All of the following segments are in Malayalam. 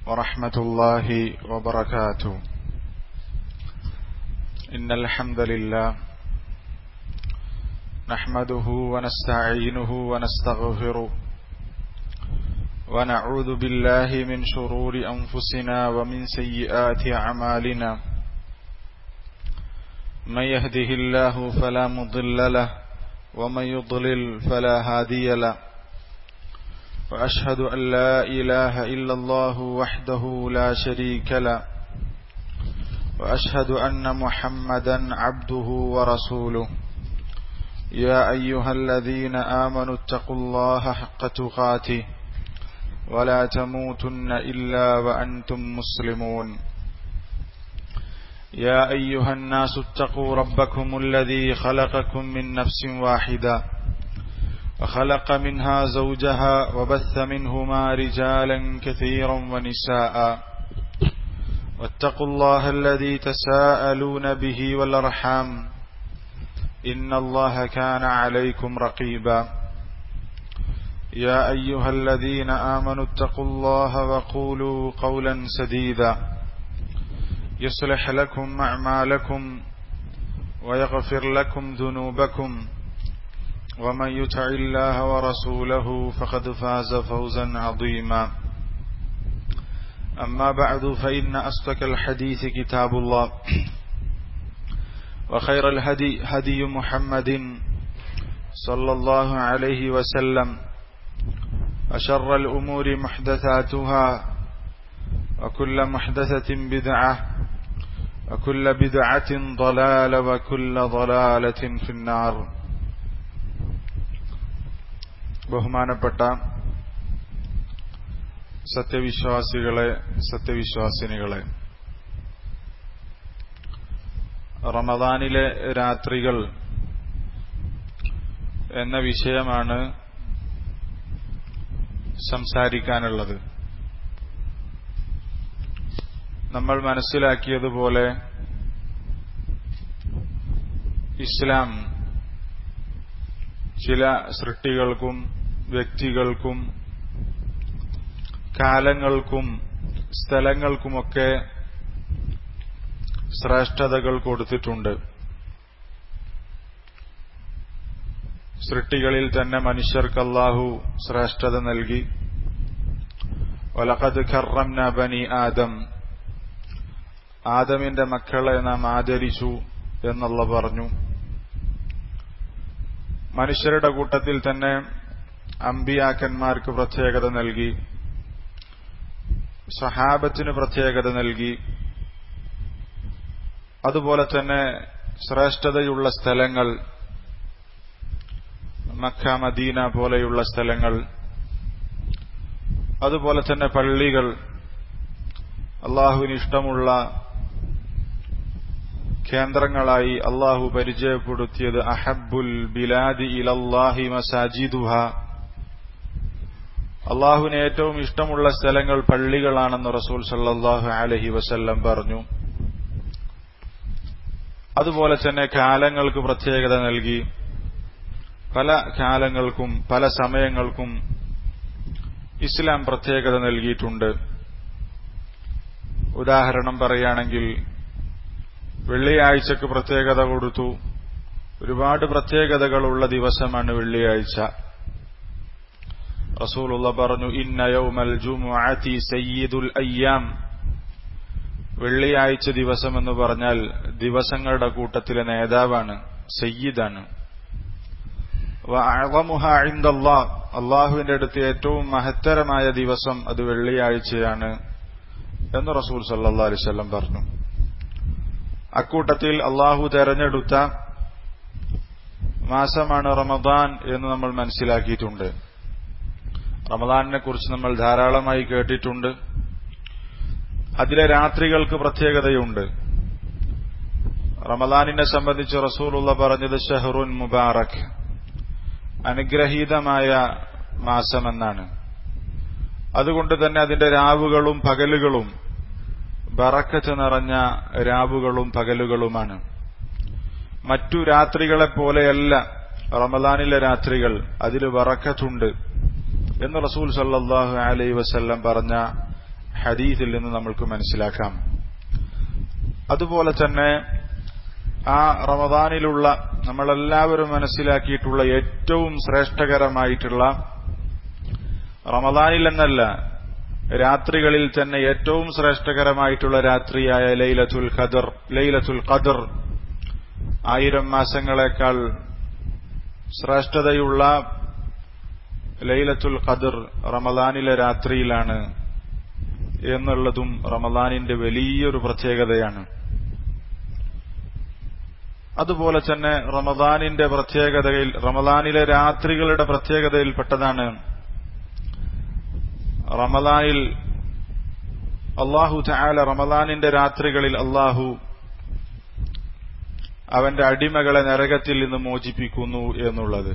ورحمة الله وبركاته إن الحمد لله نحمده ونستعينه ونستغفره ونعوذ بالله من شرور أنفسنا ومن سيئات أعمالنا من يهده الله فلا مضل له ومن يضلل فلا هادي له وأشهد أن لا إله إلا الله وحده لا شريك له وأشهد أن محمدا عبده ورسوله يا أيها الذين آمنوا اتقوا الله حق تقاته ولا تموتن إلا وأنتم مسلمون يا أيها الناس اتقوا ربكم الذي خلقكم من نفس واحدة وخلق منها زوجها وبث منهما رجالا كثيرا ونساء واتقوا الله الذي تساءلون به والأرحام إن الله كان عليكم رقيبا يا أيها الذين آمنوا اتقوا الله وقولوا قولا سديدا يصلح لكم أعمالكم ويغفر لكم ذنوبكم ومن يطع الله ورسوله فقد فاز فوزا عظيما أما بعد فإن أصدق الحديث كتاب الله وخير الهدي هدي محمد صلى الله عليه وسلم وشر الأمور محدثاتها وكل محدثة بدعة وكل بدعة ضلالة وكل ضلالة في النار ബഹുമാനപ്പെട്ട സത്യവിശ്വാസികളെ സത്യവിശ്വാസിനികളെ റമദാനിലെ രാത്രികൾ എന്ന വിഷയമാണ് സംസാരിക്കാനുള്ളത് നമ്മൾ മനസ്സിലാക്കിയതുപോലെ ഇസ്ലാം ചില സൃഷ്ടികൾക്കും വ്യക്തികൾക്കും കാലങ്ങൾക്കും സ്ഥലങ്ങൾക്കുമൊക്കെ ശ്രേഷ്ഠതകൾ കൊടുത്തിട്ടുണ്ട് സൃഷ്ടികളിൽ തന്നെ മനുഷ്യർക്ക് അല്ലാഹു ശ്രേഷ്ഠത നൽകി വലഖദ് ഖറംന ബനി ആദം ആദമിന്റെ മക്കളെ നാം ആദരിച്ചു എന്നുള്ള പറഞ്ഞു മനുഷ്യരുടെ കൂട്ടത്തിൽ തന്നെ അമ്പിയാക്കന്മാർക്ക് പ്രത്യേകത നൽകി സഹാബത്തിന് പ്രത്യേകത നൽകി അതുപോലെ തന്നെ ശ്രേഷ്ഠതയുള്ള സ്ഥലങ്ങൾ മക്ക മദീന പോലെയുള്ള സ്ഥലങ്ങൾ അതുപോലെ തന്നെ പള്ളികൾ അള്ളാഹുവിന് ഇഷ്ടമുള്ള കേന്ദ്രങ്ങളായി അള്ളാഹു പരിചയപ്പെടുത്തിയത് അഹബുൽ ബിലാദി ഇലല്ലാഹി മസാജിദുഹ അള്ളാഹുവിന് ഏറ്റവും ഇഷ്ടമുള്ള സ്ഥലങ്ങൾ പള്ളികളാണെന്ന് റസൂൽ സല്ലാഹു അലഹി വസല്ലം പറഞ്ഞു അതുപോലെ തന്നെ കാലങ്ങൾക്ക് പ്രത്യേകത നൽകി പല കാലങ്ങൾക്കും പല സമയങ്ങൾക്കും ഇസ്ലാം പ്രത്യേകത നൽകിയിട്ടുണ്ട് ഉദാഹരണം പറയുകയാണെങ്കിൽ വെള്ളിയാഴ്ചക്ക് പ്രത്യേകത കൊടുത്തു ഒരുപാട് പ്രത്യേകതകളുള്ള ദിവസമാണ് വെള്ളിയാഴ്ച റസൂലുള്ള പറഞ്ഞു ഇന്ന യൗമൽ ജുമുഅതി സയ്യിദുൽ അയ്യാം വെള്ളിയാഴ്ച ദിവസം എന്ന് പറഞ്ഞാൽ ദിവസങ്ങളുടെ കൂട്ടത്തിലെ നേതാവാണ് സയ്യിദാണ് അള്ളാഹുവിന്റെ അടുത്ത് ഏറ്റവും മഹത്തരമായ ദിവസം അത് വെള്ളിയാഴ്ചയാണ് എന്ന് റസൂൽ സല്ലാ അലിസ്വല്ലം പറഞ്ഞു അക്കൂട്ടത്തിൽ അള്ളാഹു തെരഞ്ഞെടുത്ത മാസമാണ് റമദാൻ എന്ന് നമ്മൾ മനസ്സിലാക്കിയിട്ടുണ്ട് റമദാനിനെ കുറിച്ച് നമ്മൾ ധാരാളമായി കേട്ടിട്ടുണ്ട് അതിലെ രാത്രികൾക്ക് പ്രത്യേകതയുണ്ട് റമദാനിനെ സംബന്ധിച്ച് റസൂലുള്ള പറഞ്ഞത് ഷഹറുൻ മുബാറക് അനുഗ്രഹീതമായ മാസമെന്നാണ് അതുകൊണ്ട് തന്നെ അതിന്റെ രാവുകളും പകലുകളും ബറക്കത്ത് നിറഞ്ഞ രാവുകളും പകലുകളുമാണ് മറ്റു രാത്രികളെപ്പോലെയല്ല റമദാനിലെ രാത്രികൾ അതിൽ വറക്കത്തുണ്ട് എന്ന് റസൂൽ സല്ലാഹു അലൈ വസല്ലം പറഞ്ഞ ഹദീസിൽ നിന്ന് നമ്മൾക്ക് മനസ്സിലാക്കാം അതുപോലെ തന്നെ ആ റമദാനിലുള്ള നമ്മളെല്ലാവരും മനസ്സിലാക്കിയിട്ടുള്ള ഏറ്റവും ശ്രേഷ്ഠകരമായിട്ടുള്ള റമദാനിൽ എന്നല്ല രാത്രികളിൽ തന്നെ ഏറ്റവും ശ്രേഷ്ഠകരമായിട്ടുള്ള രാത്രിയായ ലൈലത്തുൽ ഖദർ ലൈലത്തുൽ ഖദർ ആയിരം മാസങ്ങളെക്കാൾ ശ്രേഷ്ഠതയുള്ള ലൈലത്തുൽ ഖദർ റമദാനിലെ രാത്രിയിലാണ് എന്നുള്ളതും റമദാനിന്റെ വലിയൊരു പ്രത്യേകതയാണ് അതുപോലെ തന്നെ റമദാനിന്റെ പ്രത്യേകതയിൽ റമദാനിലെ രാത്രികളുടെ പ്രത്യേകതയിൽപ്പെട്ടതാണ് റമദാനിൽ അള്ളാഹു ചായാല റമദാനിന്റെ രാത്രികളിൽ അള്ളാഹു അവന്റെ അടിമകളെ നരകത്തിൽ നിന്ന് മോചിപ്പിക്കുന്നു എന്നുള്ളത്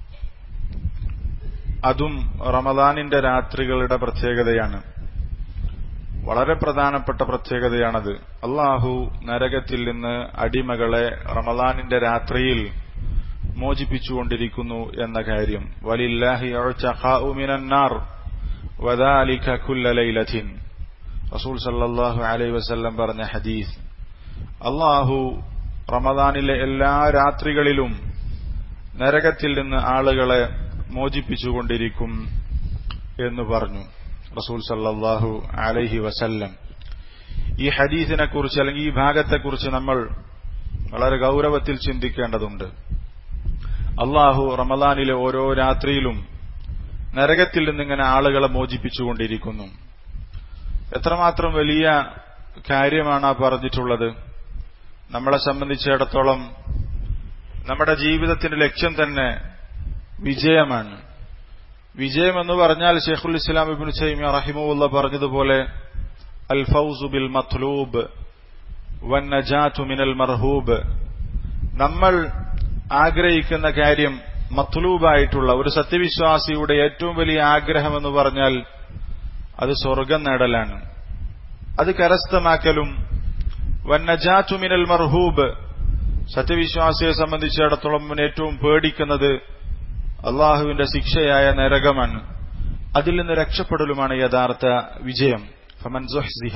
അതും റമദാനിന്റെ രാത്രികളുടെ പ്രത്യേകതയാണ് വളരെ പ്രധാനപ്പെട്ട പ്രത്യേകതയാണത് അള്ളാഹു നരകത്തിൽ നിന്ന് അടിമകളെ റമദാനിന്റെ രാത്രിയിൽ മോചിപ്പിച്ചുകൊണ്ടിരിക്കുന്നു എന്ന കാര്യം വലില്ലാഹി മിനന്നാർ വദാലിക കുല്ല ലൈലത്തിൻ റസൂൽ സല്ലല്ലാഹു അലൈഹി വസല്ലം പറഞ്ഞ ഹദീസ് അള്ളാഹു റമദാനിലെ എല്ലാ രാത്രികളിലും നരകത്തിൽ നിന്ന് ആളുകളെ മോചിപ്പിച്ചുകൊണ്ടിരിക്കും എന്ന് പറഞ്ഞു റസൂൽ സല്ലല്ലാഹു അലൈഹി വസല്ലം ഈ ഹദീസിനെ കുറിച്ച് അല്ലെങ്കിൽ ഈ ഭാഗത്തെക്കുറിച്ച് നമ്മൾ വളരെ ഗൗരവത്തിൽ ചിന്തിക്കേണ്ടതുണ്ട് അള്ളാഹു റമദാനിലെ ഓരോ രാത്രിയിലും നരകത്തിൽ നിന്നിങ്ങനെ ആളുകളെ മോചിപ്പിച്ചുകൊണ്ടിരിക്കുന്നു എത്രമാത്രം വലിയ കാര്യമാണ് ആ പറഞ്ഞിട്ടുള്ളത് നമ്മളെ സംബന്ധിച്ചിടത്തോളം നമ്മുടെ ജീവിതത്തിന്റെ ലക്ഷ്യം തന്നെ വിജയമാണ് വിജയം എന്ന് പറഞ്ഞാൽ ഷെയ്ഖുൽ ഇസ്ലാം ഇബിൻ സൈമിയ റഹിമുല്ല പറഞ്ഞതുപോലെ അൽ ഫൗസു ബിൽ മത്ലൂബ് വൻ നജാത്തു മിനൽ മർഹൂബ് നമ്മൾ ആഗ്രഹിക്കുന്ന കാര്യം മത്ലൂബായിട്ടുള്ള ഒരു സത്യവിശ്വാസിയുടെ ഏറ്റവും വലിയ ആഗ്രഹം എന്ന് പറഞ്ഞാൽ അത് സ്വർഗം നേടലാണ് അത് കരസ്ഥമാക്കലും വന്നജാത്തു മിനൽ മർഹൂബ് സത്യവിശ്വാസിയെ സംബന്ധിച്ചിടത്തോളം ഏറ്റവും പേടിക്കുന്നത് അള്ളാഹുവിന്റെ ശിക്ഷയായ നരകമാണ് അതിൽ നിന്ന് രക്ഷപ്പെടലുമാണ് യഥാർത്ഥ വിജയം ഫമൻ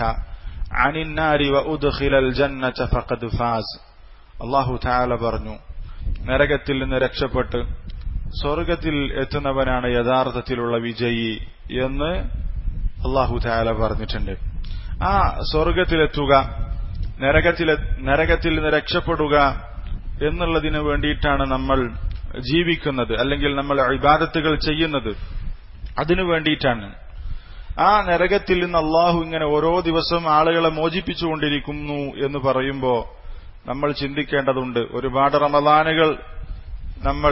അള്ളാഹു താല പറഞ്ഞു നരകത്തിൽ നിന്ന് രക്ഷപ്പെട്ട് സ്വർഗത്തിൽ എത്തുന്നവനാണ് യഥാർത്ഥത്തിലുള്ള വിജയി എന്ന് അള്ളാഹു താല പറഞ്ഞിട്ടുണ്ട് ആ സ്വർഗത്തിലെത്തുക നരകത്തിലെ നരകത്തിൽ നിന്ന് രക്ഷപ്പെടുക എന്നുള്ളതിന് വേണ്ടിയിട്ടാണ് നമ്മൾ ജീവിക്കുന്നത് അല്ലെങ്കിൽ നമ്മൾ ഇബാദത്തുകൾ ചെയ്യുന്നത് അതിനു വേണ്ടിയിട്ടാണ് ആ നരകത്തിൽ നിന്ന് അള്ളാഹു ഇങ്ങനെ ഓരോ ദിവസവും ആളുകളെ മോചിപ്പിച്ചുകൊണ്ടിരിക്കുന്നു എന്ന് പറയുമ്പോൾ നമ്മൾ ചിന്തിക്കേണ്ടതുണ്ട് ഒരുപാട് റമദാനുകൾ നമ്മൾ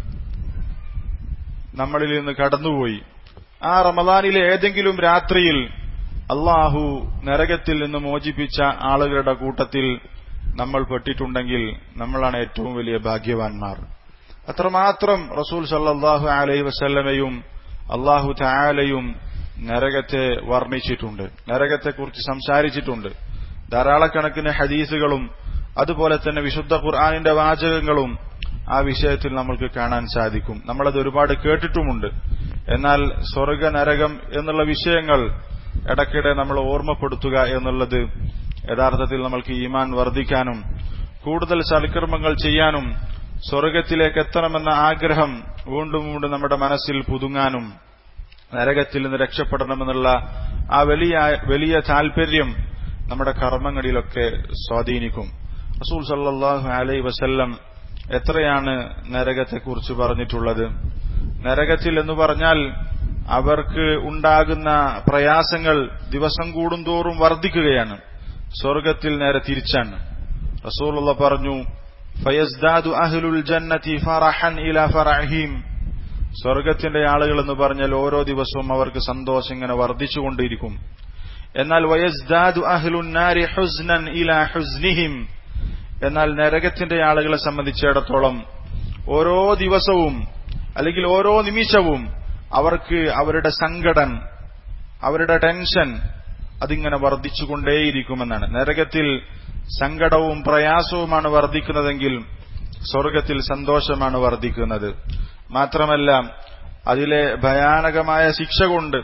നമ്മളിൽ നിന്ന് കടന്നുപോയി ആ റമദാനിലെ ഏതെങ്കിലും രാത്രിയിൽ അള്ളാഹു നരകത്തിൽ നിന്ന് മോചിപ്പിച്ച ആളുകളുടെ കൂട്ടത്തിൽ നമ്മൾ പെട്ടിട്ടുണ്ടെങ്കിൽ നമ്മളാണ് ഏറ്റവും വലിയ ഭാഗ്യവാന്മാർ അത്രമാത്രം റസൂൽ സല്ലാഹു അലൈ വസല്ലമയും അള്ളാഹു താലയും നരകത്തെ വർണ്ണിച്ചിട്ടുണ്ട് നരകത്തെക്കുറിച്ച് സംസാരിച്ചിട്ടുണ്ട് ധാരാളക്കണക്കിന് ഹദീസുകളും അതുപോലെ തന്നെ വിശുദ്ധ ഖുർആാനിന്റെ വാചകങ്ങളും ആ വിഷയത്തിൽ നമ്മൾക്ക് കാണാൻ സാധിക്കും നമ്മളത് ഒരുപാട് കേട്ടിട്ടുമുണ്ട് എന്നാൽ സ്വർഗ നരകം എന്നുള്ള വിഷയങ്ങൾ ഇടയ്ക്കിടെ നമ്മൾ ഓർമ്മപ്പെടുത്തുക എന്നുള്ളത് യഥാർത്ഥത്തിൽ നമ്മൾക്ക് ഈമാൻ വർദ്ധിക്കാനും കൂടുതൽ സൽക്കർമ്മങ്ങൾ ചെയ്യാനും സ്വർഗത്തിലേക്ക് എത്തണമെന്ന ആഗ്രഹം വീണ്ടും വീണ്ടും നമ്മുടെ മനസ്സിൽ പുതുങ്ങാനും നരകത്തിൽ നിന്ന് രക്ഷപ്പെടണമെന്നുള്ള ആ വലിയ വലിയ താൽപര്യം നമ്മുടെ കർമ്മങ്ങളിലൊക്കെ സ്വാധീനിക്കും റസൂൽ സല്ലാഹു അലൈ വസല്ലം എത്രയാണ് നരകത്തെക്കുറിച്ച് പറഞ്ഞിട്ടുള്ളത് നരകത്തിൽ എന്ന് പറഞ്ഞാൽ അവർക്ക് ഉണ്ടാകുന്ന പ്രയാസങ്ങൾ ദിവസം കൂടുന്തോറും വർദ്ധിക്കുകയാണ് സ്വർഗത്തിൽ നേരെ തിരിച്ചാണ് റസൂലുള്ള പറഞ്ഞു ഫയസ്ദാദു അഹ്ലുൽ ജന്നതി ഫറഹൻ ഇല ഫറഹീം സ്വർഗത്തിന്റെ ആളുകൾ എന്ന് പറഞ്ഞാൽ ഓരോ ദിവസവും അവർക്ക് സന്തോഷം ഇങ്ങനെ വർദ്ധിച്ചുകൊണ്ടിരിക്കും എന്നാൽ വയസ്ദാദു അഹ്ലുൻ നാരി ഹുസ്നൻ ഇല ഹുസ്നിഹിം എന്നാൽ നരകത്തിന്റെ ആളുകളെ സംബന്ധിച്ചിടത്തോളം ഓരോ ദിവസവും അല്ലെങ്കിൽ ഓരോ നിമിഷവും അവർക്ക് അവരുടെ സങ്കടം അവരുടെ ടെൻഷൻ അതിങ്ങനെ വർദ്ധിച്ചുകൊണ്ടേയിരിക്കുമെന്നാണ് നരകത്തിൽ സങ്കടവും പ്രയാസവുമാണ് വർദ്ധിക്കുന്നതെങ്കിൽ സ്വർഗത്തിൽ സന്തോഷമാണ് വർദ്ധിക്കുന്നത് മാത്രമല്ല അതിലെ ഭയാനകമായ ശിക്ഷ കൊണ്ട്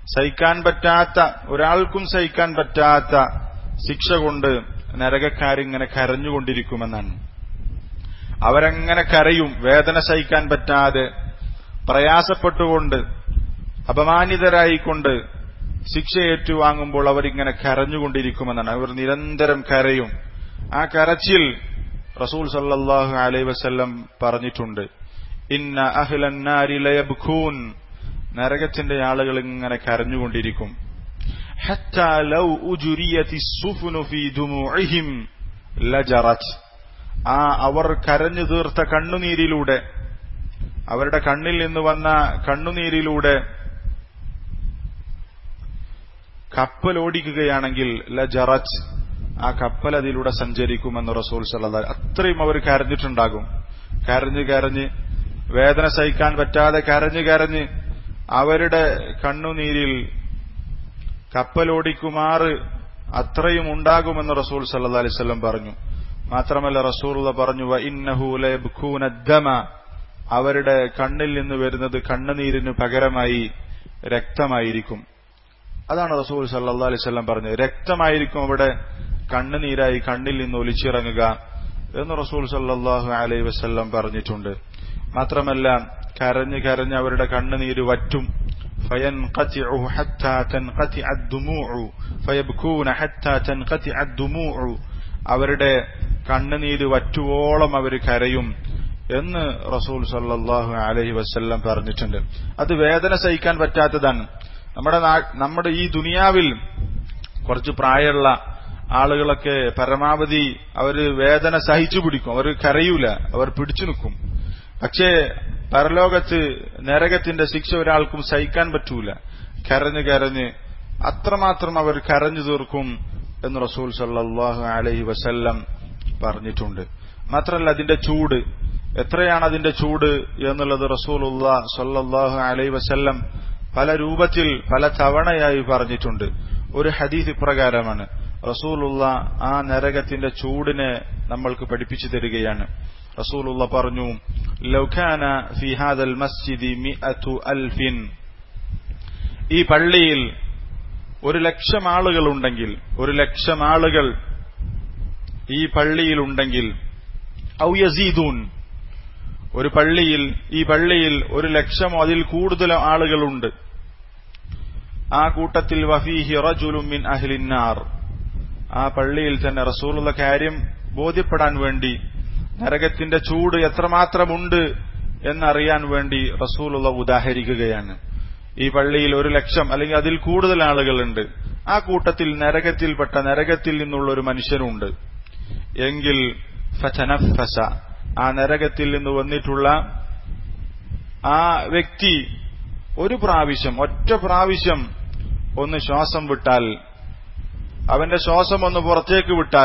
സഹിക്കാൻ പറ്റാത്ത ഒരാൾക്കും സഹിക്കാൻ പറ്റാത്ത ശിക്ഷ കൊണ്ട് നരകക്കാരിങ്ങനെ കരഞ്ഞുകൊണ്ടിരിക്കുമെന്നാണ് അവരങ്ങനെ കരയും വേദന സഹിക്കാൻ പറ്റാതെ പ്രയാസപ്പെട്ടുകൊണ്ട് അപമാനിതരായിക്കൊണ്ട് ശിക്ഷ ഏറ്റുവാങ്ങുമ്പോൾ അവരിങ്ങനെ കരഞ്ഞുകൊണ്ടിരിക്കുമെന്നാണ് അവർ നിരന്തരം കരയും ആ കരച്ചിൽ റസൂൽ സല്ലാഹു അലൈ വസ്ല്ലം പറഞ്ഞിട്ടുണ്ട് ഇന്ന അഹ്ലന്നാരി ലയബ്ഖൂൻ നരകത്തിന്റെ ആളുകൾ ഇങ്ങനെ കരഞ്ഞുകൊണ്ടിരിക്കും حتى لو أجريت السفن في دموعهم لجرت ആ അവർ കരഞ്ഞു തീർത്ത കണ്ണുനീരിലൂടെ അവരുടെ കണ്ണിൽ നിന്ന് വന്ന കണ്ണുനീരിലൂടെ കപ്പൽ ഓടിക്കുകയാണെങ്കിൽ ലജറച്ച് ആ കപ്പൽ അതിലൂടെ സഞ്ചരിക്കുമെന്ന് റസൂൽ സല്ലാ അത്രയും അവർ കരഞ്ഞിട്ടുണ്ടാകും കരഞ്ഞ് കരഞ്ഞ് വേദന സഹിക്കാൻ പറ്റാതെ കരഞ്ഞ് കരഞ്ഞ് അവരുടെ കണ്ണുനീരിൽ കപ്പലോടിക്കുമാറ് അത്രയും ഉണ്ടാകുമെന്ന് റസൂൽ സല്ലാ അലിസ്വല്ലം പറഞ്ഞു മാത്രമല്ല റസൂൽ പറഞ്ഞു ഇന്നഹൂലൂനദ്ദമ അവരുടെ കണ്ണിൽ നിന്ന് വരുന്നത് കണ്ണുനീരിന് പകരമായി രക്തമായിരിക്കും അതാണ് റസൂൽ സല്ലാ അലിസ്വല്ലം പറഞ്ഞത് രക്തമായിരിക്കും അവിടെ കണ്ണുനീരായി കണ്ണിൽ നിന്ന് ഒലിച്ചിറങ്ങുക എന്ന് റസൂൽ സല്ലാഹു അലൈ വസ്ല്ലം പറഞ്ഞിട്ടുണ്ട് മാത്രമല്ല കരഞ്ഞ് കരഞ്ഞ് അവരുടെ കണ്ണുനീര് വറ്റും فينقطع حتى تنقطع الدموع فيبكون حتى تنقطع الدموع അവരുടെ കണ്ണുനീര് വറ്റുവോളം അവർ കരയും എന്ന് റസൂൽ സല്ലാഹു അലഹി വസ്ല്ലം പറഞ്ഞിട്ടുണ്ട് അത് വേദന സഹിക്കാൻ പറ്റാത്തതാണ് നമ്മുടെ നമ്മുടെ ഈ ദുനിയാവിൽ കുറച്ച് പ്രായമുള്ള ആളുകളൊക്കെ പരമാവധി അവര് വേദന സഹിച്ചു പിടിക്കും അവർ കരയൂല അവർ പിടിച്ചു നിൽക്കും പക്ഷേ പരലോകത്ത് നരകത്തിന്റെ ശിക്ഷ ഒരാൾക്കും സഹിക്കാൻ പറ്റൂല കരഞ്ഞ് കരഞ്ഞ് അത്രമാത്രം അവർ കരഞ്ഞു തീർക്കും എന്ന് റസൂൽ സല്ലാഹു അലഹി വസല്ലം പറഞ്ഞിട്ടുണ്ട് മാത്രമല്ല അതിന്റെ ചൂട് എത്രയാണ് അതിന്റെ ചൂട് എന്നുള്ളത് റസൂലുള്ള സല്ലാഹു അലൈ വസല്ലം പല രൂപത്തിൽ പല തവണയായി പറഞ്ഞിട്ടുണ്ട് ഒരു ഹദീസ് ഇപ്രകാരമാണ് റസൂലുള്ള ആ നരകത്തിന്റെ ചൂടിനെ നമ്മൾക്ക് പഠിപ്പിച്ചു തരികയാണ് റസൂലുള്ള പറഞ്ഞു ലൗഖാന ഫി ഹാദൽ മസ്ജിദി മിഅതു അൽഫിൻ ഈ പള്ളിയിൽ ഒരു ലക്ഷം ആളുകൾ ഉണ്ടെങ്കിൽ ഒരു ലക്ഷം ആളുകൾ ഈ പള്ളിയിൽ ഉണ്ടെങ്കിൽ ഔ യസീദൂൻ ഒരു പള്ളിയിൽ ഈ പള്ളിയിൽ ഒരു ലക്ഷമോ അതിൽ കൂടുതൽ ആളുകളുണ്ട് ആ കൂട്ടത്തിൽ വഫീഹി റജുലും മിൻ അഹ്ലിന്നാർ ആ പള്ളിയിൽ തന്നെ റസൂലുള്ള കാര്യം ബോധ്യപ്പെടാൻ വേണ്ടി നരകത്തിന്റെ ചൂട് എത്രമാത്രമുണ്ട് എന്നറിയാൻ വേണ്ടി റസൂലുള്ള ഉദാഹരിക്കുകയാണ് ഈ പള്ളിയിൽ ഒരു ലക്ഷം അല്ലെങ്കിൽ അതിൽ കൂടുതൽ ആളുകളുണ്ട് ആ കൂട്ടത്തിൽ നരകത്തിൽപ്പെട്ട നരകത്തിൽ നിന്നുള്ള ഒരു മനുഷ്യനുണ്ട് എങ്കിൽ ഫചനഫസ ആ നരകത്തിൽ നിന്ന് വന്നിട്ടുള്ള ആ വ്യക്തി ഒരു പ്രാവശ്യം ഒറ്റ പ്രാവശ്യം ഒന്ന് ശ്വാസം വിട്ടാൽ അവന്റെ ശ്വാസം ഒന്ന് പുറത്തേക്ക് വിട്ടാൽ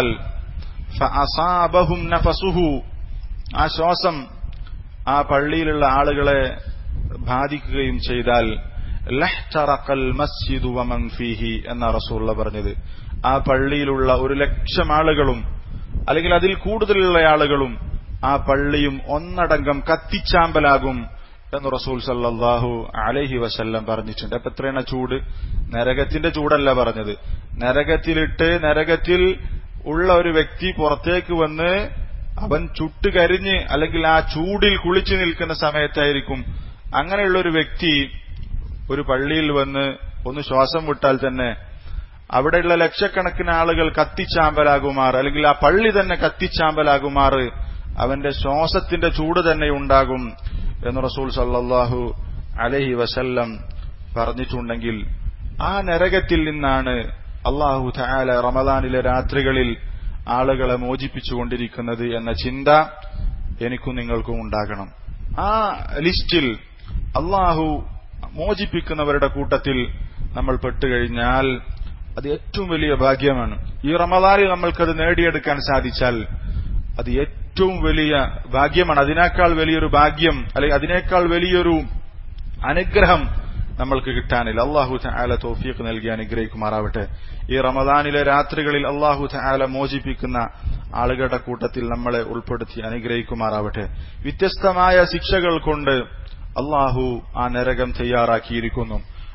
അസാബഹും നഫസുഹു ആ ശ്വാസം ആ പള്ളിയിലുള്ള ആളുകളെ ബാധിക്കുകയും ചെയ്താൽ ലഹ്തറക്കൽ മസ്ജിദു വമൻ ഫീഹി എന്ന റസൂള്ള പറഞ്ഞത് ആ പള്ളിയിലുള്ള ഒരു ലക്ഷം ആളുകളും അല്ലെങ്കിൽ അതിൽ കൂടുതലുള്ള ആളുകളും ആ പള്ളിയും ഒന്നടങ്കം കത്തിച്ചാമ്പലാകും എന്ന് റസൂൽ സല്ലാഹു അലഹി വസല്ലം പറഞ്ഞിട്ടുണ്ട് അപ്പൊ എത്രയാണ് ചൂട് നരകത്തിന്റെ ചൂടല്ല പറഞ്ഞത് നരകത്തിലിട്ട് നരകത്തിൽ ഉള്ള ഒരു വ്യക്തി പുറത്തേക്ക് വന്ന് അവൻ ചുട്ടുകരിഞ്ഞ് അല്ലെങ്കിൽ ആ ചൂടിൽ കുളിച്ചു നിൽക്കുന്ന സമയത്തായിരിക്കും അങ്ങനെയുള്ള ഒരു വ്യക്തി ഒരു പള്ളിയിൽ വന്ന് ഒന്ന് ശ്വാസം വിട്ടാൽ തന്നെ അവിടെയുള്ള ലക്ഷക്കണക്കിന് ആളുകൾ കത്തിച്ചാമ്പലാകുമാർ അല്ലെങ്കിൽ ആ പള്ളി തന്നെ കത്തിച്ചാമ്പലാകുമാറ് അവന്റെ ശ്വാസത്തിന്റെ ചൂട് തന്നെ ഉണ്ടാകും എന്ന് റസൂൽ സല്ലാഹു അലഹി വസല്ലം പറഞ്ഞിട്ടുണ്ടെങ്കിൽ ആ നരകത്തിൽ നിന്നാണ് അള്ളാഹു താല റമദാനിലെ രാത്രികളിൽ ആളുകളെ മോചിപ്പിച്ചുകൊണ്ടിരിക്കുന്നത് എന്ന ചിന്ത എനിക്കും നിങ്ങൾക്കും ഉണ്ടാകണം ആ ലിസ്റ്റിൽ അള്ളാഹു മോചിപ്പിക്കുന്നവരുടെ കൂട്ടത്തിൽ നമ്മൾ പെട്ടുകഴിഞ്ഞാൽ അത് ഏറ്റവും വലിയ ഭാഗ്യമാണ് ഈ റമദാനിൽ നമ്മൾക്കത് നേടിയെടുക്കാൻ സാധിച്ചാൽ അത് ഏറ്റവും വലിയ ഭാഗ്യമാണ് അതിനേക്കാൾ വലിയൊരു ഭാഗ്യം അല്ലെങ്കിൽ അതിനേക്കാൾ വലിയൊരു അനുഗ്രഹം നമ്മൾക്ക് കിട്ടാനില്ല അള്ളാഹു ആല തോഫീഖ് നൽകി അനുഗ്രഹിക്കുമാറാവട്ടെ ഈ റമദാനിലെ രാത്രികളിൽ അള്ളാഹു ആല മോചിപ്പിക്കുന്ന ആളുകളുടെ കൂട്ടത്തിൽ നമ്മളെ ഉൾപ്പെടുത്തി അനുഗ്രഹിക്കുമാറാവട്ടെ വ്യത്യസ്തമായ ശിക്ഷകൾ കൊണ്ട് അള്ളാഹു ആ നരകം തയ്യാറാക്കിയിരിക്കുന്നു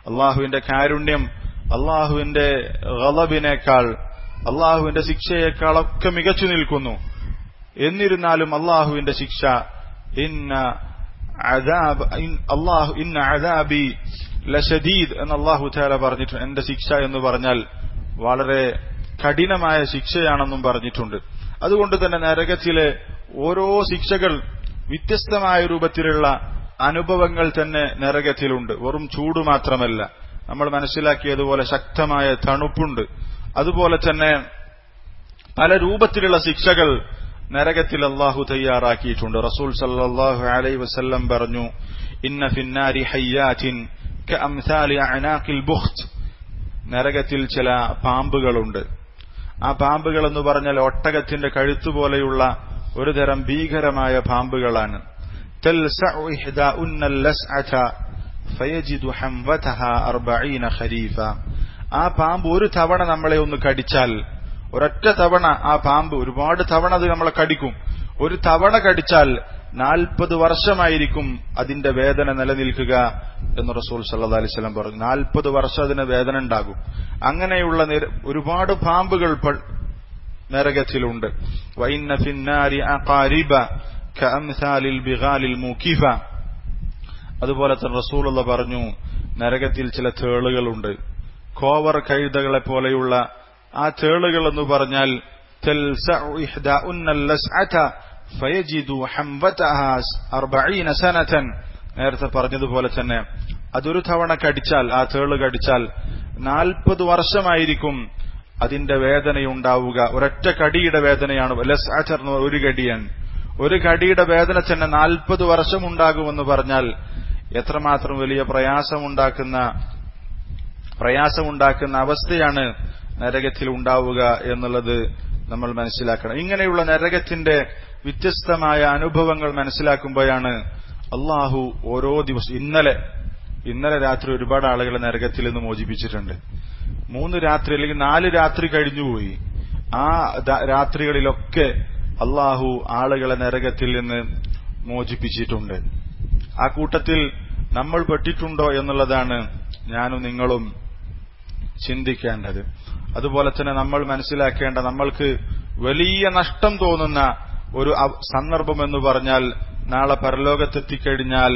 അള്ളാഹുവിന്റെ കാരുണ്യം അള്ളാഹുവിന്റെ ഗളബിനേക്കാൾ അള്ളാഹുവിന്റെ ശിക്ഷയേക്കാളൊക്കെ മികച്ചു നിൽക്കുന്നു എന്നിരുന്നാലും അള്ളാഹുവിന്റെ ശിക്ഷ ഇന്ന അദാബ് അള്ളാഹു ഇന്ന അദാബി ലഷദീദ് എന്ന് അള്ളാഹു താല പറഞ്ഞിട്ടുണ്ട് എന്റെ ശിക്ഷ എന്ന് പറഞ്ഞാൽ വളരെ കഠിനമായ ശിക്ഷയാണെന്നും പറഞ്ഞിട്ടുണ്ട് അതുകൊണ്ട് തന്നെ നരകത്തിലെ ഓരോ ശിക്ഷകൾ വ്യത്യസ്തമായ രൂപത്തിലുള്ള അനുഭവങ്ങൾ തന്നെ നരകത്തിലുണ്ട് വെറും ചൂട് മാത്രമല്ല നമ്മൾ മനസ്സിലാക്കിയതുപോലെ ശക്തമായ തണുപ്പുണ്ട് അതുപോലെ തന്നെ പല രൂപത്തിലുള്ള ശിക്ഷകൾ നരകത്തിൽ അള്ളാഹു തയ്യാറാക്കിയിട്ടുണ്ട് റസൂൽ സല്ലാഹു അലൈ വസല്ലം പറഞ്ഞു ഇന്ന ഫിന്നാരി ഹയ്യാറ്റിൻ നരകത്തിൽ ചില പാമ്പുകളുണ്ട് ആ പാമ്പുകൾ എന്ന് പറഞ്ഞാൽ ഒട്ടകത്തിന്റെ കഴുത്തുപോലെയുള്ള ഒരു തരം ഭീകരമായ പാമ്പുകളാണ് ആ പാമ്പ് ഒരു തവണ നമ്മളെ ഒന്ന് കടിച്ചാൽ ഒരൊറ്റ തവണ ആ പാമ്പ് ഒരുപാട് തവണ അത് നമ്മളെ കടിക്കും ഒരു തവണ കടിച്ചാൽ നാൽപ്പത് വർഷമായിരിക്കും അതിന്റെ വേദന നിലനിൽക്കുക എന്ന് റസൂൽ സല്ലാ അലിസ്ലം പറഞ്ഞു നാൽപ്പത് വർഷം അതിന് വേദന ഉണ്ടാകും അങ്ങനെയുള്ള ഒരുപാട് പാമ്പുകൾ നരകത്തിലുണ്ട് വൈന്ന ഫിന്നാരി അഖാരിബ കഅംസാലിൽ ബിഗാലിൽ മുഖിഫ അതുപോലെ തന്നെ റസൂലുള്ള പറഞ്ഞു നരകത്തിൽ ചില തേളുകളുണ്ട് കോവർ കഴുതകളെ പോലെയുള്ള ആ തേളുകൾ എന്ന് പറഞ്ഞാൽ നേരത്തെ പറഞ്ഞതുപോലെ തന്നെ അതൊരു തവണ കടിച്ചാൽ ആ തേള് കടിച്ചാൽ നാൽപ്പത് വർഷമായിരിക്കും അതിന്റെ വേദനയുണ്ടാവുക ഒരൊറ്റ കടിയുടെ വേദനയാണ് ഒരു കടിയാണ് ഒരു കടിയുടെ വേദന തന്നെ നാൽപ്പത് വർഷം ഉണ്ടാകുമെന്ന് പറഞ്ഞാൽ എത്രമാത്രം വലിയ പ്രയാസമുണ്ടാക്കുന്ന പ്രയാസമുണ്ടാക്കുന്ന അവസ്ഥയാണ് നരകത്തിൽ ഉണ്ടാവുക എന്നുള്ളത് നമ്മൾ മനസ്സിലാക്കണം ഇങ്ങനെയുള്ള നരകത്തിന്റെ വ്യത്യസ്തമായ അനുഭവങ്ങൾ മനസ്സിലാക്കുമ്പോഴാണ് അള്ളാഹു ഓരോ ദിവസം ഇന്നലെ ഇന്നലെ രാത്രി ഒരുപാട് ആളുകളെ നരകത്തിൽ നിന്ന് മോചിപ്പിച്ചിട്ടുണ്ട് മൂന്ന് രാത്രി അല്ലെങ്കിൽ നാല് രാത്രി കഴിഞ്ഞുപോയി ആ രാത്രികളിലൊക്കെ അള്ളാഹു ആളുകളെ നരകത്തിൽ നിന്ന് മോചിപ്പിച്ചിട്ടുണ്ട് ആ കൂട്ടത്തിൽ നമ്മൾ പെട്ടിട്ടുണ്ടോ എന്നുള്ളതാണ് ഞാനും നിങ്ങളും ചിന്തിക്കേണ്ടത് അതുപോലെ തന്നെ നമ്മൾ മനസ്സിലാക്കേണ്ട നമ്മൾക്ക് വലിയ നഷ്ടം തോന്നുന്ന ഒരു സന്ദർഭം എന്ന് പറഞ്ഞാൽ നാളെ പരലോകത്തെത്തിക്കഴിഞ്ഞാൽ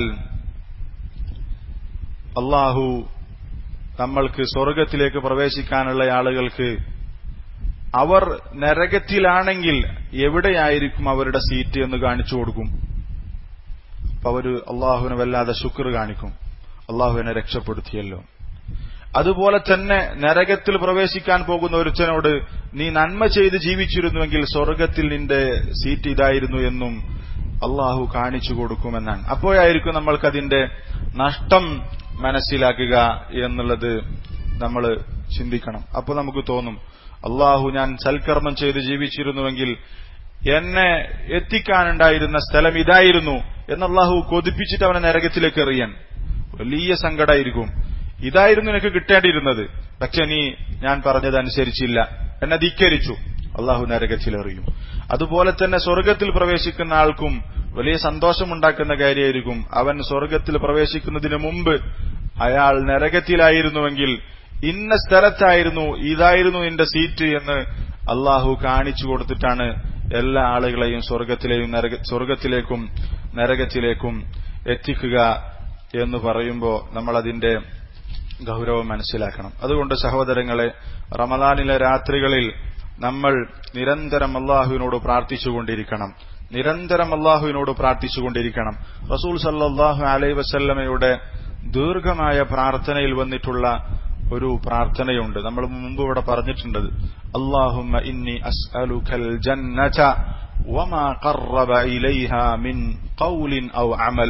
അള്ളാഹു നമ്മൾക്ക് സ്വർഗത്തിലേക്ക് പ്രവേശിക്കാനുള്ള ആളുകൾക്ക് അവർ നരകത്തിലാണെങ്കിൽ എവിടെയായിരിക്കും അവരുടെ സീറ്റ് എന്ന് കാണിച്ചു കൊടുക്കും അപ്പൊ അവര് അള്ളാഹുവിനെ വല്ലാതെ ശുക്ർ കാണിക്കും അള്ളാഹുവിനെ രക്ഷപ്പെടുത്തിയല്ലോ അതുപോലെ തന്നെ നരകത്തിൽ പ്രവേശിക്കാൻ പോകുന്ന ഒരുത്തനോട് നീ നന്മ ചെയ്ത് ജീവിച്ചിരുന്നുവെങ്കിൽ സ്വർഗത്തിൽ നിന്റെ സീറ്റ് ഇതായിരുന്നു എന്നും അള്ളാഹു കാണിച്ചു കൊടുക്കുമെന്നാണ് അപ്പോഴായിരിക്കും നമ്മൾക്കതിന്റെ നഷ്ടം മനസ്സിലാക്കുക എന്നുള്ളത് നമ്മൾ ചിന്തിക്കണം അപ്പോൾ നമുക്ക് തോന്നും അള്ളാഹു ഞാൻ സൽക്കർമ്മം ചെയ്ത് ജീവിച്ചിരുന്നുവെങ്കിൽ എന്നെ എത്തിക്കാനുണ്ടായിരുന്ന സ്ഥലം ഇതായിരുന്നു എന്ന് അള്ളാഹു കൊതിപ്പിച്ചിട്ട് അവനെ നരകത്തിലേക്ക് എറിയാൻ വലിയ സങ്കടമായിരിക്കും ഇതായിരുന്നു നിനക്ക് കിട്ടേണ്ടിയിരുന്നത് പക്ഷെ നീ ഞാൻ പറഞ്ഞതനുസരിച്ചില്ല എന്നെ ധിക്കരിച്ചു അള്ളാഹു നരകത്തിലെറിയും അതുപോലെ തന്നെ സ്വർഗത്തിൽ പ്രവേശിക്കുന്ന ആൾക്കും വലിയ സന്തോഷമുണ്ടാക്കുന്ന കാര്യമായിരിക്കും അവൻ സ്വർഗത്തിൽ പ്രവേശിക്കുന്നതിന് മുമ്പ് അയാൾ നരകത്തിലായിരുന്നുവെങ്കിൽ ഇന്ന സ്ഥലത്തായിരുന്നു ഇതായിരുന്നു നിന്റെ സീറ്റ് എന്ന് അള്ളാഹു കാണിച്ചു കൊടുത്തിട്ടാണ് എല്ലാ ആളുകളെയും സ്വർഗത്തിലെയും സ്വർഗത്തിലേക്കും നരകത്തിലേക്കും എത്തിക്കുക എന്ന് പറയുമ്പോൾ നമ്മൾ അതിന്റെ ഗൗരവം മനസ്സിലാക്കണം അതുകൊണ്ട് സഹോദരങ്ങളെ റമദാനിലെ രാത്രികളിൽ നമ്മൾ നിരന്തരം അള്ളാഹുവിനോട് പ്രാർത്ഥിച്ചുകൊണ്ടിരിക്കണം നിരന്തരം അള്ളാഹുവിനോട് പ്രാർത്ഥിച്ചുകൊണ്ടിരിക്കണം റസൂൽ സല്ലാഹു അലൈ വസല്ലമയുടെ ദീർഘമായ പ്രാർത്ഥനയിൽ വന്നിട്ടുള്ള ഒരു പ്രാർത്ഥനയുണ്ട് നമ്മൾ മുമ്പ് ഇവിടെ പറഞ്ഞിട്ടുണ്ട് അള്ളാഹുമ്മ ഇന്നി അസ്അലുക്കൽ ജന്നത വമാ ഖറബ ഇലൈഹ മിൻ ഖൗലിൻ ഔ അമൽ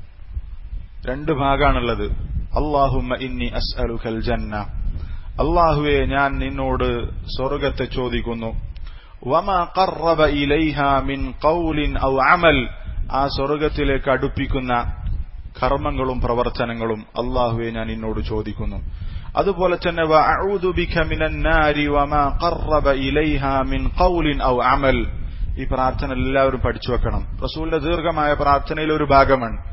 രണ്ട് ഭാഗാണുള്ളത് അള്ളാഹുമ്മ ഇന്നി അസ്അലുക്കൽ ജന്ന അള്ളാഹുവെ ഞാൻ നിന്നോട് സ്വർഗത്തെ ചോദിക്കുന്നു വമാ ഖറബ ഇലൈഹ മിൻ ഖൗലിൻ ഔ അമൽ ആ സ്വർഗത്തിലേക്ക് അടുപ്പിക്കുന്ന കർമ്മങ്ങളും പ്രവർത്തനങ്ങളും അള്ളാഹുവെ ഞാൻ നിന്നോട് ചോദിക്കുന്നു അതുപോലെ തന്നെ വഅഊദു ബിക മിനൻ നാരി വമാ ഖറബ ഇലൈഹ മിൻ ഖൗലിൻ ഔ അമൽ ഈ പ്രാർത്ഥന എല്ലാവരും പഠിച്ചു വെക്കണം റസൂലിന്റെ ദീർഘമായ പ്രാർത്ഥനയിൽ ഒരു ഭാഗമാണ്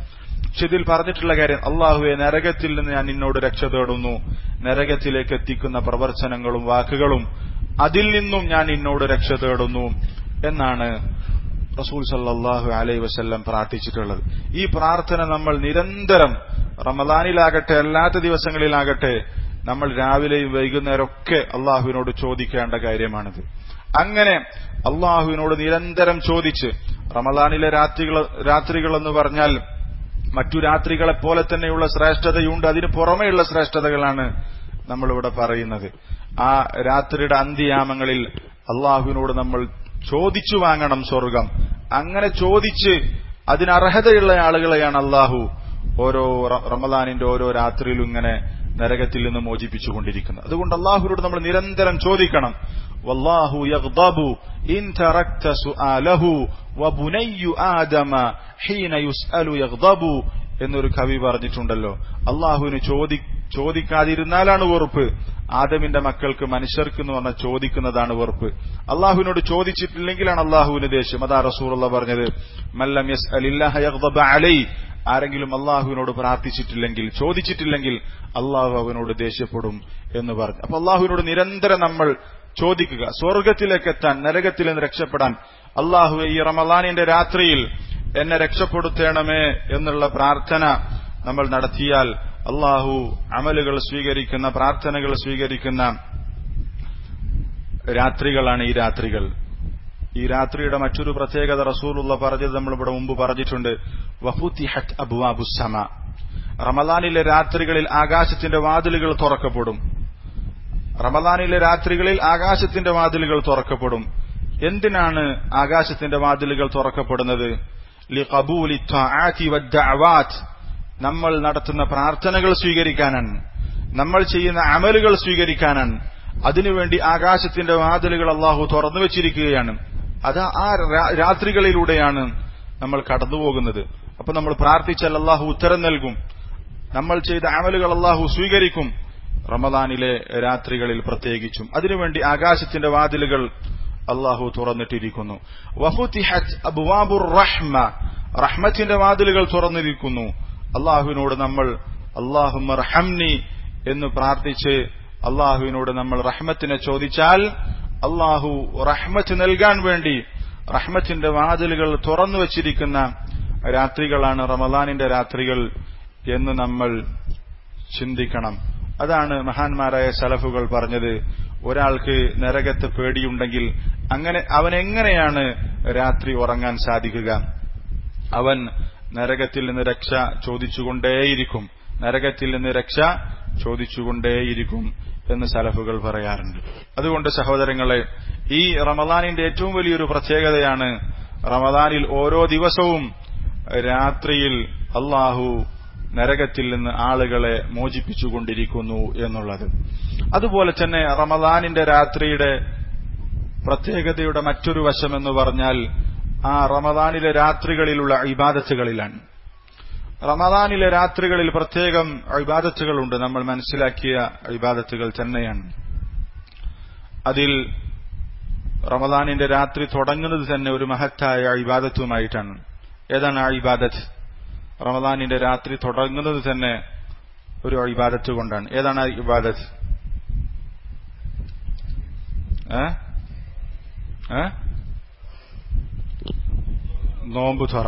പക്ഷെ ഇതിൽ പറഞ്ഞിട്ടുള്ള കാര്യം അള്ളാഹുവെ നരകത്തിൽ നിന്ന് ഞാൻ നിന്നോട് രക്ഷ തേടുന്നു നരകത്തിലേക്ക് എത്തിക്കുന്ന പ്രവർത്തനങ്ങളും വാക്കുകളും അതിൽ നിന്നും ഞാൻ നിന്നോട് രക്ഷ തേടുന്നു എന്നാണ് റസൂൽ സല്ലാഹു അലൈ വസ്ല്ലം പ്രാർത്ഥിച്ചിട്ടുള്ളത് ഈ പ്രാർത്ഥന നമ്മൾ നിരന്തരം റമദാനിലാകട്ടെ അല്ലാത്ത ദിവസങ്ങളിലാകട്ടെ നമ്മൾ രാവിലെയും വൈകുന്നേരം ഒക്കെ അള്ളാഹുവിനോട് ചോദിക്കേണ്ട കാര്യമാണിത് അങ്ങനെ അള്ളാഹുവിനോട് നിരന്തരം ചോദിച്ച് റമദാനിലെ രാത്രികൾ രാത്രികൾ എന്ന് പറഞ്ഞാൽ മറ്റു രാത്രികളെ പോലെ തന്നെയുള്ള ശ്രേഷ്ഠതയുണ്ട് അതിന് പുറമെയുള്ള ശ്രേഷ്ഠതകളാണ് നമ്മളിവിടെ പറയുന്നത് ആ രാത്രിയുടെ അന്ത്യയാമങ്ങളിൽ അള്ളാഹുവിനോട് നമ്മൾ ചോദിച്ചു വാങ്ങണം സ്വർഗം അങ്ങനെ ചോദിച്ച് അതിനർഹതയുള്ള ആളുകളെയാണ് അള്ളാഹു ഓരോ റമദാനിന്റെ ഓരോ രാത്രിയിലും ഇങ്ങനെ നരകത്തിൽ നിന്ന് മോചിപ്പിച്ചുകൊണ്ടിരിക്കുന്നത് അതുകൊണ്ട് അള്ളാഹുവിനോട് നമ്മൾ നിരന്തരം ചോദിക്കണം വല്ലാഹു യഗ്ദബു ഇൻ തറക്ത സുആലഹു വബുനയ്യു ആദമ ഹീന യുസ്അലു യഗ്ദബു എന്നൊരു കവി പറഞ്ഞിട്ടുണ്ടല്ലോ അള്ളാഹുവിന് ചോദി ചോദിക്കാതിരുന്നാലാണ് വെറുപ്പ് ആദമിന്റെ മക്കൾക്ക് മനുഷ്യർക്ക് എന്ന് പറഞ്ഞാൽ ചോദിക്കുന്നതാണ് വെറുപ്പ് അള്ളാഹുവിനോട് ചോദിച്ചിട്ടില്ലെങ്കിലാണ് അള്ളാഹുവിന് ദേഷ്യം അതാ റസൂറുള്ള പറഞ്ഞത് മല്ലം യസ് അലില്ലാഹ അലൈ ആരെങ്കിലും അള്ളാഹുവിനോട് പ്രാർത്ഥിച്ചിട്ടില്ലെങ്കിൽ ചോദിച്ചിട്ടില്ലെങ്കിൽ അള്ളാഹു അവനോട് ദേഷ്യപ്പെടും എന്ന് പറഞ്ഞു അപ്പൊ അള്ളാഹുവിനോട് നിരന്തരം നമ്മൾ ചോദിക്കുക സ്വർഗത്തിലേക്ക് എത്താൻ നരകത്തിൽ നിന്ന് രക്ഷപ്പെടാൻ അള്ളാഹു ഈ റമലാനിന്റെ രാത്രിയിൽ എന്നെ രക്ഷപ്പെടുത്തേണമേ എന്നുള്ള പ്രാർത്ഥന നമ്മൾ നടത്തിയാൽ അള്ളാഹു അമലുകൾ സ്വീകരിക്കുന്ന പ്രാർത്ഥനകൾ സ്വീകരിക്കുന്ന രാത്രികളാണ് ഈ രാത്രികൾ ഈ രാത്രിയുടെ മറ്റൊരു പ്രത്യേകത റസൂലുള്ള പറഞ്ഞത് നമ്മൾ ഇവിടെ മുമ്പ് പറഞ്ഞിട്ടുണ്ട് വഫുത്തിഹത്ത് അബുവാബുസമ റമലാനിലെ രാത്രികളിൽ ആകാശത്തിന്റെ വാതിലുകൾ തുറക്കപ്പെടും റമലാനിലെ രാത്രികളിൽ ആകാശത്തിന്റെ വാതിലുകൾ തുറക്കപ്പെടും എന്തിനാണ് ആകാശത്തിന്റെ വാതിലുകൾ തുറക്കപ്പെടുന്നത് നമ്മൾ നടത്തുന്ന പ്രാർത്ഥനകൾ സ്വീകരിക്കാനാണ് നമ്മൾ ചെയ്യുന്ന അമലുകൾ സ്വീകരിക്കാനാണ് അതിനുവേണ്ടി ആകാശത്തിന്റെ വാതിലുകൾ അള്ളാഹു തുറന്നു വെച്ചിരിക്കുകയാണ് അത് ആ രാത്രികളിലൂടെയാണ് നമ്മൾ കടന്നുപോകുന്നത് അപ്പൊ നമ്മൾ പ്രാർത്ഥിച്ചാൽ അള്ളാഹു ഉത്തരം നൽകും നമ്മൾ ചെയ്ത അമലുകൾ അള്ളാഹു സ്വീകരിക്കും റമദാനിലെ രാത്രികളിൽ പ്രത്യേകിച്ചും അതിനുവേണ്ടി ആകാശത്തിന്റെ വാതിലുകൾ അള്ളാഹു തുറന്നിട്ടിരിക്കുന്നു വഫുത്തിഹത്ത് അബുവാബുർ റഹ്മ റഹ്മത്തിന്റെ വാതിലുകൾ തുറന്നിരിക്കുന്നു അള്ളാഹുവിനോട് നമ്മൾ അള്ളാഹുമ റഹംനി എന്ന് പ്രാർത്ഥിച്ച് അള്ളാഹുവിനോട് നമ്മൾ റഹ്മത്തിനെ ചോദിച്ചാൽ അള്ളാഹു റഹ്മത്ത് നൽകാൻ വേണ്ടി റഹ്മത്തിന്റെ വാതിലുകൾ തുറന്നു വച്ചിരിക്കുന്ന രാത്രികളാണ് റമദാനിന്റെ രാത്രികൾ എന്ന് നമ്മൾ ചിന്തിക്കണം അതാണ് മഹാന്മാരായ സലഫുകൾ പറഞ്ഞത് ഒരാൾക്ക് നരകത്തെ പേടിയുണ്ടെങ്കിൽ അങ്ങനെ അവൻ എങ്ങനെയാണ് രാത്രി ഉറങ്ങാൻ സാധിക്കുക അവൻ നരകത്തിൽ നിന്ന് രക്ഷ ചോദിച്ചുകൊണ്ടേയിരിക്കും നരകത്തിൽ നിന്ന് രക്ഷ ചോദിച്ചുകൊണ്ടേയിരിക്കും എന്ന് സലഫുകൾ പറയാറുണ്ട് അതുകൊണ്ട് സഹോദരങ്ങളെ ഈ റമദാനിന്റെ ഏറ്റവും വലിയൊരു പ്രത്യേകതയാണ് റമദാനിൽ ഓരോ ദിവസവും രാത്രിയിൽ അള്ളാഹു നരകത്തിൽ നിന്ന് ആളുകളെ മോചിപ്പിച്ചുകൊണ്ടിരിക്കുന്നു എന്നുള്ളത് അതുപോലെ തന്നെ റമദാനിന്റെ രാത്രിയുടെ പ്രത്യേകതയുടെ മറ്റൊരു വശമെന്ന് പറഞ്ഞാൽ ആ റമദാനിലെ രാത്രികളിലുള്ള ഇബാദത്തുകളിലാണ് റമദാനിലെ രാത്രികളിൽ പ്രത്യേകം ഇബാദത്തുകളുണ്ട് നമ്മൾ മനസ്സിലാക്കിയ ഇബാദത്തുകൾ തന്നെയാണ് അതിൽ റമദാനിന്റെ രാത്രി തുടങ്ങുന്നത് തന്നെ ഒരു മഹത്തായ ഇബാദത്തുമായിട്ടാണ് ഏതാണ് ആ ഇബാദത്ത് റമദാനിന്റെ രാത്രി തുടങ്ങുന്നത് തന്നെ ഒരു ഇബാദത്ത് കൊണ്ടാണ് ഏതാണ് ആ ഇബാദത്ത് നോമ്പ് തുറ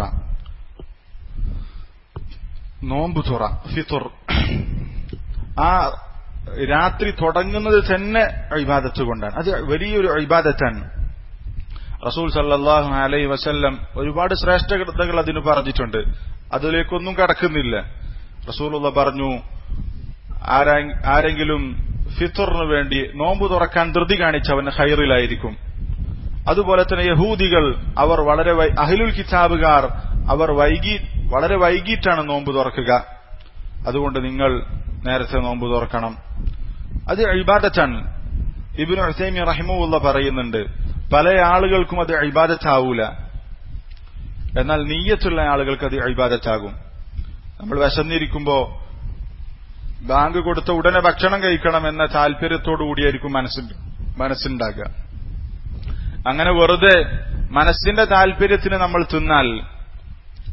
നോമ്പ് തുറ ഫിത്തുർ ആ രാത്രി തുടങ്ങുന്നത് തന്നെ ഇബാദത്ത് കൊണ്ടാണ് അത് വലിയൊരു ഇബാദത്താണ് റസൂൽ സല്ലാഹു അലൈ വസല്ലം ഒരുപാട് ശ്രേഷ്ഠതകൾ അതിന് പറഞ്ഞിട്ടുണ്ട് അതിലേക്കൊന്നും കടക്കുന്നില്ല റസൂലുള്ള പറഞ്ഞു ആരെങ്കിലും ഫിത്തറിന് വേണ്ടി നോമ്പ് തുറക്കാൻ ധൃതി കാണിച്ചവന് ഹൈറിലായിരിക്കും അതുപോലെ തന്നെ യഹൂദികൾ അവർ വളരെ അഹിലുൽ കിതാബുകാർ അവർ വൈകി വളരെ വൈകിട്ടാണ് നോമ്പ് തുറക്കുക അതുകൊണ്ട് നിങ്ങൾ നേരത്തെ നോമ്പ് തുറക്കണം അത് ഇബാദത്താണ് ഇബിൻ ഹുസൈമി റഹിമുള്ള പറയുന്നുണ്ട് പല ആളുകൾക്കും അത് ഇബാദത്താവൂല എന്നാൽ നീയത്തുള്ള ആളുകൾക്ക് അത് ഇബാദത്താകും നമ്മൾ വിശന്നിരിക്കുമ്പോ ബാങ്ക് കൊടുത്ത ഉടനെ ഭക്ഷണം കഴിക്കണം എന്ന താല്പര്യത്തോടു കൂടിയായിരിക്കും മനസ്സിൽ മനസ്സുണ്ടാകുക അങ്ങനെ വെറുതെ മനസ്സിന്റെ താല്പര്യത്തിന് നമ്മൾ തിന്നാൽ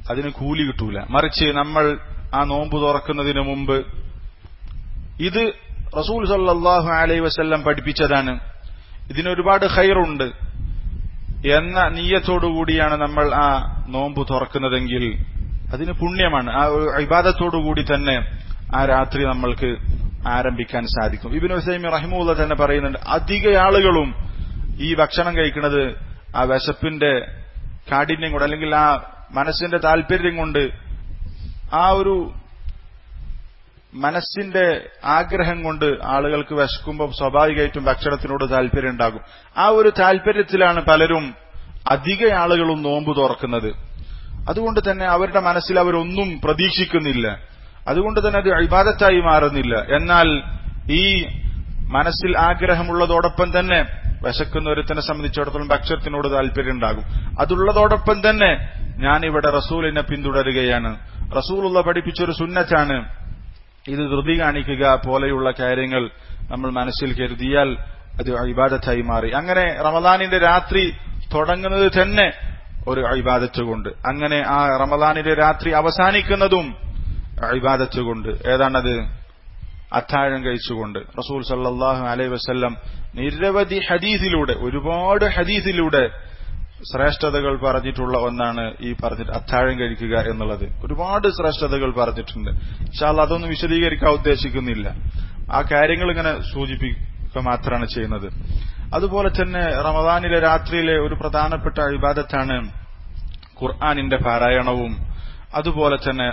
അതിന് കൂലി കിട്ടൂല മറിച്ച് നമ്മൾ ആ നോമ്പ് തുറക്കുന്നതിന് മുമ്പ് ഇത് റസൂൽ സല്ലാഹു അലൈ വസ്ല്ലം പഠിപ്പിച്ചതാണ് ഇതിനൊരുപാട് ഹൈറുണ്ട് എന്ന നീയത്തോടുകൂടിയാണ് നമ്മൾ ആ നോമ്പ് തുറക്കുന്നതെങ്കിൽ അതിന് പുണ്യമാണ് ആ ഒരു ഇബാദത്തോടുകൂടി തന്നെ ആ രാത്രി നമ്മൾക്ക് ആരംഭിക്കാൻ സാധിക്കും ഇബിൻ ഹുസൈമി റഹിമുള്ള തന്നെ പറയുന്നുണ്ട് അധിക ആളുകളും ഈ ഭക്ഷണം കഴിക്കുന്നത് ആ വിശപ്പിന്റെ കാഠിന്യം കൊണ്ട് അല്ലെങ്കിൽ ആ മനസ്സിന്റെ താല്പര്യം കൊണ്ട് ആ ഒരു മനസ്സിന്റെ ആഗ്രഹം കൊണ്ട് ആളുകൾക്ക് വിശക്കുമ്പോൾ സ്വാഭാവികമായിട്ടും ഭക്ഷണത്തിനോട് താല്പര്യം ഉണ്ടാകും ആ ഒരു താല്പര്യത്തിലാണ് പലരും അധിക ആളുകളും നോമ്പ് തുറക്കുന്നത് അതുകൊണ്ട് തന്നെ അവരുടെ മനസ്സിൽ അവരൊന്നും പ്രതീക്ഷിക്കുന്നില്ല അതുകൊണ്ട് തന്നെ അത് ഇബാദത്തായി മാറുന്നില്ല എന്നാൽ ഈ മനസ്സിൽ ആഗ്രഹമുള്ളതോടൊപ്പം തന്നെ വിശക്കുന്ന ഒരുത്തിനെ സംബന്ധിച്ചിടത്തോളം ഭക്ഷണത്തിനോട് താല്പര്യം ഉണ്ടാകും അതുള്ളതോടൊപ്പം തന്നെ ഞാൻ ഇവിടെ റസൂലിനെ പിന്തുടരുകയാണ് റസൂലുള്ള പഠിപ്പിച്ചൊരു സുന്നറ്റാണ് ഇത് ധൃതി കാണിക്കുക പോലെയുള്ള കാര്യങ്ങൾ നമ്മൾ മനസ്സിൽ കരുതിയാൽ അത് ഇബാദത്തായി മാറി അങ്ങനെ റമദാനിന്റെ രാത്രി തുടങ്ങുന്നത് തന്നെ ഒരു ഇബാദത്ത് കൊണ്ട് അങ്ങനെ ആ റമദാനിന്റെ രാത്രി അവസാനിക്കുന്നതും ഇബാദത്ത് കൊണ്ട് ഏതാണത് അത്താഴം കഴിച്ചുകൊണ്ട് റസൂൽ സല്ലാഹു അലൈ വസ്ല്ലം നിരവധി ഹദീസിലൂടെ ഒരുപാട് ഹദീസിലൂടെ ശ്രേഷ്ഠതകൾ പറഞ്ഞിട്ടുള്ള ഒന്നാണ് ഈ പറഞ്ഞിട്ട് അത്താഴം കഴിക്കുക എന്നുള്ളത് ഒരുപാട് ശ്രേഷ്ഠതകൾ പറഞ്ഞിട്ടുണ്ട് ഇൻഷാല്ല അതൊന്നും വിശദീകരിക്കാൻ ഉദ്ദേശിക്കുന്നില്ല ആ കാര്യങ്ങൾ ഇങ്ങനെ സൂചിപ്പിക്കുക മാത്രമാണ് ചെയ്യുന്നത് അതുപോലെ തന്നെ റമദാനിലെ രാത്രിയിലെ ഒരു പ്രധാനപ്പെട്ട വിവാദത്താണ് ഖുർആാനിന്റെ പാരായണവും അതുപോലെ തന്നെ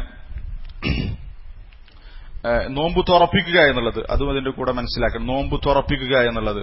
നോമ്പ് തുറപ്പിക്കുക എന്നുള്ളത് അതും അതിന്റെ കൂടെ മനസ്സിലാക്കണം നോമ്പ് തുറപ്പിക്കുക എന്നുള്ളത്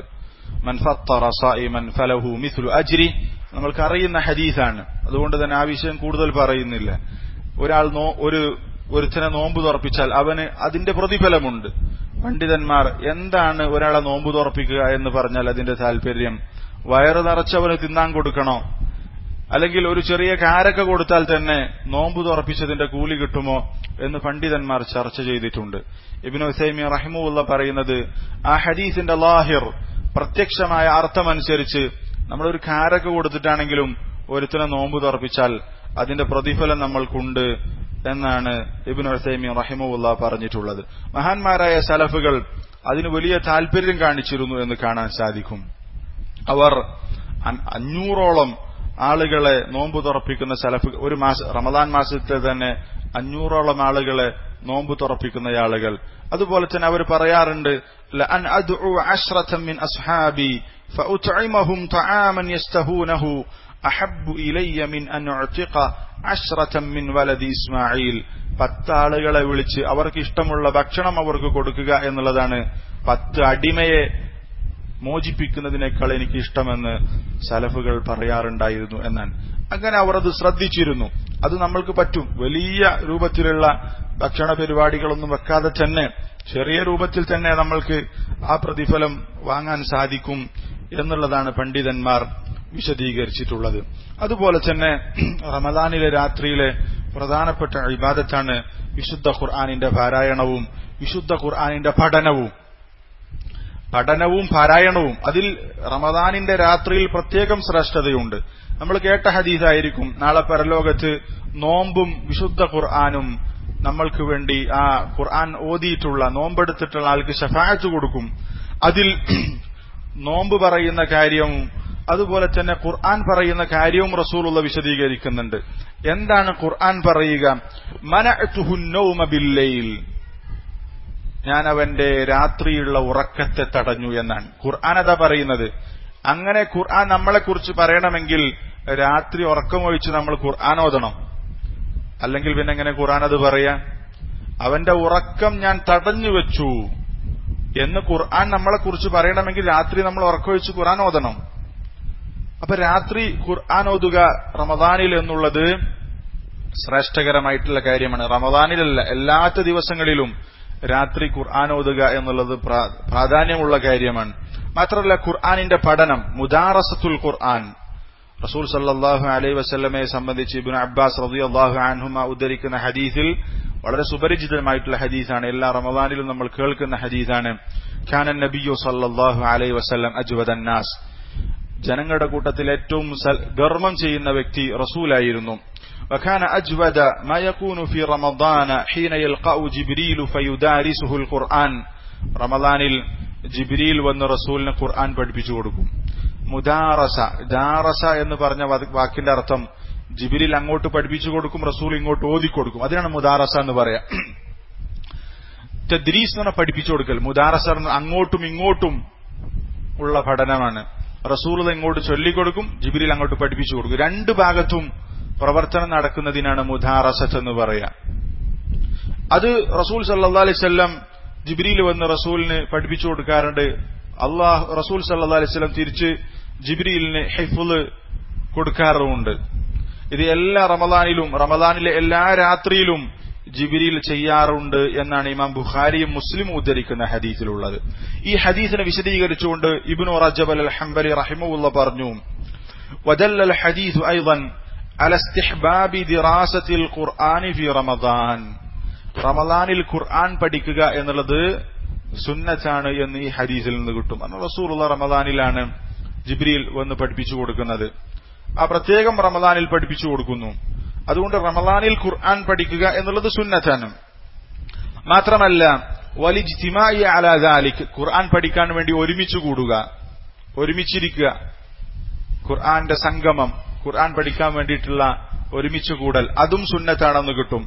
ഫലഹു മിസ്ലു അജ്രി നമ്മൾക്ക് അറിയുന്ന ഹദീസാണ് അതുകൊണ്ട് തന്നെ ആ വിഷയം കൂടുതൽ പറയുന്നില്ല ഒരാൾ ഒരു ഒരുത്തനെ നോമ്പ് തുറപ്പിച്ചാൽ അവന് അതിന്റെ പ്രതിഫലമുണ്ട് പണ്ഡിതന്മാർ എന്താണ് ഒരാളെ നോമ്പ് തുറപ്പിക്കുക എന്ന് പറഞ്ഞാൽ അതിന്റെ താല്പര്യം വയറ് നിറച്ചവന് തിന്നാൻ കൊടുക്കണോ അല്ലെങ്കിൽ ഒരു ചെറിയ കാരക്ക കൊടുത്താൽ തന്നെ നോമ്പ് തുറപ്പിച്ചതിന്റെ കൂലി കിട്ടുമോ എന്ന് പണ്ഡിതന്മാർ ചർച്ച ചെയ്തിട്ടുണ്ട് ഇബിനു ഹുസൈമി റഹിമുള്ള പറയുന്നത് ആ ഹദീസിന്റെ ലാഹിർ പ്രത്യക്ഷമായ അർത്ഥമനുസരിച്ച് നമ്മളൊരു കാരക്ക കൊടുത്തിട്ടാണെങ്കിലും ഒരുത്തിനെ നോമ്പ് തുറപ്പിച്ചാൽ അതിന്റെ പ്രതിഫലം നമ്മൾക്കുണ്ട് എന്നാണ് ഇബിൻ ഹുസൈമി റഹിമുല്ല പറഞ്ഞിട്ടുള്ളത് മഹാന്മാരായ സലഫുകൾ അതിന് വലിയ താല്പര്യം കാണിച്ചിരുന്നു എന്ന് കാണാൻ സാധിക്കും അവർ അഞ്ഞൂറോളം ആളുകളെ നോമ്പ് തുറപ്പിക്കുന്ന സലഫ് ഒരു മാസ റമദാൻ മാസത്തിൽ തന്നെ അഞ്ഞൂറോളം ആളുകളെ നോമ്പ് തുറപ്പിക്കുന്ന ആളുകൾ അതുപോലെ തന്നെ അവർ പറയാറുണ്ട് لأن أدعو عشرة من أصحابي فأطعمهم طعاما يستهونه أحب إلي من أن أعتق عشرة من ولد إسماعيل പത്ത് ആളുകളെ വിളിച്ച് അവർക്ക് ഇഷ്ടമുള്ള ഭക്ഷണം അവർക്ക് കൊടുക്കുക എന്നുള്ളതാണ് പത്ത് അടിമയെ മോചിപ്പിക്കുന്നതിനേക്കാൾ എനിക്ക് ഇഷ്ടമെന്ന് സലഫുകൾ പറയാറുണ്ടായിരുന്നു എന്നാണ് അങ്ങനെ അവർ അത് ശ്രദ്ധിച്ചിരുന്നു അത് നമ്മൾക്ക് പറ്റും വലിയ രൂപത്തിലുള്ള ഭക്ഷണ പരിപാടികളൊന്നും വെക്കാതെ തന്നെ ചെറിയ രൂപത്തിൽ തന്നെ നമ്മൾക്ക് ആ പ്രതിഫലം വാങ്ങാൻ സാധിക്കും എന്നുള്ളതാണ് പണ്ഡിതന്മാർ വിശദീകരിച്ചിട്ടുള്ളത് അതുപോലെ തന്നെ റമദാനിലെ രാത്രിയിലെ പ്രധാനപ്പെട്ട ഇബാദത്താണ് വിശുദ്ധ ഖുർആാനിന്റെ പാരായണവും വിശുദ്ധ ഖുർആാനിന്റെ പഠനവും പഠനവും പാരായണവും അതിൽ റമദാനിന്റെ രാത്രിയിൽ പ്രത്യേകം ശ്രേഷ്ഠതയുണ്ട് നമ്മൾ കേട്ട ഹദീസായിരിക്കും നാളെ പരലോകത്ത് നോമ്പും വിശുദ്ധ ഖുർആാനും നമ്മൾക്ക് വേണ്ടി ആ ഖുർആൻ ഓതിയിട്ടുള്ള നോമ്പെടുത്തിട്ടുള്ള ആൾക്ക് ഷഫായത്ത് കൊടുക്കും അതിൽ നോമ്പ് പറയുന്ന കാര്യവും അതുപോലെ തന്നെ ഖുർആൻ പറയുന്ന കാര്യവും റസൂലുള്ള വിശദീകരിക്കുന്നുണ്ട് എന്താണ് ഖുർആൻ പറയുക മനഅത്തുഹുന്നൗമബില്ലയിൽ ഞാൻ അവന്റെ രാത്രിയുള്ള ഉറക്കത്തെ തടഞ്ഞു എന്നാണ് ഖുർആൻ അതാ പറയുന്നത് അങ്ങനെ ഖുർആൻ നമ്മളെക്കുറിച്ച് പറയണമെങ്കിൽ രാത്രി ഉറക്കമൊഴിച്ച് നമ്മൾ ഖുർആൻ ഓതണം അല്ലെങ്കിൽ പിന്നെ എങ്ങനെ ഖുർആൻ അത് പറയാ അവന്റെ ഉറക്കം ഞാൻ തടഞ്ഞു വെച്ചു എന്ന് ഖുർആൻ നമ്മളെക്കുറിച്ച് പറയണമെങ്കിൽ രാത്രി നമ്മൾ ഉറക്കമൊഴിച്ച് ഖുർആൻ ഓതണം അപ്പൊ രാത്രി ഖുർആൻ ഓതുക റമദാനിൽ എന്നുള്ളത് ശ്രേഷ്ഠകരമായിട്ടുള്ള കാര്യമാണ് റമദാനിലല്ല എല്ലാത്ത ദിവസങ്ങളിലും രാത്രി ഖുർആൻ ഓതുക എന്നുള്ളത് പ്രാധാന്യമുള്ള കാര്യമാണ് മാത്രമല്ല ഖുർആാനിന്റെ പഠനം മുദാറസത്തുൽ ഖുർആൻ റസൂൽ സല്ലാഹു അലൈ വസ്ലമയെ സംബന്ധിച്ച് ഇബിൻ അബ്ബാസ് റബി അള്ളാഹു അൻഹുമ ഉദ്ധരിക്കുന്ന ഹദീസിൽ വളരെ സുപരിചിതമായിട്ടുള്ള ഹദീസാണ് എല്ലാ റമദാനിലും നമ്മൾ കേൾക്കുന്ന ഹദീസാണ് ഖാനൻ നബിയു സല്ലാഹു അലൈ വസ്ലം അജ്വദന്നാസ് ജനങ്ങളുടെ കൂട്ടത്തിൽ ഏറ്റവും ഗർമ്മം ചെയ്യുന്ന വ്യക്തി റസൂലായിരുന്നു وكان أجود ما يكون في رمضان حين يلقى جبريل فيدارسه القرآن റമദാനിൽ ജിബ്രീൽ വന്ന് റസൂലിന് ഖുർആൻ പഠിപ്പിച്ചു കൊടുക്കും മുദാറസ ദാറസ എന്ന് പറഞ്ഞ വാക്കിന്റെ അർത്ഥം ജിബിരിൽ അങ്ങോട്ട് പഠിപ്പിച്ചു കൊടുക്കും റസൂൽ ഇങ്ങോട്ട് ഓതി കൊടുക്കും അതിനാണ് മുദാറസ എന്ന് പറയാ തദ്രീസ് എന്ന് പറഞ്ഞാൽ പഠിപ്പിച്ചു കൊടുക്കൽ മുദാറസ അങ്ങോട്ടും ഇങ്ങോട്ടും ഉള്ള പഠനമാണ് റസൂൽ ഇങ്ങോട്ട് ചൊല്ലിക്കൊടുക്കും ജിബിരിൽ അങ്ങോട്ട് പഠിപ്പിച്ചു കൊടുക്കും രണ്ട് ഭാഗത്തും പ്രവർത്തനം നടക്കുന്നതിനാണ് മുദാറസത്ത് എന്ന് പറയാ അത് റസൂൽ സല്ലാ അലൈവല്ലം ജിബ്രീൽ വന്ന് റസൂലിന് പഠിപ്പിച്ചു കൊടുക്കാറുണ്ട് അള്ളാഹ് റസൂൽ സല്ലാ അലൈവല്ലം തിരിച്ച് ജിബ്രീലിന് ഹെഫുല് കൊടുക്കാറുമുണ്ട് ഇത് എല്ലാ റമദാനിലും റമദാനിലെ എല്ലാ രാത്രിയിലും ജിബിരിയിൽ ചെയ്യാറുണ്ട് എന്നാണ് ഇമാം ബുഖാരിയും മുസ്ലിം ഉദ്ധരിക്കുന്ന ഹദീസിലുള്ളത് ഈ ഹദീസിനെ വിശദീകരിച്ചുകൊണ്ട് ഇബ്നു റജബ് അൽ ഹംബലി റഹിമുള്ള പറഞ്ഞു ودل الحديث أيضا على استحباب دراسة القرآن في رمضان റമദാനിൽ ഖുർആൻ പഠിക്കുക എന്നുള്ളത് സുന്നത്താണ് എന്ന് ഈ ഹദീസിൽ നിന്ന് കിട്ടും അന്ന് റസൂറുള്ള റമദാനിലാണ് ജിബ്രീൽ വന്ന് പഠിപ്പിച്ചു കൊടുക്കുന്നത് ആ പ്രത്യേകം റമദാനിൽ പഠിപ്പിച്ചു കൊടുക്കുന്നു അതുകൊണ്ട് റമദാനിൽ ഖുർആൻ പഠിക്കുക എന്നുള്ളത് സുന്നത്താണ് മാത്രമല്ല വലിജ്തിമായി അലാദാലിക് ഖുർആൻ പഠിക്കാൻ വേണ്ടി ഒരുമിച്ച് കൂടുക ഒരുമിച്ചിരിക്കുക ഖുർആന്റെ സംഗമം ഖുർആൻ പഠിക്കാൻ വേണ്ടിയിട്ടുള്ള ഒരുമിച്ച് കൂടൽ അതും സുന്നത്താണെന്ന് കിട്ടും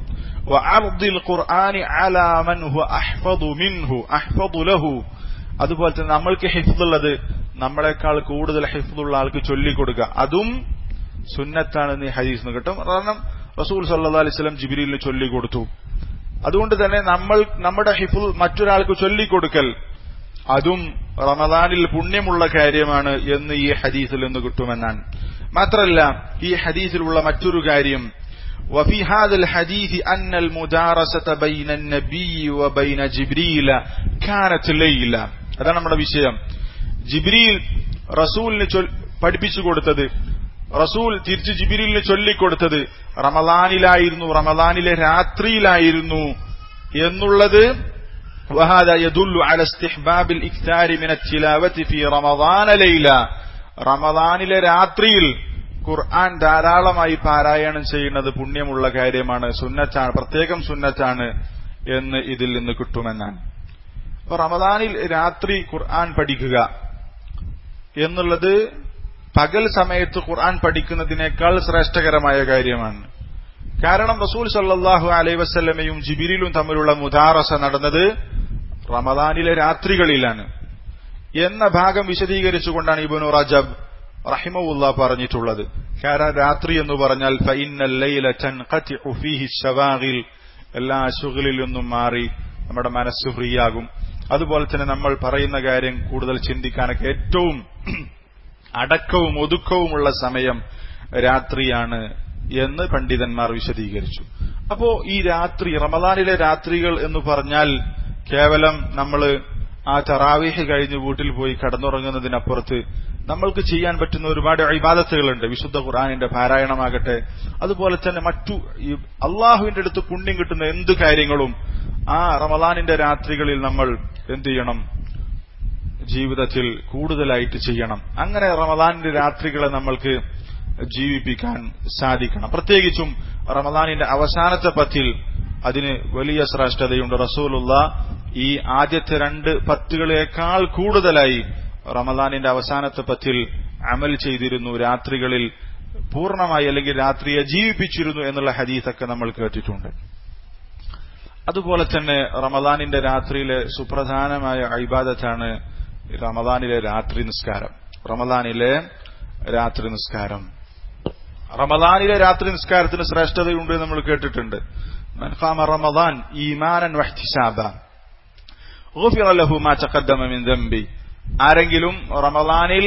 അതുപോലെ തന്നെ നമ്മൾക്ക് ഹിഫ്ദുള്ളത് നമ്മളെക്കാൾ കൂടുതൽ ഹിഫ്ദുള്ള ആൾക്ക് ചൊല്ലിക്കൊടുക്കുക അതും സുന്നത്താണെന്ന് ഈ ഹദീസ് കിട്ടും കാരണം റസൂൽ സല്ലാ അലിസ്ലം ജിബിരിലിന് ചൊല്ലിക്കൊടുത്തു അതുകൊണ്ട് തന്നെ നമ്മൾ നമ്മുടെ ഹിഫുൽ മറ്റൊരാൾക്ക് ചൊല്ലിക്കൊടുക്കൽ അതും റമദാനിൽ പുണ്യമുള്ള കാര്യമാണ് എന്ന് ഈ ഹദീസിൽ നിന്ന് കിട്ടുമെന്നാണ് മാത്രമല്ല ഈ ഹദീസിലുള്ള മറ്റൊരു കാര്യം وفي هذا الحديث أن المدارسة بين النبي وبين جبريل كانت ليلة അതാണ് നമ്മുടെ വിഷയം ജിബ്രീൽ റസൂലിന് പഠിപ്പിച്ചു കൊടുത്തത് റസൂൽ തിരിച്ച് ജിബിരിലിന് ചൊല്ലിക്കൊടുത്തത് റമദാനിലായിരുന്നു റമദാനിലെ രാത്രിയിലായിരുന്നു എന്നുള്ളത് وهذا يدل على استحباب الإكثار من التلاوة في رمضان ليلة റമദാനിലെ രാത്രിയിൽ ഖുർആൻ ധാരാളമായി പാരായണം ചെയ്യുന്നത് പുണ്യമുള്ള കാര്യമാണ് സുന്നത്താണ് പ്രത്യേകം സുന്നത്താണ് എന്ന് ഇതിൽ നിന്ന് കിട്ടുമെന്നാണ് അപ്പൊ റമദാനിൽ രാത്രി ഖുർആൻ പഠിക്കുക എന്നുള്ളത് പകൽ സമയത്ത് ഖുർആൻ പഠിക്കുന്നതിനേക്കാൾ ശ്രേഷ്ഠകരമായ കാര്യമാണ് കാരണം റസൂൽ സല്ലാഹു അലൈ വസ്ല്ലമയും ജിബിരിലും തമ്മിലുള്ള മുദാറസ നടന്നത് റമദാനിലെ രാത്രികളിലാണ് എന്ന ഭാഗം വിശദീകരിച്ചുകൊണ്ടാണ് ഇബനു റജബ് റഹിമുല്ല പറഞ്ഞിട്ടുള്ളത് കാരണം രാത്രി എന്ന് പറഞ്ഞാൽ എല്ലാ അശുകളിൽ നിന്നും മാറി നമ്മുടെ മനസ്സ് ഫ്രീ ആകും അതുപോലെ തന്നെ നമ്മൾ പറയുന്ന കാര്യം കൂടുതൽ ചിന്തിക്കാനൊക്കെ ഏറ്റവും അടക്കവും ഒതുക്കവുമുള്ള സമയം രാത്രിയാണ് എന്ന് പണ്ഡിതന്മാർ വിശദീകരിച്ചു അപ്പോ ഈ രാത്രി റമദാനിലെ രാത്രികൾ എന്ന് പറഞ്ഞാൽ കേവലം നമ്മൾ ആ തറാവീഹ് കഴിഞ്ഞ് വീട്ടിൽ പോയി കടന്നുറങ്ങുന്നതിനപ്പുറത്ത് നമ്മൾക്ക് ചെയ്യാൻ പറ്റുന്ന ഒരുപാട് ഇബാദത്തുകളുണ്ട് വിശുദ്ധ ഖുർആാനിന്റെ പാരായണമാകട്ടെ അതുപോലെ തന്നെ മറ്റു അള്ളാഹുവിന്റെ അടുത്ത് പുണ്യം കിട്ടുന്ന എന്തു കാര്യങ്ങളും ആ റമദാനിന്റെ രാത്രികളിൽ നമ്മൾ എന്ത് ചെയ്യണം ജീവിതത്തിൽ കൂടുതലായിട്ട് ചെയ്യണം അങ്ങനെ റമദാനിന്റെ രാത്രികളെ നമ്മൾക്ക് ജീവിപ്പിക്കാൻ സാധിക്കണം പ്രത്യേകിച്ചും റമദാനിന്റെ അവസാനത്തെ പത്തിൽ അതിന് വലിയ ശ്രേഷ്ഠതയുണ്ട് റസൂലുള്ള ഈ ആദ്യത്തെ രണ്ട് പത്തുകളേക്കാൾ കൂടുതലായി റമദാനിന്റെ അവസാനത്തെ പത്തിൽ അമൽ ചെയ്തിരുന്നു രാത്രികളിൽ പൂർണ്ണമായി അല്ലെങ്കിൽ രാത്രിയെ ജീവിപ്പിച്ചിരുന്നു എന്നുള്ള ഹദീസൊക്കെ നമ്മൾ കേട്ടിട്ടുണ്ട് അതുപോലെ തന്നെ റമദാനിന്റെ രാത്രിയിലെ സുപ്രധാനമായ അഭിബാദത്താണ് റമദാനിലെ രാത്രി നിസ്കാരം റമദാനിലെ രാത്രി നിസ്കാരം റമദാനിലെ രാത്രി നിസ്കാരത്തിന് ശ്രേഷ്ഠതയുണ്ട് നമ്മൾ കേട്ടിട്ടുണ്ട് മൻഖാമ റമദാൻ ഈമാനൻ വഹ്തിസാബ غفر له ما تقدم من ذنبي ആരെങ്കിലും റമദാനിൽ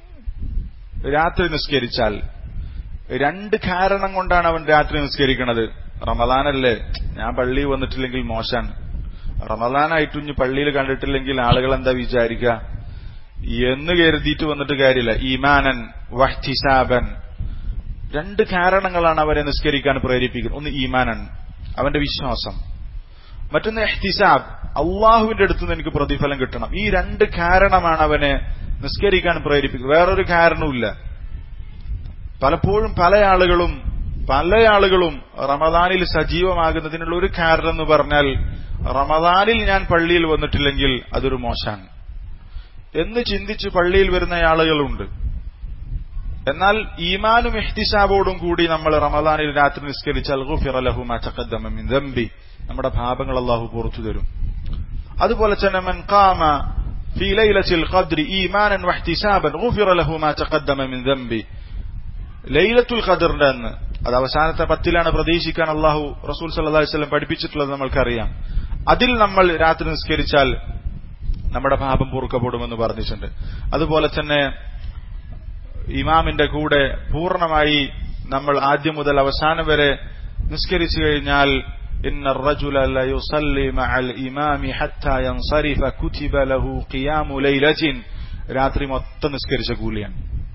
രാത്രി നിസ്കരിച്ചാൽ രണ്ട് കാരണം കൊണ്ടാണ് അവൻ രാത്രി നിസ്കരിക്കുന്നത് റമദാനല്ലേ ഞാൻ പള്ളിയിൽ വന്നിട്ടില്ലെങ്കിൽ മോശാണ് റമദാനായിട്ടും ഇനി പള്ളിയിൽ കണ്ടിട്ടില്ലെങ്കിൽ ആളുകൾ എന്താ വിചാരിക്കുക എന്ന് കരുതിയിട്ട് വന്നിട്ട് കാര്യമില്ല ഈമാനൻ വഹ്തിസാബൻ രണ്ട് കാരണങ്ങളാണ് അവരെ നിസ്കരിക്കാൻ പ്രേരിപ്പിക്കുന്നത് ഒന്ന് ഈമാനൻ അവന്റെ വിശ്വാസം മറ്റൊന്ന് എഹ്തിസാബ് അള്ളാഹുവിന്റെ അടുത്ത് നിന്ന് എനിക്ക് പ്രതിഫലം കിട്ടണം ഈ രണ്ട് കാരണമാണ് അവനെ നിസ്കരിക്കാൻ പ്രേരിപ്പിക്കുന്നത് വേറൊരു കാരണവുമില്ല പലപ്പോഴും പല ആളുകളും പല ആളുകളും റമദാനിൽ സജീവമാകുന്നതിനുള്ള ഒരു കാരണം എന്ന് പറഞ്ഞാൽ റമദാനിൽ ഞാൻ പള്ളിയിൽ വന്നിട്ടില്ലെങ്കിൽ അതൊരു മോശാണ് എന്ന് ചിന്തിച്ച് പള്ളിയിൽ വരുന്ന ആളുകളുണ്ട് എന്നാൽ ഈമാനും ഇഹ്തിസാബോടും കൂടി നമ്മൾ റമദാനിൽ രാത്രി നിസ്കരിച്ചാൽ ദമ്പി നമ്മുടെ പാപങ്ങൾ അള്ളാഹു പുറത്തു തരും അതുപോലെ തന്നെ മൻ ഖാമ في ليلة القدر إيمانا واحتسابا غفر له ما تقدم من ذنبه ലൈലത്തുൽ ഖദറിന്റെ അന്ന് അത് അവസാനത്തെ പത്തിലാണ് പ്രതീക്ഷിക്കാൻ അള്ളാഹു റസൂൽ സല്ലല്ലാഹു അലൈഹി വസല്ലം പഠിപ്പിച്ചിട്ടുള്ളത് നമ്മൾക്കറിയാം അതിൽ നമ്മൾ രാത്രി നിസ്കരിച്ചാൽ നമ്മുടെ പാപം പൊറുക്കപ്പെടുമെന്ന് പറഞ്ഞിട്ടുണ്ട് അതുപോലെ തന്നെ ഇമാമിന്റെ കൂടെ പൂർണ്ണമായി നമ്മൾ ആദ്യം മുതൽ അവസാനം വരെ നിസ്കരിച്ചു കഴിഞ്ഞാൽ إن الرجل لا يصلي مع الإمام حتى ينصرف كتب له قيام ليلة രാത്രി മൊത്തം നിസ്കരിച്ച കൂലിയാണ്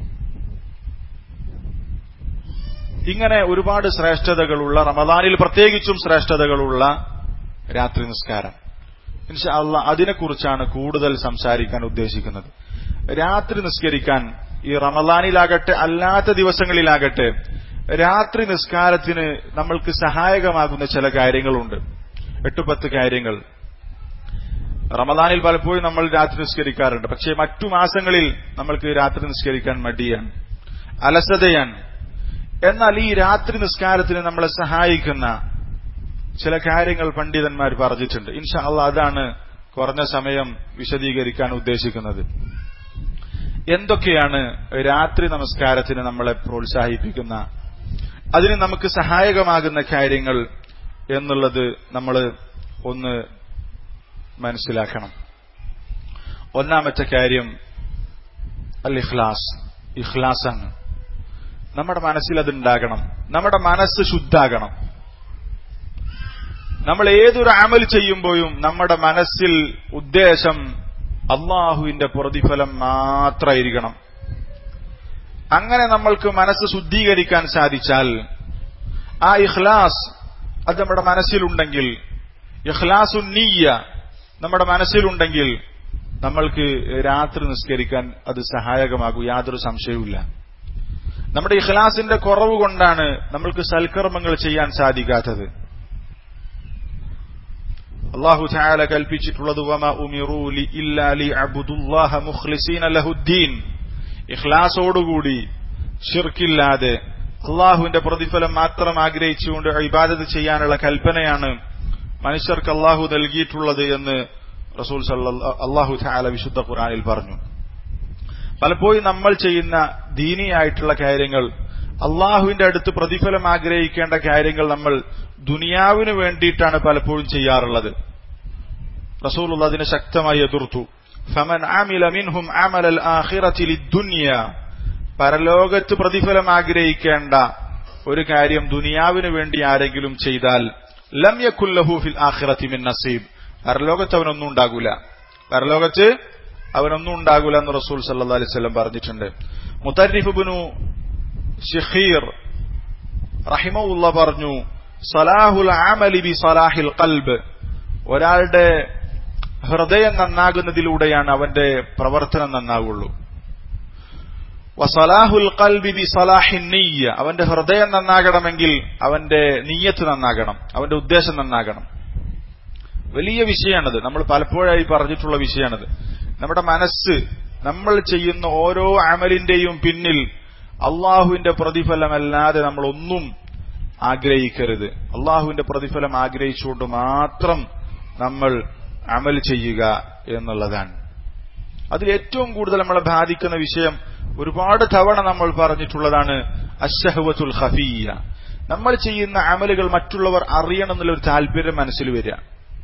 ഇങ്ങനെ ഒരുപാട് ശ്രേഷ്ഠതകളുള്ള റമദാനിൽ പ്രത്യേകിച്ചും ശ്രേഷ്ഠതകളുള്ള രാത്രി നിസ്കാരം അല്ല അതിനെക്കുറിച്ചാണ് കൂടുതൽ സംസാരിക്കാൻ ഉദ്ദേശിക്കുന്നത് രാത്രി നിസ്കരിക്കാൻ ഈ റമദാനിലാകട്ടെ അല്ലാത്ത ദിവസങ്ങളിലാകട്ടെ രാത്രി നിസ്കാരത്തിന് നമ്മൾക്ക് സഹായകമാകുന്ന ചില കാര്യങ്ങളുണ്ട് എട്ട് പത്ത് കാര്യങ്ങൾ റമദാനിൽ പലപ്പോഴും നമ്മൾ രാത്രി നിസ്കരിക്കാറുണ്ട് പക്ഷേ മറ്റു മാസങ്ങളിൽ നമ്മൾക്ക് രാത്രി നിസ്കരിക്കാൻ മടിയാണ് അലസതയാണ് എന്നാൽ ഈ രാത്രി നിസ്കാരത്തിന് നമ്മളെ സഹായിക്കുന്ന ചില കാര്യങ്ങൾ പണ്ഡിതന്മാർ പറഞ്ഞിട്ടുണ്ട് ഇൻഷാ അള്ളാ അതാണ് കുറഞ്ഞ സമയം വിശദീകരിക്കാൻ ഉദ്ദേശിക്കുന്നത് എന്തൊക്കെയാണ് രാത്രി നമസ്കാരത്തിന് നമ്മളെ പ്രോത്സാഹിപ്പിക്കുന്ന അതിന് നമുക്ക് സഹായകമാകുന്ന കാര്യങ്ങൾ എന്നുള്ളത് നമ്മൾ ഒന്ന് മനസ്സിലാക്കണം ഒന്നാമത്തെ കാര്യം അൽ ഇഖ്ലാസ് ഇഖ്ലാസാണ് നമ്മുടെ മനസ്സിൽ അതുണ്ടാകണം നമ്മുടെ മനസ്സ് ശുദ്ധാകണം നമ്മൾ ഏതൊരു അമൽ ചെയ്യുമ്പോഴും നമ്മുടെ മനസ്സിൽ ഉദ്ദേശം അള്ളാഹുവിന്റെ പ്രതിഫലം മാത്രമായിരിക്കണം അങ്ങനെ നമ്മൾക്ക് മനസ്സ് ശുദ്ധീകരിക്കാൻ സാധിച്ചാൽ ആ ഇഖ്ലാസ് അത് നമ്മുടെ മനസ്സിലുണ്ടെങ്കിൽ ഇഖ്ലാസു നീയ നമ്മുടെ മനസ്സിലുണ്ടെങ്കിൽ നമ്മൾക്ക് രാത്രി നിസ്കരിക്കാൻ അത് സഹായകമാകും യാതൊരു സംശയവുമില്ല നമ്മുടെ ഇഖ്ലാസിന്റെ കുറവ് കൊണ്ടാണ് നമ്മൾക്ക് സൽക്കർമ്മങ്ങൾ ചെയ്യാൻ സാധിക്കാത്തത് അള്ളാഹു ചായാല കൽപ്പിച്ചിട്ടുള്ളത് വമ ഉമിറൂലി ഇല്ലാലി അബുദുല്ലാഹ മുഖ്ലിസീന ലഹുദ്ദീൻ ഇഖ്ലാസോടുകൂടി ഷിർക്കില്ലാതെ അള്ളാഹുവിന്റെ പ്രതിഫലം മാത്രം ആഗ്രഹിച്ചുകൊണ്ട് ഇബാദത്ത് ചെയ്യാനുള്ള കൽപ്പനയാണ് മനുഷ്യർക്ക് അള്ളാഹു നൽകിയിട്ടുള്ളത് എന്ന് റസൂൽ അള്ളാഹു ചായാല വിശുദ്ധ ഖുറാനിൽ പറഞ്ഞു പലപ്പോഴും നമ്മൾ ചെയ്യുന്ന ദീനിയായിട്ടുള്ള കാര്യങ്ങൾ അള്ളാഹുവിന്റെ അടുത്ത് പ്രതിഫലം ആഗ്രഹിക്കേണ്ട കാര്യങ്ങൾ നമ്മൾ ദുനിയാവിന് വേണ്ടിയിട്ടാണ് പലപ്പോഴും ചെയ്യാറുള്ളത് റസൂൽ അതിനെ ശക്തമായി എതിർത്തു ഫമൻ ആമില മിൻഹും അമലൽ ആഖിറത്തി ലിദ്ദുനിയ പരലോകത്ത് പ്രതിഫലം ആഗ്രഹിക്കേണ്ട ഒരു കാര്യം ദുനിയാവിന് വേണ്ടി ആരെങ്കിലും ചെയ്താൽ ലം യക്കുല്ലഹു ഫിൽ ആഖിറത്തി മിൻ നസീബ് പരലോകത്ത് അവനൊന്നും ഉണ്ടാകൂല പരലോകത്ത് അവനൊന്നും ഉണ്ടാകൂല എന്ന് റസൂൽ സല്ലാ അലൈഹി സ്വലം പറഞ്ഞിട്ടുണ്ട് മുത്തരിഫ് ബിനു ഷിഖീർ റഹിമുള്ള പറഞ്ഞു സലാഹുൽ ആമലി ബി സലാഹിൽ കൽബ് ഒരാളുടെ ഹൃദയം നന്നാകുന്നതിലൂടെയാണ് അവന്റെ പ്രവർത്തനം നന്നാകുള്ളൂ വസലാഹുൽ കൽബി ബി സലാഹിൻ നീയ അവന്റെ ഹൃദയം നന്നാകണമെങ്കിൽ അവന്റെ നീയത്ത് നന്നാകണം അവന്റെ ഉദ്ദേശം നന്നാകണം വലിയ വിഷയമാണത് നമ്മൾ പലപ്പോഴായി പറഞ്ഞിട്ടുള്ള വിഷയമാണത് നമ്മുടെ മനസ്സ് നമ്മൾ ചെയ്യുന്ന ഓരോ അമലിന്റെയും പിന്നിൽ അള്ളാഹുവിന്റെ പ്രതിഫലമല്ലാതെ നമ്മൾ ഒന്നും ആഗ്രഹിക്കരുത് അള്ളാഹുവിന്റെ പ്രതിഫലം ആഗ്രഹിച്ചുകൊണ്ട് മാത്രം നമ്മൾ അമൽ ചെയ്യുക എന്നുള്ളതാണ് അതിൽ ഏറ്റവും കൂടുതൽ നമ്മളെ ബാധിക്കുന്ന വിഷയം ഒരുപാട് തവണ നമ്മൾ പറഞ്ഞിട്ടുള്ളതാണ് അഷഹവത്തുൽ ഖഫീയ നമ്മൾ ചെയ്യുന്ന അമലുകൾ മറ്റുള്ളവർ അറിയണം എന്നുള്ള ഒരു താല്പര്യം മനസ്സിൽ വരിക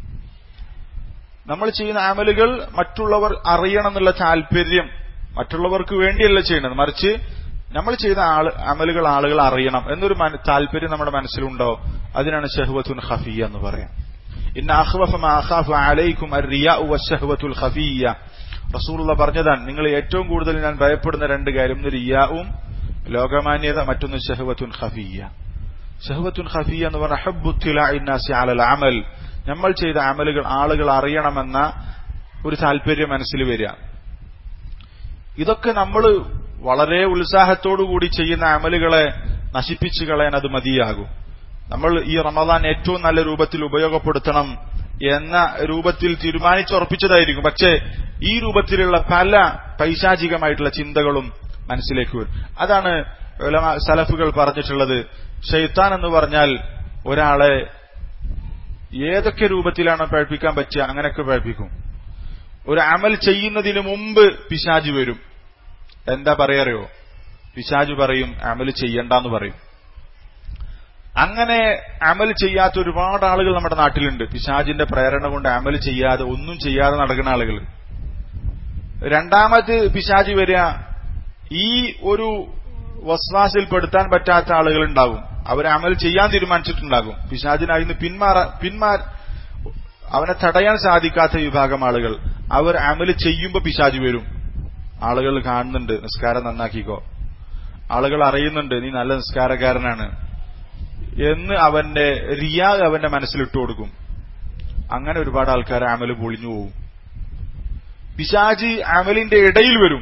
നമ്മൾ ചെയ്യുന്ന അമലുകൾ മറ്റുള്ളവർ അറിയണം എന്നുള്ള താല്പര്യം മറ്റുള്ളവർക്ക് വേണ്ടിയല്ല ചെയ്യുന്നത് മറിച്ച് നമ്മൾ ചെയ്ത ആള് അമലുകൾ ആളുകൾ അറിയണം എന്നൊരു താല്പര്യം നമ്മുടെ മനസ്സിലുണ്ടോ അതിനാണ് ഷഹ്വത്തുൻ ഖഫിയ എന്ന് പറയാം ഇന്ന അഖ്വഫ അഖാഫു അലൈക്കും ഷഹ്വത്തുൽ ഖഫിയ റസൂലുള്ള പറഞ്ഞതാണ് നിങ്ങൾ ഏറ്റവും കൂടുതൽ ഞാൻ ഭയപ്പെടുന്ന രണ്ട് കാര്യം ഒന്ന് റിയാവും ലോകമാന്യത മറ്റൊന്ന് ഷഹ്വത്തുൻ ഖഫിയ ഷഹ്വത്തുൻ ഖഫിയ എന്ന് പറഞ്ഞ ഹബ്ബുത്തിലാസി അലൽ അമൽ നമ്മൾ ചെയ്ത അമലുകൾ ആളുകൾ അറിയണമെന്ന ഒരു താല്പര്യം മനസ്സിൽ വരിക ഇതൊക്കെ നമ്മൾ വളരെ ഉത്സാഹത്തോടുകൂടി ചെയ്യുന്ന അമലുകളെ നശിപ്പിച്ചു കളയാൻ അത് മതിയാകും നമ്മൾ ഈ റമദാൻ ഏറ്റവും നല്ല രൂപത്തിൽ ഉപയോഗപ്പെടുത്തണം എന്ന രൂപത്തിൽ തീരുമാനിച്ചുറപ്പിച്ചതായിരിക്കും പക്ഷേ ഈ രൂപത്തിലുള്ള പല പൈശാചികമായിട്ടുള്ള ചിന്തകളും മനസ്സിലേക്ക് വരും അതാണ് ഉലമാ- സലഫുകൾ പറഞ്ഞിട്ടുള്ളത് ഷെയ്ത്താൻ എന്ന് പറഞ്ഞാൽ ഒരാളെ ഏതൊക്കെ രൂപത്തിലാണ് പഴപ്പിക്കാൻ പറ്റുക അങ്ങനെയൊക്കെ പഴപ്പിക്കും ഒരു അമൽ ചെയ്യുന്നതിന് മുമ്പ് പിശാജ് വരും എന്താ പറയാറിയോ പിശാജ് പറയും അമൽ ചെയ്യണ്ടെന്ന് പറയും അങ്ങനെ അമൽ ചെയ്യാത്ത ഒരുപാട് ആളുകൾ നമ്മുടെ നാട്ടിലുണ്ട് പിശാജിന്റെ പ്രേരണ കൊണ്ട് അമൽ ചെയ്യാതെ ഒന്നും ചെയ്യാതെ നടക്കുന്ന ആളുകൾ രണ്ടാമത് പിശാജ് വരിക ഈ ഒരു വസ്വാസിൽ പെടുത്താൻ പറ്റാത്ത ആളുകൾ ഉണ്ടാകും അവർ അമൽ ചെയ്യാൻ തീരുമാനിച്ചിട്ടുണ്ടാകും പിശാജിനായി നിന്ന് പിന്മാറ പിന്മാർ അവനെ തടയാൻ സാധിക്കാത്ത വിഭാഗം ആളുകൾ അവർ അമൽ ചെയ്യുമ്പോൾ പിശാജ് വരും ആളുകൾ കാണുന്നുണ്ട് നിസ്കാരം നന്നാക്കിക്കോ ആളുകൾ അറിയുന്നുണ്ട് നീ നല്ല നിസ്കാരക്കാരനാണ് എന്ന് അവന്റെ റിയാ അവന്റെ മനസ്സിലിട്ട് കൊടുക്കും അങ്ങനെ ഒരുപാട് ആൾക്കാർ അമല് പൊളിഞ്ഞു പോകും പിശാജ് അമലിന്റെ ഇടയിൽ വരും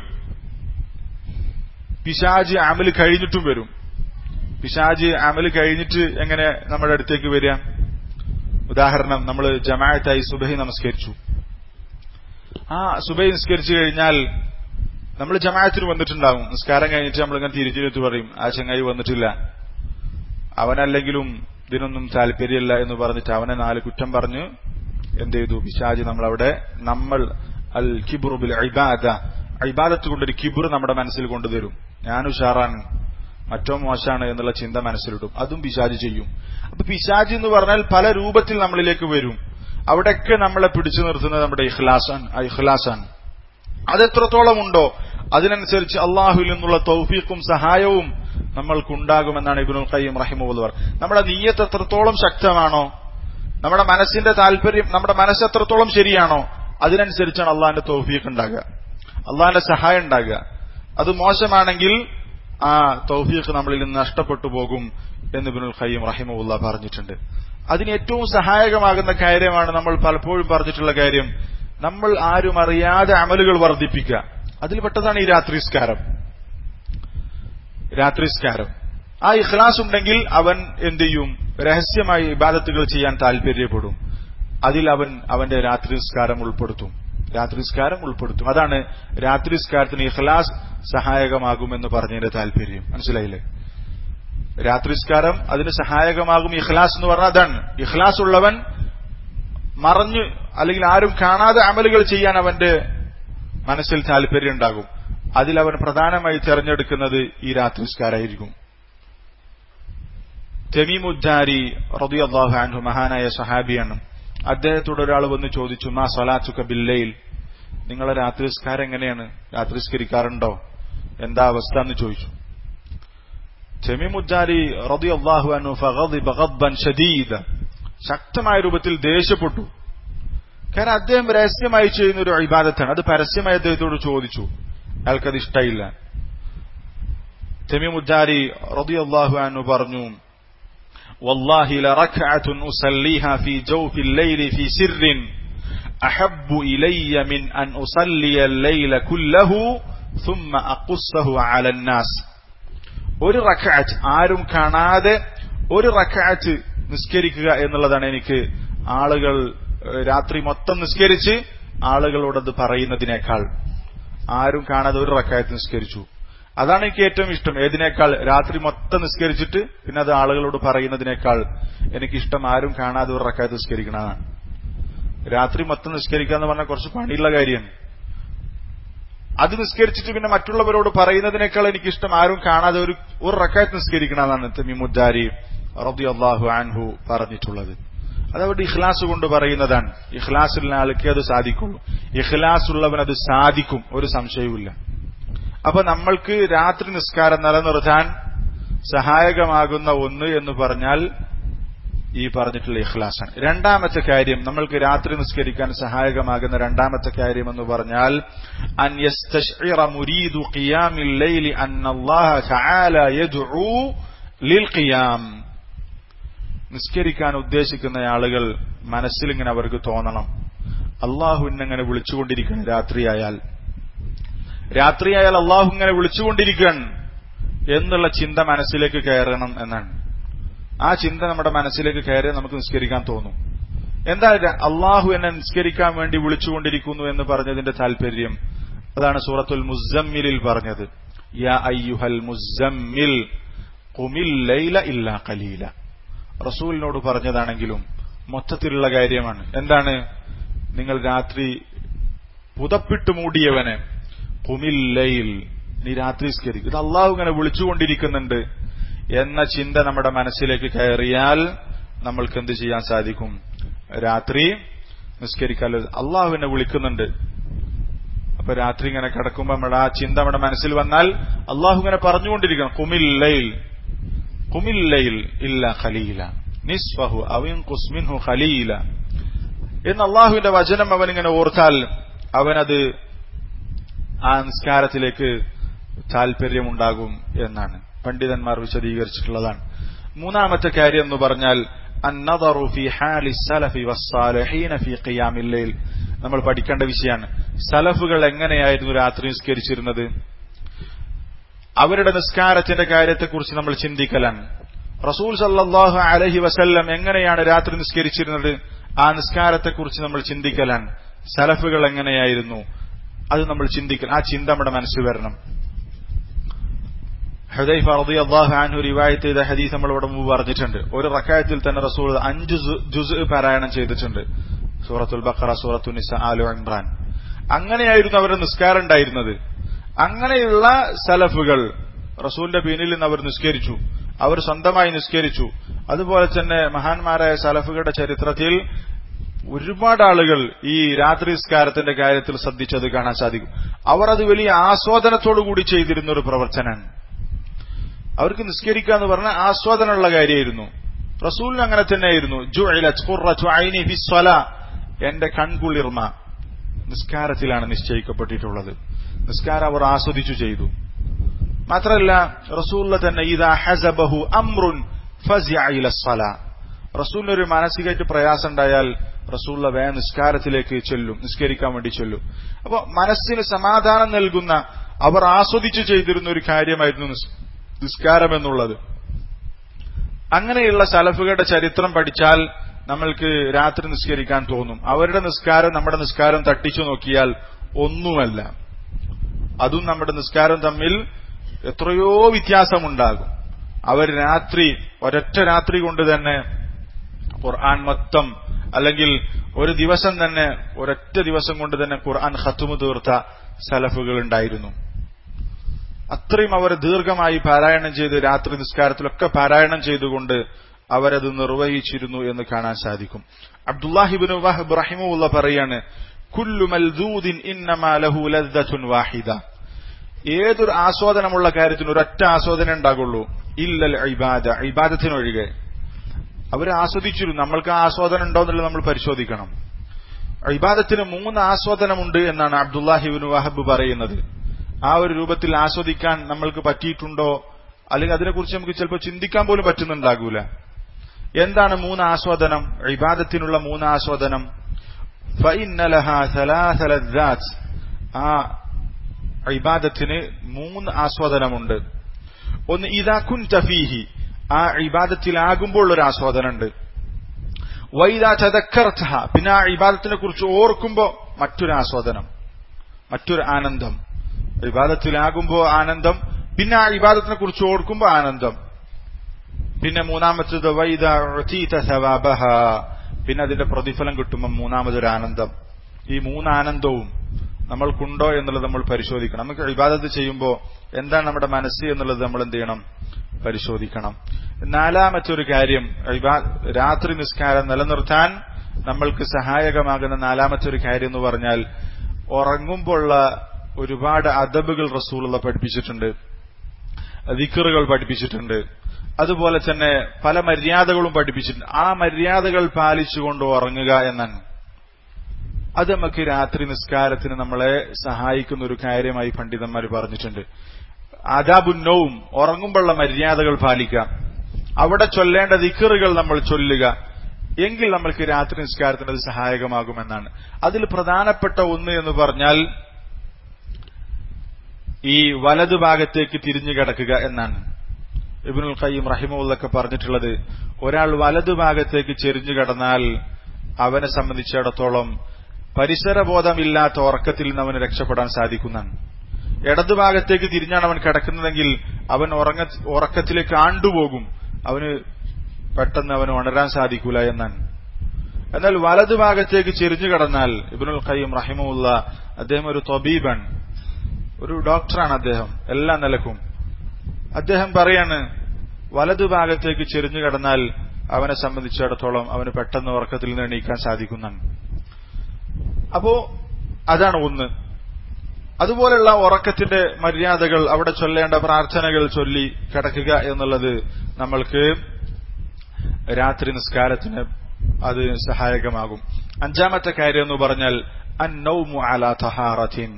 പിശാജ് അമല് കഴിഞ്ഞിട്ടും വരും പിശാജ് അമല് കഴിഞ്ഞിട്ട് എങ്ങനെ നമ്മുടെ അടുത്തേക്ക് വരിക ഉദാഹരണം നമ്മൾ ജമാഅത്തായി സുബഹി നമസ്കരിച്ചു ആ സുബഹി നിസ്കരിച്ചു കഴിഞ്ഞാൽ നമ്മൾ ജമാഅത്തിന് വന്നിട്ടുണ്ടാവും നിസ്കാരം കഴിഞ്ഞിട്ട് നമ്മളിങ്ങനെ തിരിച്ചിരുത്തി പറയും ആ ചങ്ങായി വന്നിട്ടില്ല അവനല്ലെങ്കിലും ഇതിനൊന്നും താല്പര്യമില്ല എന്ന് പറഞ്ഞിട്ട് അവനെ നാല് കുറ്റം പറഞ്ഞ് എന്ത് ചെയ്തു പിശാജ് നമ്മളവിടെ നമ്മൾ അൽ കിബുറുബിൽ ഇബാദ ഇബാദത്ത് കൊണ്ടൊരു കിബുർ നമ്മുടെ മനസ്സിൽ കൊണ്ടുതരും ഞാൻ ഉഷാറാണ് മറ്റോ മോശാണ് എന്നുള്ള ചിന്ത മനസ്സിലിടും അതും പിശാജ് ചെയ്യും അപ്പൊ പിശാജ് എന്ന് പറഞ്ഞാൽ പല രൂപത്തിൽ നമ്മളിലേക്ക് വരും അവിടെയൊക്കെ നമ്മളെ പിടിച്ചു നിർത്തുന്നത് നമ്മുടെ ഇഖ്ലാസാൻ ആ ഇഖ്ലാസാണ് അതെത്രത്തോളം ഉണ്ടോ അതിനനുസരിച്ച് അള്ളാഹുവിൽ നിന്നുള്ള തൗഫീഖും സഹായവും നമ്മൾക്കുണ്ടാകുമെന്നാണ് ഇബ്നുൽ ഖയ്യം റഹിമുൽ നമ്മുടെ നീയത്ത് എത്രത്തോളം ശക്തമാണോ നമ്മുടെ മനസ്സിന്റെ താല്പര്യം നമ്മുടെ മനസ്സ് എത്രത്തോളം ശരിയാണോ അതിനനുസരിച്ചാണ് അള്ളാഹിന്റെ തൗഫീഖ് ഉണ്ടാകുക അള്ളാഹിന്റെ സഹായം ഉണ്ടാകുക അത് മോശമാണെങ്കിൽ ആ തൗഫീഖ് നമ്മളിൽ നിന്ന് നഷ്ടപ്പെട്ടു പോകും എന്ന് ഇബ്നുൽ ഖയ്യം റഹിമുല്ല പറഞ്ഞിട്ടുണ്ട് അതിന് ഏറ്റവും സഹായകമാകുന്ന കാര്യമാണ് നമ്മൾ പലപ്പോഴും പറഞ്ഞിട്ടുള്ള കാര്യം നമ്മൾ ആരും അറിയാതെ അമലുകൾ വർദ്ധിപ്പിക്കുക അതിൽപ്പെട്ടതാണ് ഈ രാത്രിസ്കാരം രാത്രിസ്കാരം ആ ഇഖ്ലാസ് ഉണ്ടെങ്കിൽ അവൻ എന്ത് ചെയ്യും രഹസ്യമായി ഇബാദത്തുകൾ ചെയ്യാൻ താല്പര്യപ്പെടും അതിൽ അവൻ അവന്റെ രാത്രിസ്കാരം ഉൾപ്പെടുത്തും രാത്രിസ്കാരം ഉൾപ്പെടുത്തും അതാണ് രാത്രിസ്കാരത്തിന് ഇഖ്ലാസ് സഹായകമാകുമെന്ന് പറഞ്ഞതിന്റെ താല്പര്യം മനസ്സിലായില്ലേ രാത്രിസ്കാരം അതിന് സഹായകമാകും ഇഖ്ലാസ് എന്ന് പറഞ്ഞാൽ അതാണ് ഇഖ്ലാസ് ഉള്ളവൻ മറഞ്ഞ് അല്ലെങ്കിൽ ആരും കാണാതെ അമലുകൾ ചെയ്യാൻ അവന്റെ മനസ്സിൽ താല്പര്യം ഉണ്ടാകും അതിൽ അവൻ പ്രധാനമായി തെരഞ്ഞെടുക്കുന്നത് ഈ രാത്രിസ്കാരായിരിക്കും തെമീമുദ്ദാരി റതിയല്ലാഹു അൻഹു മഹാനായ സഹാബിയാണ് അദ്ദേഹത്തോട് ഒരാൾ വന്ന് ചോദിച്ചു മാ സലാത്തുക ബില്ലയിൽ നിങ്ങളെ രാത്രിസ്കാരം എങ്ങനെയാണ് രാത്രിസ്കരിക്കാറുണ്ടോ എന്താ അവസ്ഥ എന്ന് ചോദിച്ചു തെമീമുദ്ദാരി റതിയല്ലാഹു അൻഹു ഫഗദിബ ഗദ്ബൻ ഷദീദ ശക്തമായ രൂപത്തിൽ ദേഷ്യപ്പെട്ടു കാരണം അദ്ദേഹം രഹസ്യമായി ചെയ്യുന്ന ഒരു ഇബാദത്താണ് അത് പരസ്യമായി അദ്ദേഹത്തോട് ചോദിച്ചു അയാൾക്കത് ഇഷ്ടയില്ല തെമീമുദ്ദാരി റതിയല്ലാഹു അൻഹു പറഞ്ഞു والله لركعة أصليها في جوف الليل في سر أحب إلي من أن أصلي الليل كله ثم أقصه على الناس ഒരു റക്കാറ്റ് ആരും കാണാതെ ഒരു റക്കാറ്റ് നിസ്കരിക്കുക എന്നുള്ളതാണ് എനിക്ക് ആളുകൾ ഏഹ്, രാത്രി മൊത്തം നിസ്കരിച്ച് ആളുകളോടത് പറയുന്നതിനേക്കാൾ ആരും കാണാതെ ഒരു റക്കായത്ത് നിസ്കരിച്ചു അതാണ് എനിക്ക് ഏറ്റവും ഇഷ്ടം ഏതിനേക്കാൾ രാത്രി മൊത്തം നിസ്കരിച്ചിട്ട് പിന്നെ അത് ആളുകളോട് പറയുന്നതിനേക്കാൾ എനിക്കിഷ്ടം ആരും കാണാതെ ഒരു റക്കായത്ത് നിസ്കരിക്കണതാണ് രാത്രി മൊത്തം നിസ്കരിക്കുക എന്ന് പറഞ്ഞാൽ കുറച്ച് പണിയുള്ള കാര്യമാണ് അത് നിസ്കരിച്ചിട്ട് പിന്നെ മറ്റുള്ളവരോട് പറയുന്നതിനേക്കാൾ എനിക്കിഷ്ടം ആരും കാണാതെ ഒരു ഒരു റക്കായത്ത് നിസ്കരിക്കണമെന്നാണ് തമിമുദ്ദാരി റബി അള്ളാഹു ആൻഹു പറഞ്ഞിട്ടുള്ളത് അതവിടെ ഇഖ്ലാസ് കൊണ്ട് പറയുന്നതാണ് ഇഖ്ലാസുള്ള ആൾക്ക് അത് സാധിക്കുള്ളൂ ഇഖ്ലാസ് ഉള്ളവൻ അത് സാധിക്കും ഒരു സംശയവുമില്ല അപ്പൊ നമ്മൾക്ക് രാത്രി നിസ്കാരം നിലനിർത്താൻ സഹായകമാകുന്ന ഒന്ന് എന്ന് പറഞ്ഞാൽ ഈ പറഞ്ഞിട്ടുള്ള ഇഖ്ലാസാണ് രണ്ടാമത്തെ കാര്യം നമ്മൾക്ക് രാത്രി നിസ്കരിക്കാൻ സഹായകമാകുന്ന രണ്ടാമത്തെ കാര്യം എന്ന് പറഞ്ഞാൽ അൻ യസ്തശ്ഇറ മുരീദു ഖിയാമിൽ ലൈലി അന്നല്ലാഹ തആല യദ്ഉ ലിൽ ഖിയാം നിസ്കരിക്കാൻ ഉദ്ദേശിക്കുന്ന ആളുകൾ മനസ്സിലിങ്ങനെ അവർക്ക് തോന്നണം അള്ളാഹു ഇന്നങ്ങനെ വിളിച്ചുകൊണ്ടിരിക്കണം രാത്രിയായാൽ രാത്രിയായാൽ അള്ളാഹു ഇങ്ങനെ വിളിച്ചുകൊണ്ടിരിക്കുകയാണ് എന്നുള്ള ചിന്ത മനസ്സിലേക്ക് കയറണം എന്നാണ് ആ ചിന്ത നമ്മുടെ മനസ്സിലേക്ക് കയറി നമുക്ക് നിസ്കരിക്കാൻ തോന്നും എന്താ അള്ളാഹു എന്നെ നിസ്കരിക്കാൻ വേണ്ടി വിളിച്ചുകൊണ്ടിരിക്കുന്നു എന്ന് പറഞ്ഞതിന്റെ താല്പര്യം അതാണ് സൂറത്തുൽ മുസമ്മിലിൽ പറഞ്ഞത് യാ അയ്യുഹൽ മുസമ്മിൽ കുമിൽ ലൈല ഇല്ല കലീല റസൂലിനോട് പറഞ്ഞതാണെങ്കിലും മൊത്തത്തിലുള്ള കാര്യമാണ് എന്താണ് നിങ്ങൾ രാത്രി പുതപ്പിട്ട് മൂടിയവനെ കുമിൽ ലൈൽ നീ രാത്രി സ്കരിക്കും ഇത് അള്ളാഹു ഇങ്ങനെ വിളിച്ചുകൊണ്ടിരിക്കുന്നുണ്ട് എന്ന ചിന്ത നമ്മുടെ മനസ്സിലേക്ക് കയറിയാൽ നമ്മൾക്ക് എന്ത് ചെയ്യാൻ സാധിക്കും രാത്രി നിസ്കരിക്കാൻ അള്ളാഹുവിനെ വിളിക്കുന്നുണ്ട് അപ്പൊ രാത്രി ഇങ്ങനെ കിടക്കുമ്പോ നമ്മുടെ ആ ചിന്ത നമ്മുടെ മനസ്സിൽ വന്നാൽ അള്ളാഹു ഇങ്ങനെ പറഞ്ഞുകൊണ്ടിരിക്കണം കുമില്ലയിൽ കുമില്ലയിൽ ഇല്ല ഖലീല നിസ്ഫഹു അവൻ കുസ്മിൻഹു ഖലീല എന്ന് അള്ളാഹുവിന്റെ വചനം അവൻ ഇങ്ങനെ ഓർത്താൽ അവനത് ആ നിസ്കാരത്തിലേക്ക് താല്പര്യമുണ്ടാകും എന്നാണ് പണ്ഡിതന്മാർ വിശദീകരിച്ചിട്ടുള്ളതാണ് മൂന്നാമത്തെ കാര്യം എന്ന് പറഞ്ഞാൽ النظر في حال السلف والصالحين في قيام الليل നമ്മൾ പഠിക്കേണ്ട വിഷയമാണ് സലഫുകൾ എങ്ങനെയായിരുന്നു രാത്രി നിസ്കരിച്ചിരുന്നത് അവരുടെ നിസ്കാരത്തിന്റെ കാര്യത്തെക്കുറിച്ച് നമ്മൾ ചിന്തിക്കലാണ് റസൂൽ സല്ലാഹു അലഹി വസല്ലം എങ്ങനെയാണ് രാത്രി നിസ്കരിച്ചിരുന്നത് ആ നിസ്കാരത്തെക്കുറിച്ച് നമ്മൾ ചിന്തിക്കലാണ് സലഫുകൾ എങ്ങനെയായിരുന്നു അത് നമ്മൾ ചിന്തിക്കൽ ആ ചിന്ത നമ്മുടെ മനസ്സിൽ വരണം ഹുദൈഫ റതി അള്ളാഹു അൻഹു റിവായത്ത് ചെയ്ത ഹദീസ് നമ്മൾ ഇവിടെ മുമ്പ് പറഞ്ഞിട്ടുണ്ട് ഒരു റക്കായത്തിൽ തന്നെ റസൂൽ അഞ്ച് ജുസ് പാരായണം ചെയ്തിട്ടുണ്ട് സൂറത്തുൽ ബക്കറ സൂറത്തു നിസ ആലു ഇമ്രാൻ അങ്ങനെയായിരുന്നു അവരുടെ നിസ്കാരം ഉണ്ടായിരുന്നത് അങ്ങനെയുള്ള സലഫുകൾ റസൂലിന്റെ പിന്നിൽ നിന്ന് അവർ നിസ്കരിച്ചു അവർ സ്വന്തമായി നിസ്കരിച്ചു അതുപോലെ തന്നെ മഹാന്മാരായ സലഫുകളുടെ ചരിത്രത്തിൽ ഒരുപാട് ആളുകൾ ഈ രാത്രി നിസ്കാരത്തിന്റെ കാര്യത്തിൽ ശ്രദ്ധിച്ചത് കാണാൻ സാധിക്കും അവർ അത് വലിയ ആസ്വാദനത്തോടുകൂടി ചെയ്തിരുന്ന ഒരു പ്രവർത്തനമാണ് അവർക്ക് നിസ്കരിക്കുക എന്ന് പറഞ്ഞാൽ ആസ്വാദനമുള്ള കാര്യമായിരുന്നു റസൂലിന് അങ്ങനെ തന്നെയായിരുന്നു എന്റെ കൺകുളിർമ നിസ്കാരത്തിലാണ് നിശ്ചയിക്കപ്പെട്ടിട്ടുള്ളത് നിസ്കാരം അവർ ആസ്വദിച്ചു ചെയ്തു മാത്രമല്ല റസൂലിന് തന്നെ ഇതാ ഹസബഹു അമ്രുൻ റസൂലിന് ഒരു മാനസികമായിട്ട് പ്രയാസം ഉണ്ടായാൽ റസൂള്ള വേ നിസ്കാരത്തിലേക്ക് ചെല്ലും നിസ്കരിക്കാൻ വേണ്ടി ചെല്ലും അപ്പൊ മനസ്സിന് സമാധാനം നൽകുന്ന അവർ ആസ്വദിച്ചു ചെയ്തിരുന്ന ഒരു കാര്യമായിരുന്നു നിസ്കാരം എന്നുള്ളത് അങ്ങനെയുള്ള സലഫുകളുടെ ചരിത്രം പഠിച്ചാൽ നമ്മൾക്ക് രാത്രി നിസ്കരിക്കാൻ തോന്നും അവരുടെ നിസ്കാരം നമ്മുടെ നിസ്കാരം തട്ടിച്ചു നോക്കിയാൽ ഒന്നുമല്ല അതും നമ്മുടെ നിസ്കാരം തമ്മിൽ എത്രയോ വ്യത്യാസമുണ്ടാകും അവർ രാത്രി ഒരൊറ്റ രാത്രി കൊണ്ട് തന്നെ ഖുർആൻ മൊത്തം അല്ലെങ്കിൽ ഒരു ദിവസം തന്നെ ഒരൊറ്റ ദിവസം കൊണ്ട് തന്നെ ഖുർആൻ ഖത്തുമു തീർത്ത സലഫുകൾ ഉണ്ടായിരുന്നു അത്രയും അവർ ദീർഘമായി പാരായണം ചെയ്ത് രാത്രി നിസ്കാരത്തിലൊക്കെ പാരായണം ചെയ്തുകൊണ്ട് അവരത് നിർവഹിച്ചിരുന്നു എന്ന് കാണാൻ സാധിക്കും അബ്ദുല്ലാഹിബിൻ വഹബ് റഹിമുള്ള പറയാണ് കുല്ലു മൽദൂദിൻ ഇന്നമാ ലഹു ലദ്ദത്തുൻ വാഹിദ ഏതൊരു ആസ്വാദനമുള്ള കാര്യത്തിന് ഒരൊറ്റ ആസ്വാദനം ഉണ്ടാകുള്ളൂ ഇല്ലൽ ഇബാദ ഇബാദത്തിനൊഴികെ അവർ ആസ്വദിച്ചിരുന്നു നമ്മൾക്ക് ആ ആസ്വാദനം ഉണ്ടോ എന്നുള്ളത് നമ്മൾ പരിശോധിക്കണം ഇബാദത്തിന് മൂന്ന് ആസ്വാദനമുണ്ട് എന്നാണ് അബ്ദുല്ലാഹിബിൻ വഹബ് പറയുന്നത് ആ ഒരു രൂപത്തിൽ ആസ്വദിക്കാൻ നമ്മൾക്ക് പറ്റിയിട്ടുണ്ടോ അല്ലെങ്കിൽ അതിനെക്കുറിച്ച് നമുക്ക് ചിലപ്പോൾ ചിന്തിക്കാൻ പോലും പറ്റുന്നുണ്ടാകൂല എന്താണ് മൂന്ന് ആസ്വാദനം ഇബാദത്തിനുള്ള മൂന്ന് ആസ്വാദനം ആ ഇബാദത്തിന് മൂന്ന് ആസ്വാദനമുണ്ട് ഒന്ന് ഇതാ കുൻ തഫീഹി ആ ഇബാദത്തിലാകുമ്പോൾ ഒരു ആസ്വാദനമുണ്ട് വൈദാ ചതക്കർത്തഹ പിന്നെ ആ ഇബാദത്തിനെ കുറിച്ച് ഓർക്കുമ്പോൾ മറ്റൊരു ആസ്വാദനം മറ്റൊരു ആനന്ദം ഇബാദത്തിലാകുമ്പോൾ ആനന്ദം പിന്നെ ആ ഇബാദത്തിനെ കുറിച്ച് ഓർക്കുമ്പോൾ ആനന്ദം പിന്നെ മൂന്നാമത്തത് വൈദ സവാബഹ പിന്നെ അതിന്റെ പ്രതിഫലം കിട്ടുമ്പോൾ മൂന്നാമതൊരു ആനന്ദം ഈ മൂന്ന് ആനന്ദവും നമ്മൾക്കുണ്ടോ എന്നുള്ളത് നമ്മൾ പരിശോധിക്കണം നമുക്ക് ഇബാദത്ത് ചെയ്യുമ്പോൾ എന്താണ് നമ്മുടെ മനസ്സ് എന്നുള്ളത് നമ്മൾ എന്ത് ചെയ്യണം പരിശോധിക്കണം നാലാമത്തെ ഒരു കാര്യം രാത്രി നിസ്കാരം നിലനിർത്താൻ നമ്മൾക്ക് സഹായകമാകുന്ന നാലാമത്തെ ഒരു കാര്യം എന്ന് പറഞ്ഞാൽ ഉറങ്ങുമ്പോഴുള്ള ഒരുപാട് അദബുകൾ റസൂലുള്ള പഠിപ്പിച്ചിട്ടുണ്ട് ദിക്കറുകൾ പഠിപ്പിച്ചിട്ടുണ്ട് അതുപോലെ തന്നെ പല മര്യാദകളും പഠിപ്പിച്ചിട്ടുണ്ട് ആ മര്യാദകൾ പാലിച്ചുകൊണ്ട് ഉറങ്ങുക എന്നാണ് അത് നമുക്ക് രാത്രി നിസ്കാരത്തിന് നമ്മളെ സഹായിക്കുന്ന ഒരു കാര്യമായി പണ്ഡിതന്മാർ പറഞ്ഞിട്ടുണ്ട് ആദാബുന്നവും ഉറങ്ങുമ്പോഴുള്ള മര്യാദകൾ പാലിക്കാം അവിടെ ചൊല്ലേണ്ട ദിക്കറുകൾ നമ്മൾ ചൊല്ലുക എങ്കിൽ നമ്മൾക്ക് രാത്രി നിസ്കാരത്തിന് അത് സഹായകമാകുമെന്നാണ് അതിൽ പ്രധാനപ്പെട്ട ഒന്ന് എന്ന് പറഞ്ഞാൽ ഈ വലതു ഭാഗത്തേക്ക് തിരിഞ്ഞു കിടക്കുക എന്നാണ് ഇബിനുൽ ഖയ്യം റഹിമുള്ളൊക്കെ പറഞ്ഞിട്ടുള്ളത് ഒരാൾ വലതു ഭാഗത്തേക്ക് ചെരിഞ്ഞു കിടന്നാൽ അവനെ സംബന്ധിച്ചിടത്തോളം പരിസരബോധമില്ലാത്ത ഉറക്കത്തിൽ നിന്ന് അവന് രക്ഷപ്പെടാൻ സാധിക്കുന്നതാണ് ഇടതുഭാഗത്തേക്ക് തിരിഞ്ഞാണ് അവൻ കിടക്കുന്നതെങ്കിൽ അവൻ ഉറങ്ങ ഉറക്കത്തിലേക്ക് ആണ്ടുപോകും അവന് പെട്ടെന്ന് അവന് ഉണരാൻ സാധിക്കൂല എന്നാണ് എന്നാൽ വലതുഭാഗത്തേക്ക് ചെരിഞ്ഞു കിടന്നാൽ ഇബിനുൽ ഖയ്യം റഹിമുള്ള അദ്ദേഹം ഒരു തൊബീബൻ ഒരു ഡോക്ടറാണ് അദ്ദേഹം എല്ലാ നിലക്കും അദ്ദേഹം പറയാണ് വലതുഭാഗത്തേക്ക് ചെരിഞ്ഞു കിടന്നാൽ അവനെ സംബന്ധിച്ചിടത്തോളം അവന് പെട്ടെന്ന് ഉറക്കത്തിൽ നിന്ന് എണീക്കാൻ സാധിക്കുന്നതാണ് അപ്പോ അതാണ് ഒന്ന് അതുപോലുള്ള ഉറക്കത്തിന്റെ മര്യാദകൾ അവിടെ ചൊല്ലേണ്ട പ്രാർത്ഥനകൾ ചൊല്ലി കിടക്കുക എന്നുള്ളത് നമ്മൾക്ക് രാത്രി നിസ്കാരത്തിന് അത് സഹായകമാകും അഞ്ചാമത്തെ കാര്യം എന്ന് പറഞ്ഞാൽ അന്നൗമു അല തഹാറത്തിൻ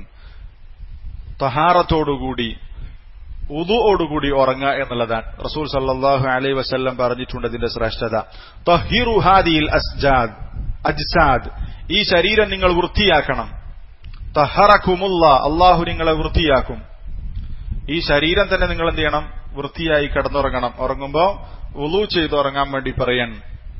തഹാറത്തോടുകൂടി ഉദുവോടുകൂടി ഉറങ്ങുക എന്നുള്ളതാണ് റസൂൽ സല്ലാഹു അലൈ വസ്ല്ലം പറഞ്ഞിട്ടുണ്ട് ഇതിന്റെ ശ്രേഷ്ഠത തഹിറു ഹാദിയിൽ അസ്ജാദ് അജ്സാദ് ഈ ശരീരം നിങ്ങൾ വൃത്തിയാക്കണം തഹറക്കുമുള്ള അള്ളാഹു നിങ്ങളെ വൃത്തിയാക്കും ഈ ശരീരം തന്നെ നിങ്ങൾ എന്ത് ചെയ്യണം വൃത്തിയായി കിടന്നുറങ്ങണം ഉറങ്ങുമ്പോ ഉളു ചെയ്തുറങ്ങാൻ വേണ്ടി പറയാൻ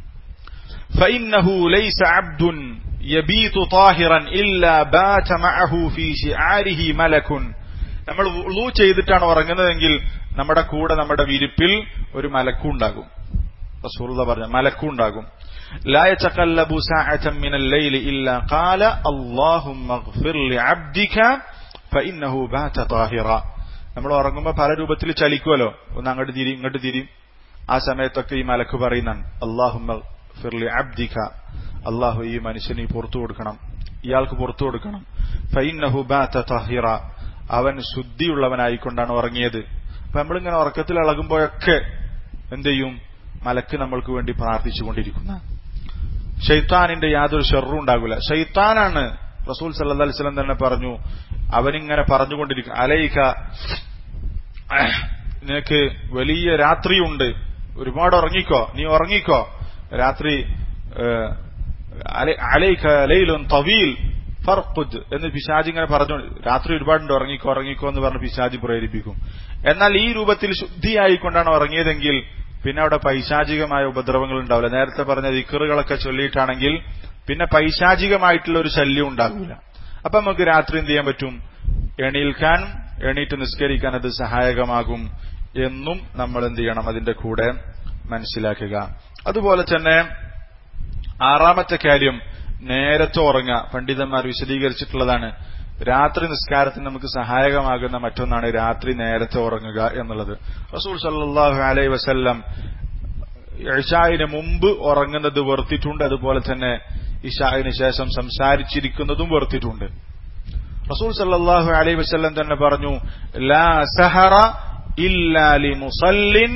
فإنه ليس عبد يبيت طاهرا إلا بات معه في شعاره ملك നമ്മൾ ഉളു ചെയ്തിട്ടാണ് ഉറങ്ങുന്നതെങ്കിൽ നമ്മുടെ കൂടെ നമ്മുടെ വിരിപ്പിൽ ഒരു മലക്കുണ്ടാകും റസൂലുള്ള പറഞ്ഞ മലക്കുണ്ടാകും لا يتقلب ساعة من الليل إلا قال اللهم اغفر لعبدك فإنه بات طاهرا നമ്മൾ ഉറങ്ങുമ്പോൾ പല രൂപത്തിൽ ചലിക്കുമല്ലോ ഒന്ന് അങ്ങോട്ട് തിരി ഇങ്ങോട്ട് തിരി ആ സമയത്തൊക്കെ ഈ മലക്ക് പറയുന്നതാണ് അള്ളാഹുമ്മ ഫിർലി അബ്ദിക അള്ളാഹു ഈ മനുഷ്യന് പുറത്തു കൊടുക്കണം ഇയാൾക്ക് പുറത്തു കൊടുക്കണം ഫൈനഹു ബാത്ത തഹിറ അവൻ ശുദ്ധിയുള്ളവനായിക്കൊണ്ടാണ് ഉറങ്ങിയത് അപ്പൊ നമ്മളിങ്ങനെ ഉറക്കത്തിൽ ഇളകുമ്പോഴൊക്കെ എന്ത് ചെയ്യും മലക്ക് നമ്മൾക്ക് വേണ്ടി പ്രാർത്ഥിച്ചുകൊണ്ടിരിക്കുന്ന ഷെയ്ത്താനിന്റെ യാതൊരു ഷെറും ഉണ്ടാകില്ല ഷെയ്ത്താനാണ് റസൂൽ സല്ലാ അലിസ്ലം തന്നെ പറഞ്ഞു അവനിങ്ങനെ പറഞ്ഞുകൊണ്ടിരിക്കും അലയിക്ക നിനക്ക് വലിയ രാത്രിയുണ്ട് ഒരുപാട് ഉറങ്ങിക്കോ നീ ഉറങ്ങിക്കോ രാത്രി അലൈക്ക ലൈലുൻ തവീൽ ഫർഖുദ് എന്ന് പിശാജ് ഇങ്ങനെ പറഞ്ഞു രാത്രി ഒരുപാടുണ്ട് ഉറങ്ങിക്കോ ഉറങ്ങിക്കോ എന്ന് പറഞ്ഞ് പിശാജ് പ്രേരിപ്പിക്കും എന്നാൽ ഈ രൂപത്തിൽ ശുദ്ധിയായിക്കൊണ്ടാണ് ഉറങ്ങിയതെങ്കിൽ പിന്നെ അവിടെ പൈശാചികമായ ഉപദ്രവങ്ങൾ ഉണ്ടാവില്ല നേരത്തെ പറഞ്ഞ ദിക്കറുകളൊക്കെ ചൊല്ലിയിട്ടാണെങ്കിൽ പിന്നെ പൈശാചികമായിട്ടുള്ള ഒരു ശല്യം ഉണ്ടാകില്ല അപ്പൊ നമുക്ക് രാത്രി എന്ത് ചെയ്യാൻ പറ്റും എണീൽക്കാൻ എണീറ്റ് നിസ്കരിക്കാൻ അത് സഹായകമാകും എന്നും നമ്മൾ എന്ത് ചെയ്യണം അതിന്റെ കൂടെ മനസ്സിലാക്കുക അതുപോലെ തന്നെ ആറാമത്തെ കാര്യം നേരത്തെ ഉറങ്ങുക പണ്ഡിതന്മാർ വിശദീകരിച്ചിട്ടുള്ളതാണ് രാത്രി നിസ്കാരത്തിന് നമുക്ക് സഹായകമാകുന്ന മറ്റൊന്നാണ് രാത്രി നേരത്തെ ഉറങ്ങുക എന്നുള്ളത് റസൂൽ സല്ലാഹു അലൈ വസല്ലം ഇഷായിന് മുമ്പ് ഉറങ്ങുന്നത് വെറുത്തിട്ടുണ്ട് അതുപോലെ തന്നെ ഇഷായിന് ശേഷം സംസാരിച്ചിരിക്കുന്നതും വെറുത്തിട്ടുണ്ട് റസൂൽ സല്ലാഹു അലൈ വസല്ലം തന്നെ പറഞ്ഞു ലാ സഹറ ഇല്ലാലി മുസല്ലിൻ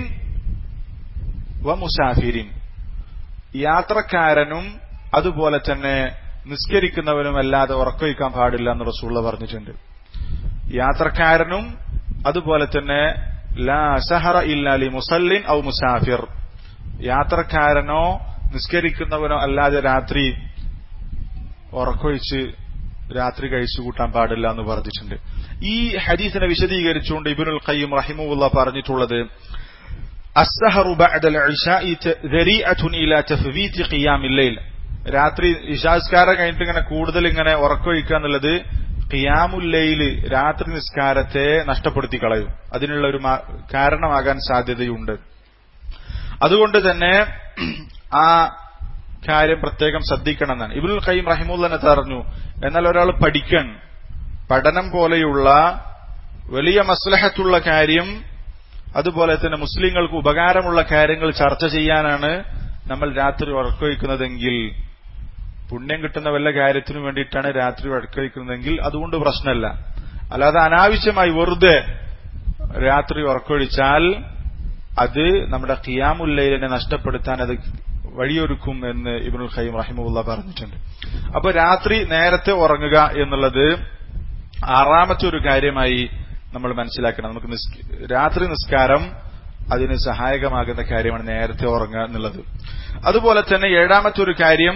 വ മുസാഫിരിൻ യാത്രക്കാരനും അതുപോലെ തന്നെ നിസ്കരിക്കുന്നവനും അല്ലാതെ ഉറക്കൊഴിക്കാൻ പാടില്ല എന്ന് റസൂള്ള പറഞ്ഞിട്ടുണ്ട് യാത്രക്കാരനും അതുപോലെ തന്നെ ലാ സഹറ ഇല്ലാലി മുസല്ലിൻ ഔ മുസാഫിർ യാത്രക്കാരനോ നിസ്കരിക്കുന്നവനോ അല്ലാതെ രാത്രി ഉറക്കൊഴിച്ച് രാത്രി കഴിച്ചു കൂട്ടാൻ പാടില്ല എന്ന് പറഞ്ഞിട്ടുണ്ട് ഈ ഹദീസിനെ വിശദീകരിച്ചുകൊണ്ട് ഇബിനുൽ ഖയ്യം റഹിമുള്ള പറഞ്ഞിട്ടുള്ളത് അസ്സഹറു ബഅദൽ ഇശാഇ ദരീഅത്തുൻ ഇലാ തഫ്വീതി ഖിയാമിൽ ലൈൽ രാത്രി ഇഷാസ്കാരം കഴിഞ്ഞിട്ട് ഇങ്ങനെ കൂടുതൽ ഇങ്ങനെ ഉറക്കൊഴിക്കുക എന്നുള്ളത് ഖിയാമുല്ലയില് രാത്രി നിസ്കാരത്തെ നഷ്ടപ്പെടുത്തി കളയും അതിനുള്ള ഒരു കാരണമാകാൻ സാധ്യതയുണ്ട് അതുകൊണ്ട് തന്നെ ആ കാര്യം പ്രത്യേകം ശ്രദ്ധിക്കണം എന്നാണ് ഇബുൽ ഖയ്യം റഹിമുല്ലനെ പറഞ്ഞു എന്നാൽ ഒരാൾ പഠിക്കാൻ പഠനം പോലെയുള്ള വലിയ മസ്ലഹത്തുള്ള കാര്യം അതുപോലെ തന്നെ മുസ്ലിങ്ങൾക്ക് ഉപകാരമുള്ള കാര്യങ്ങൾ ചർച്ച ചെയ്യാനാണ് നമ്മൾ രാത്രി ഉറക്കൊഴിക്കുന്നതെങ്കിൽ പുണ്യം കിട്ടുന്ന വല്ല കാര്യത്തിനു വേണ്ടിയിട്ടാണ് രാത്രി ഉറക്കൊഴിക്കുന്നതെങ്കിൽ അതുകൊണ്ട് പ്രശ്നമല്ല അല്ലാതെ അനാവശ്യമായി വെറുതെ രാത്രി ഉറക്കൊഴിച്ചാൽ അത് നമ്മുടെ ഖിയാമുല്ലയിലിനെ നഷ്ടപ്പെടുത്താൻ അത് വഴിയൊരുക്കും എന്ന് ഇബിനുൽ ഖയ്യം റഹിമുല്ല പറഞ്ഞിട്ടുണ്ട് അപ്പൊ രാത്രി നേരത്തെ ഉറങ്ങുക എന്നുള്ളത് ആറാമത്തെ ഒരു കാര്യമായി നമ്മൾ മനസ്സിലാക്കണം നമുക്ക് രാത്രി നിസ്കാരം അതിന് സഹായകമാകുന്ന കാര്യമാണ് നേരത്തെ ഉറങ്ങുക എന്നുള്ളത് അതുപോലെ തന്നെ ഏഴാമത്തെ ഒരു കാര്യം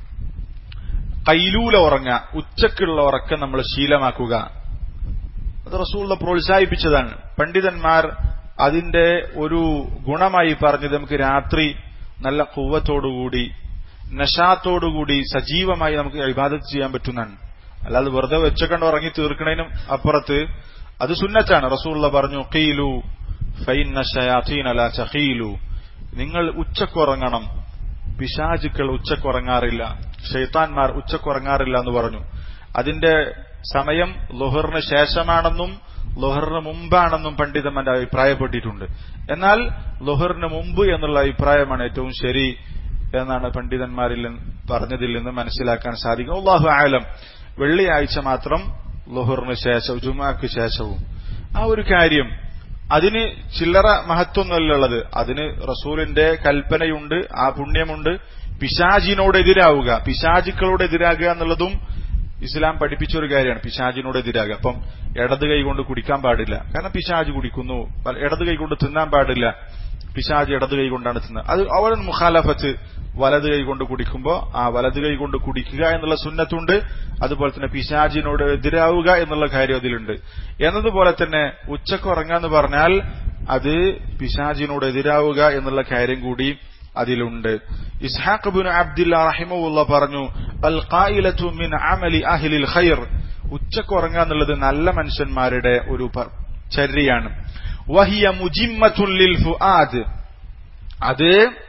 കൈലൂല ഉറങ്ങുക ഉച്ചക്കുള്ള ഉറക്കം നമ്മൾ ശീലമാക്കുക റസൂള്ള പ്രോത്സാഹിപ്പിച്ചതാണ് പണ്ഡിതന്മാർ അതിന്റെ ഒരു ഗുണമായി പറഞ്ഞത് നമുക്ക് രാത്രി നല്ല കൂവത്തോടുകൂടി നഷാത്തോടുകൂടി സജീവമായി നമുക്ക് ഇബാദത്ത് ചെയ്യാൻ പറ്റുന്നതാണ് അല്ലാതെ വെറുതെ വെച്ചക്കണ്ട് ഉറങ്ങി തീർക്കണതിനും അപ്പുറത്ത് അത് സുന്നത്താണ് റസൂള്ള പറഞ്ഞു ഖീലു ഫൈന്ന ശയാത്തീൻ അല ചഖീലു നിങ്ങൾ ഉച്ചക്കുറങ്ങണം പിശാചുക്കൾ ഉച്ചക്കുറങ്ങാറില്ല ഷെയ്ത്താൻമാർ ഉച്ചക്കുറങ്ങാറില്ല എന്ന് പറഞ്ഞു അതിന്റെ സമയം ലുഹറിന് ശേഷമാണെന്നും ലുഹറിന് മുമ്പാണെന്നും പണ്ഡിതന്മാർ അഭിപ്രായപ്പെട്ടിട്ടുണ്ട് എന്നാൽ ലുഹറിന് മുമ്പ് എന്നുള്ള അഭിപ്രായമാണ് ഏറ്റവും ശരി എന്നാണ് പണ്ഡിതന്മാരിൽ നിന്ന് പറഞ്ഞതിൽ നിന്ന് മനസ്സിലാക്കാൻ സാധിക്കും അള്ളാഹു ആലം വെള്ളിയാഴ്ച മാത്രം ലുഹറിന് ശേഷവും ജുമാക്ക് ശേഷവും ആ ഒരു കാര്യം അതിന് ചില്ലറ മഹത്വമൊന്നുമല്ലുള്ളത് അതിന് റസൂലിന്റെ കൽപ്പനയുണ്ട് ആ പുണ്യമുണ്ട് പിശാജിനോട് എതിരാവുക പിശാചുക്കളോട് എതിരാകുക എന്നുള്ളതും ഇസ്ലാം പഠിപ്പിച്ച ഒരു കാര്യമാണ് പിശാജിനോട് എതിരാകുക അപ്പം ഇടത് കൈ കൊണ്ട് കുടിക്കാൻ പാടില്ല കാരണം പിശാജ് കുടിക്കുന്നു ഇടത് കൈ കൊണ്ട് തിന്നാൻ പാടില്ല പിശാജ് ഇടത് കൈ കൊണ്ടാണ് തിന്നുന്നത് അത് അവൻ മുഖാലഫത്ത് വലത് കൈ കൊണ്ട് കുടിക്കുമ്പോൾ ആ വലത് കൈ കൊണ്ട് കുടിക്കുക എന്നുള്ള സുന്നത്തുണ്ട് അതുപോലെ തന്നെ പിശാജിനോട് എതിരാവുക എന്നുള്ള കാര്യം അതിലുണ്ട് എന്നതുപോലെ തന്നെ ഉച്ചക്ക് ഉറങ്ങാന്ന് പറഞ്ഞാൽ അത് പിശാജിനോട് എതിരാവുക എന്നുള്ള കാര്യം കൂടി അതിലുണ്ട് ഇസ്ഹാഖ് ബിൻ അബ്ദുല്ല റഹിമുള്ള പറഞ്ഞു അൽ ഖായിലത്തു മിൻ അമലി അഹ്ലിൽ ഖൈർ ഉച്ചക്ക് ഉറങ്ങുക എന്നുള്ളത് നല്ല മനുഷ്യന്മാരുടെ ഒരു ചര്യയാണ് വഹിയ മുജിമ്മത്തുല്ലിൽ ഫുആദ് അത്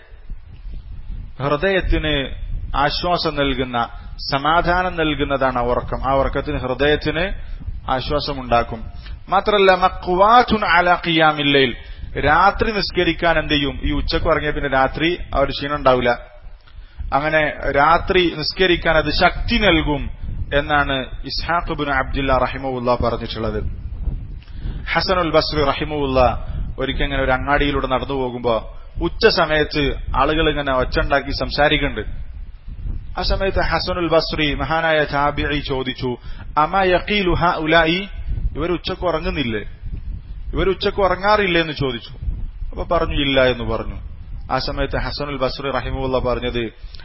ഹൃദയത്തിന് ആശ്വാസം നൽകുന്ന സമാധാനം നൽകുന്നതാണ് ആ ഉറക്കം ആ ഉറക്കത്തിന് ഹൃദയത്തിന് ആശ്വാസമുണ്ടാക്കും മാത്രല്ല മക്വാറ്റുൻ അല ഖിയാമില്ലയിൽ രാത്രി നിസ്കരിക്കാൻ എന്ത് ചെയ്യും ഈ ഉച്ചക്ക് ഉറങ്ങിയ പിന്നെ രാത്രി ആ ഒരു ക്ഷീണം ഉണ്ടാവില്ല അങ്ങനെ രാത്രി നിസ്കരിക്കാൻ അത് ശക്തി നൽകും എന്നാണ് ഇസ്ഹാഖ് ബിൻ അബ്ദുല്ല റഹിമുല്ല പറഞ്ഞിട്ടുള്ളത് ഹസനുൽ ബസ്രി റഹിമുല്ല ഒരിക്കൽ ഇങ്ങനെ ഒരു അങ്ങാടിയിലൂടെ നടന്നു പോകുമ്പോ ഉച്ച സമയത്ത് ആളുകൾ ഇങ്ങനെ ഒച്ചുണ്ടാക്കി സംസാരിക്കുന്നുണ്ട് ആ സമയത്ത് ഹസനുൽ ബസ്രി മഹാനായ ചാബിഐ ചോദിച്ചു അമ യക്കീലു ഹ ഉലായി ഇവർ ഉച്ചക്ക് ഉറങ്ങുന്നില്ലേ ഇവർ ഉച്ചക്ക് ഉറങ്ങാറില്ലേ എന്ന് ചോദിച്ചു അപ്പൊ പറഞ്ഞു ഇല്ല എന്ന് പറഞ്ഞു ആ സമയത്ത് ഹസനുൽ ബസ്രി റഹിമുള്ള പറഞ്ഞത്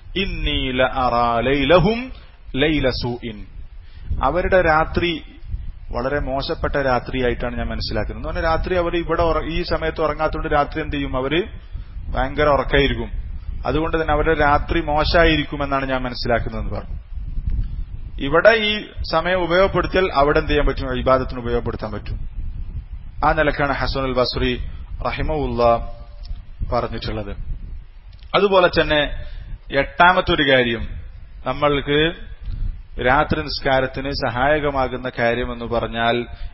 ലൈലഹും ലൈല സൂഇൻ അവരുടെ രാത്രി വളരെ മോശപ്പെട്ട രാത്രിയായിട്ടാണ് ഞാൻ മനസ്സിലാക്കുന്നത് എന്ന് പറഞ്ഞാൽ രാത്രി അവർ ഇവിടെ ഈ സമയത്ത് ഉറങ്ങാത്തതുകൊണ്ട് രാത്രി എന്ത് ചെയ്യും അവര് ഭയങ്കര ഉറക്കായിരിക്കും അതുകൊണ്ട് തന്നെ അവരുടെ രാത്രി മോശമായിരിക്കും എന്നാണ് ഞാൻ മനസ്സിലാക്കുന്നതെന്ന് പറഞ്ഞു ഇവിടെ ഈ സമയം ഉപയോഗപ്പെടുത്തിയാൽ അവിടെ എന്ത് ചെയ്യാൻ പറ്റും ഇബാദത്തിന് ഉപയോഗപ്പെടുത്താൻ പറ്റും ആ നിലക്കാണ് ഹസൻ അൽ ബസ്രി റഹിമുല്ല പറഞ്ഞിട്ടുള്ളത് അതുപോലെ തന്നെ എട്ടാമത്തെ ഒരു കാര്യം നമ്മൾക്ക് രാത്രി നിസ്കാരത്തിന് സഹായകമാകുന്ന കാര്യമെന്ന് പറഞ്ഞാൽ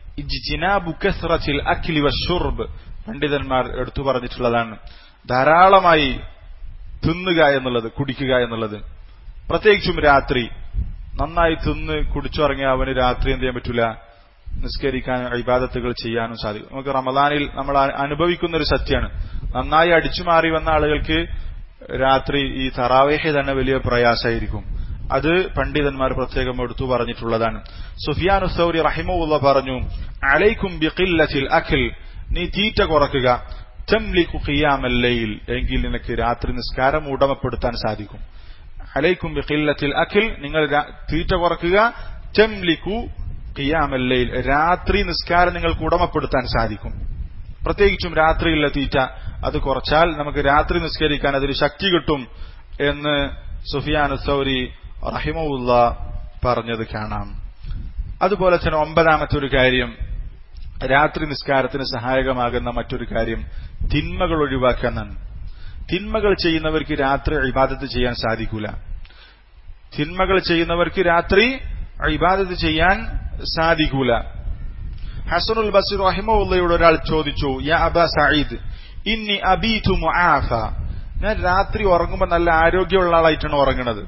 അഖിലി വഷുർബ് പണ്ഡിതന്മാർ എടുത്തു പറഞ്ഞിട്ടുള്ളതാണ് ധാരാളമായി തിന്നുക എന്നുള്ളത് കുടിക്കുക എന്നുള്ളത് പ്രത്യേകിച്ചും രാത്രി നന്നായി തിന്ന് കുടിച്ചുറങ്ങിയ അവന് രാത്രി എന്ത് ചെയ്യാൻ പറ്റൂല നിസ്കരിക്കാനും ഇബാദത്തുകൾ ചെയ്യാനും സാധിക്കും നമുക്ക് റമദാനിൽ നമ്മൾ അനുഭവിക്കുന്ന ഒരു സത്യമാണ് നന്നായി അടിച്ചു മാറി വന്ന ആളുകൾക്ക് രാത്രി ഈ തറാവേഹ തന്നെ വലിയ പ്രയാസമായിരിക്കും അത് പണ്ഡിതന്മാർ പ്രത്യേകം എടുത്തു പറഞ്ഞിട്ടുള്ളതാണ് സുഫിയാൻ ഉസൗരി റഹിമുള്ള പറഞ്ഞു അലൈക്കും ബിഖില്ലത്തിൽ അഖിൽ നീ തീറ്റ കുറക്കുക തെംലിക്കു ഖിയാമല്ലയിൽ എങ്കിൽ നിനക്ക് രാത്രി നിസ്കാരം ഉടമപ്പെടുത്താൻ സാധിക്കും അലൈക്കും ബിഖില്ലത്തിൽ അഖിൽ നിങ്ങൾ തീറ്റ കുറക്കുക തെംലിക്കു ഖിയാമല്ലയിൽ രാത്രി നിസ്കാരം നിങ്ങൾക്ക് ഉടമപ്പെടുത്താൻ സാധിക്കും പ്രത്യേകിച്ചും രാത്രിയിലുള്ള തീറ്റ അത് കുറച്ചാൽ നമുക്ക് രാത്രി നിസ്കരിക്കാൻ അതിന് ശക്തി കിട്ടും എന്ന് സുഫിയാൻ സൗരി റഹിമുല്ല പറഞ്ഞത് കാണാം അതുപോലെ തന്നെ ഒമ്പതാമത്തെ ഒരു കാര്യം രാത്രി നിസ്കാരത്തിന് സഹായകമാകുന്ന മറ്റൊരു കാര്യം തിന്മകൾ ഒഴിവാക്കാനാണ് തിന്മകൾ ചെയ്യുന്നവർക്ക് രാത്രി ഇബാദത്ത് ചെയ്യാൻ സാധിക്കൂല തിന്മകൾ ചെയ്യുന്നവർക്ക് രാത്രി ഇബാദത്ത് ചെയ്യാൻ സാധിക്കൂല ഹസനുൽ ബസീർ റഹിമുള്ളയോട് ഒരാൾ ചോദിച്ചു യാ അബ സഈദ് ഇന്നി അബീതു മുആഫ ഞാൻ രാത്രി ഉറങ്ങുമ്പോൾ നല്ല ആരോഗ്യമുള്ള ആളായിട്ടാണ് ഉറങ്ങുന്നത്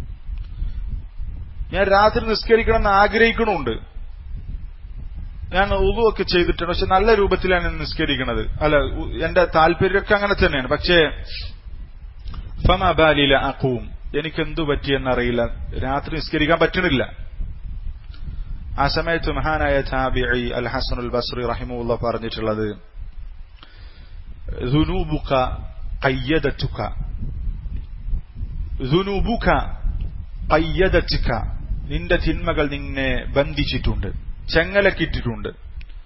ഞാൻ രാത്രി നിസ്കരിക്കണം എന്ന് ആഗ്രഹിക്കണമുണ്ട് ഞാൻ ഉതുവൊക്കെ ചെയ്തിട്ടുണ്ട് പക്ഷെ നല്ല രൂപത്തിലാണ് ഞാൻ നിസ്കരിക്കുന്നത് അല്ല എന്റെ താല്പര്യമൊക്കെ അങ്ങനെ തന്നെയാണ് പക്ഷേ ഫമബാലില അക്കൂം എനിക്ക് എന്തു പറ്റിയെന്നറിയില്ല രാത്രി നിസ്കരിക്കാൻ പറ്റണില്ല ആ സമയത്ത് മഹാനായ താബിഇ അൽ ഹസനുൽ ബസ്രി റഹിമുള്ള പറഞ്ഞിട്ടുള്ളത് ذنوبك قيدتك ذنوبك قيدتك നിന്റെ തിന്മകൾ നിന്നെ ബന്ധിച്ചിട്ടുണ്ട് ചെങ്ങലക്കിട്ടിട്ടുണ്ട്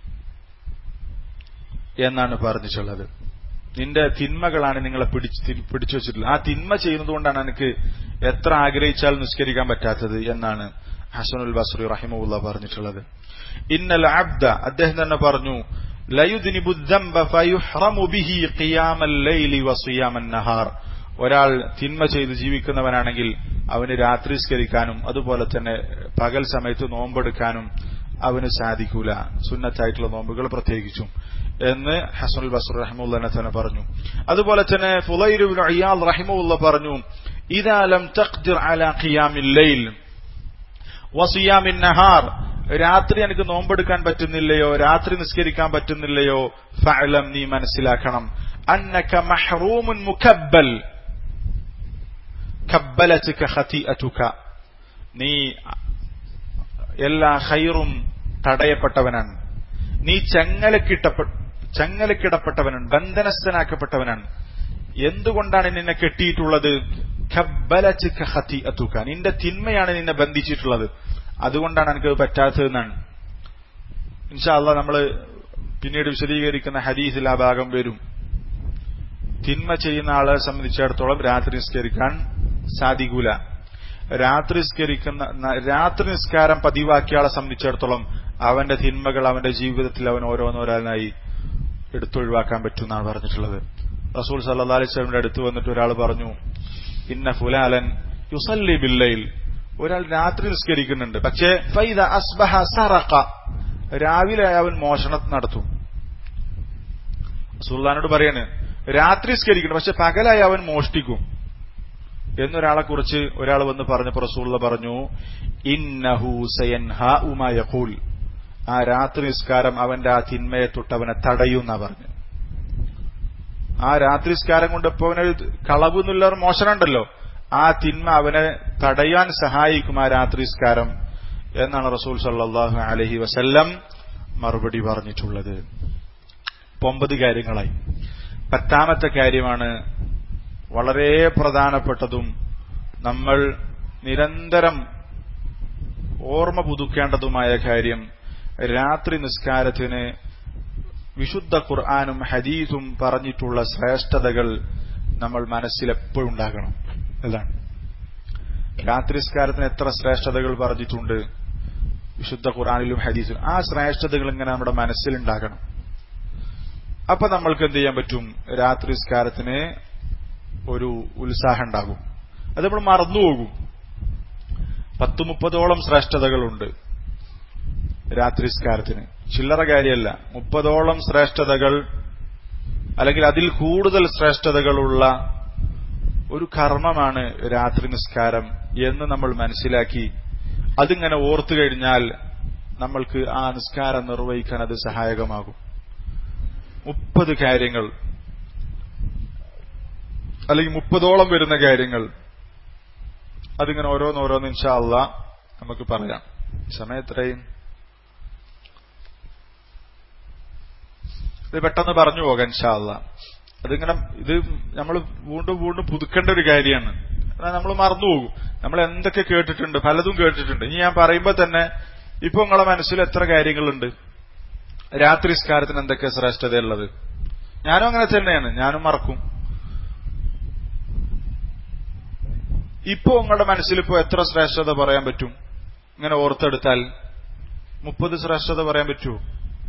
എന്നാണ് പറഞ്ഞിട്ടുള്ളത് നിന്റെ തിന്മകളാണ് നിങ്ങളെ പിടിച്ച് പിടിച്ചു വെച്ചിട്ടുള്ളത് ആ തിന്മ ചെയ്യുന്നതുകൊണ്ടാണ് എനിക്ക് എത്ര ആഗ്രഹിച്ചാൽ നിസ്കരിക്കാൻ പറ്റാത്തത് എന്നാണ് ഹസനുൽ ബസ്രി റഹിമുല്ല പറഞ്ഞിട്ടുള്ളത് ഇന്നൽ അബ്ദ അദ്ദേഹം തന്നെ പറഞ്ഞു ലയുദ്നിബു الذنب فيحرم به قيام الليل وصيام النهار ഒരാൾ തിന്മ ചെയ്ത് ജീവിക്കുന്നവനാണെങ്കിൽ അവന് രാത്രി സ്കരിക്കാനും അതുപോലെ തന്നെ പകൽ സമയത്ത് നോമ്പെടുക്കാനും അവന് സാധിക്കൂല സുന്നത്തായിട്ടുള്ള നോമ്പുകൾ പ്രത്യേകിച്ചും എന്ന് ഹസനുൽ ബസർ റഹിമുല്ല തന്നെ പറഞ്ഞു അതുപോലെ തന്നെ ഫുലൈരുബിൻ അയ്യാൽ റഹിമുല്ല പറഞ്ഞു ഇതാലം തഖ്ദിർ അലാ ഖിയാമിൽ ലൈൽ വസിയാമിൻ നഹാർ രാത്രി എനിക്ക് നോമ്പെടുക്കാൻ പറ്റുന്നില്ലയോ രാത്രി നിസ്കരിക്കാൻ പറ്റുന്നില്ലയോ ഫഅലം നീ മനസ്സിലാക്കണം അന്നക മഹ്റൂമുൻ മുകബ്ബൽ കബ്ബലതുക ഖതിഅതുക നീ എല്ലാ ഖൈറും തടയപ്പെട്ടവനാണ് നീ ചങ്ങലക്കിട്ടപ്പെ ചങ്ങലക്കിടപ്പെട്ടവനാണ് ബന്ധനസ്ഥനാക്കപ്പെട്ടവനാണ് എന്തുകൊണ്ടാണ് നിന്നെ കെട്ടിയിട്ടുള്ളത് ഖബ്ബലതുക ഖതിഅതുക നിന്റെ തിന്മയാണ് നിന്നെ ബന്ധിച്ചിട്ടുള്ളത് അതുകൊണ്ടാണ് എനിക്ക് പറ്റാത്തതെന്നാണ് ഇൻഷാല്ല നമ്മൾ പിന്നീട് വിശദീകരിക്കുന്ന ഹദീസിൽ ആ ഭാഗം വരും തിന്മ ചെയ്യുന്ന ആളെ സംബന്ധിച്ചിടത്തോളം രാത്രി നിസ്കരിക്കാൻ സാധിക്കൂല രാത്രി നിസ്കരിക്കുന്ന രാത്രി നിസ്കാരം പതിവാക്കിയ ആളെ സംബന്ധിച്ചിടത്തോളം അവന്റെ തിന്മകൾ അവന്റെ ജീവിതത്തിൽ അവൻ ഓരോന്നോരോന്നായി എടുത്തൊഴിവാക്കാൻ പറ്റുമെന്നാണ് പറഞ്ഞിട്ടുള്ളത് റസൂൽ സല്ലാ അലൈസ്ലമിന്റെ അടുത്ത് വന്നിട്ട് ഒരാൾ പറഞ്ഞു ഇന്ന ഫുലാലൻ യുസല്ലി ബില്ലയിൽ ഒരാൾ രാത്രി നിസ്കരിക്കുന്നുണ്ട് പക്ഷേ ഫൈദ അസ്ബഹ സറഖ രാവിലെ അവൻ മോഷണം നടത്തും സുൽത്താനോട് പറയാണ് രാത്രി നിസ്കരിക്കണം പക്ഷെ പകലായി അവൻ മോഷ്ടിക്കും എന്നൊരാളെ കുറിച്ച് ഒരാൾ വന്ന് പറഞ്ഞപ്പോ റസൂള്ള പറഞ്ഞു ഇന്നഹു യഖൂൽ ആ രാത്രി നിസ്കാരം അവന്റെ ആ തിന്മയെ തൊട്ട് അവനെ തടയുന്ന പറഞ്ഞു ആ രാത്രി നിസ്കാരം കൊണ്ട് ഇപ്പൊ അവന് കളവ് എന്നുള്ള മോഷണം ഉണ്ടല്ലോ ആ തിന്മ അവനെ തടയാൻ സഹായിക്കും ആ രാത്രി നിസ്കാരം എന്നാണ് റസൂൽ സല്ലാഹു അലഹി വസല്ലം മറുപടി പറഞ്ഞിട്ടുള്ളത് ഒമ്പത് കാര്യങ്ങളായി പത്താമത്തെ കാര്യമാണ് വളരെ പ്രധാനപ്പെട്ടതും നമ്മൾ നിരന്തരം ഓർമ്മ പുതുക്കേണ്ടതുമായ കാര്യം രാത്രി നിസ്കാരത്തിന് വിശുദ്ധ ഖുർആാനും ഹദീസും പറഞ്ഞിട്ടുള്ള ശ്രേഷ്ഠതകൾ നമ്മൾ മനസ്സിൽ എപ്പോഴും ഉണ്ടാകണം അതാണ് രാത്രി നിസ്കാരത്തിന് എത്ര ശ്രേഷ്ഠതകൾ പറഞ്ഞിട്ടുണ്ട് വിശുദ്ധ ഖുർആാനിലും ഹദീസിലും ആ ശ്രേഷ്ഠതകൾ ഇങ്ങനെ നമ്മുടെ മനസ്സിലുണ്ടാകണം അപ്പൊ നമ്മൾക്ക് എന്ത് ചെയ്യാൻ പറ്റും രാത്രി നിസ്കാരത്തിന് ഒരു ഉത്സാഹം ഉണ്ടാകും അത് നമ്മൾ മറന്നുപോകും പത്ത് മുപ്പതോളം ശ്രേഷ്ഠതകളുണ്ട് രാത്രി നിസ്കാരത്തിന് ചില്ലറ കാര്യമല്ല മുപ്പതോളം ശ്രേഷ്ഠതകൾ അല്ലെങ്കിൽ അതിൽ കൂടുതൽ ശ്രേഷ്ഠതകളുള്ള ഒരു കർമ്മമാണ് രാത്രി നിസ്കാരം എന്ന് നമ്മൾ മനസ്സിലാക്കി അതിങ്ങനെ ഓർത്തു കഴിഞ്ഞാൽ നമ്മൾക്ക് ആ നിസ്കാരം നിർവഹിക്കാൻ അത് സഹായകമാകും മുപ്പത് കാര്യങ്ങൾ അല്ലെങ്കിൽ മുപ്പതോളം വരുന്ന കാര്യങ്ങൾ അതിങ്ങനെ ഓരോന്നോരോന്ന് ഇൻഷാല്ല നമുക്ക് പറയാം സമയം എത്രയും ഇത് പെട്ടെന്ന് പറഞ്ഞു പോകാം ഇൻഷാല്ല അതിങ്ങനെ ഇത് നമ്മൾ വീണ്ടും വീണ്ടും പുതുക്കേണ്ട ഒരു കാര്യമാണ് നമ്മൾ മറന്നുപോകും നമ്മൾ എന്തൊക്കെ കേട്ടിട്ടുണ്ട് പലതും കേട്ടിട്ടുണ്ട് ഇനി ഞാൻ പറയുമ്പോൾ തന്നെ ഇപ്പൊ നിങ്ങളെ മനസ്സിൽ എത്ര കാര്യങ്ങളുണ്ട് രാത്രി സ്കാരത്തിന് എന്തൊക്കെ ശ്രേഷ്ഠതയുള്ളത് ഞാനും അങ്ങനെ തന്നെയാണ് ഞാനും മറക്കും ഇപ്പോ നിങ്ങളുടെ മനസ്സിൽ ഇപ്പോ എത്ര ശ്രേഷ്ഠത പറയാൻ പറ്റും ഇങ്ങനെ ഓർത്തെടുത്താൽ മുപ്പത് ശ്രേഷ്ഠത പറയാൻ പറ്റുമോ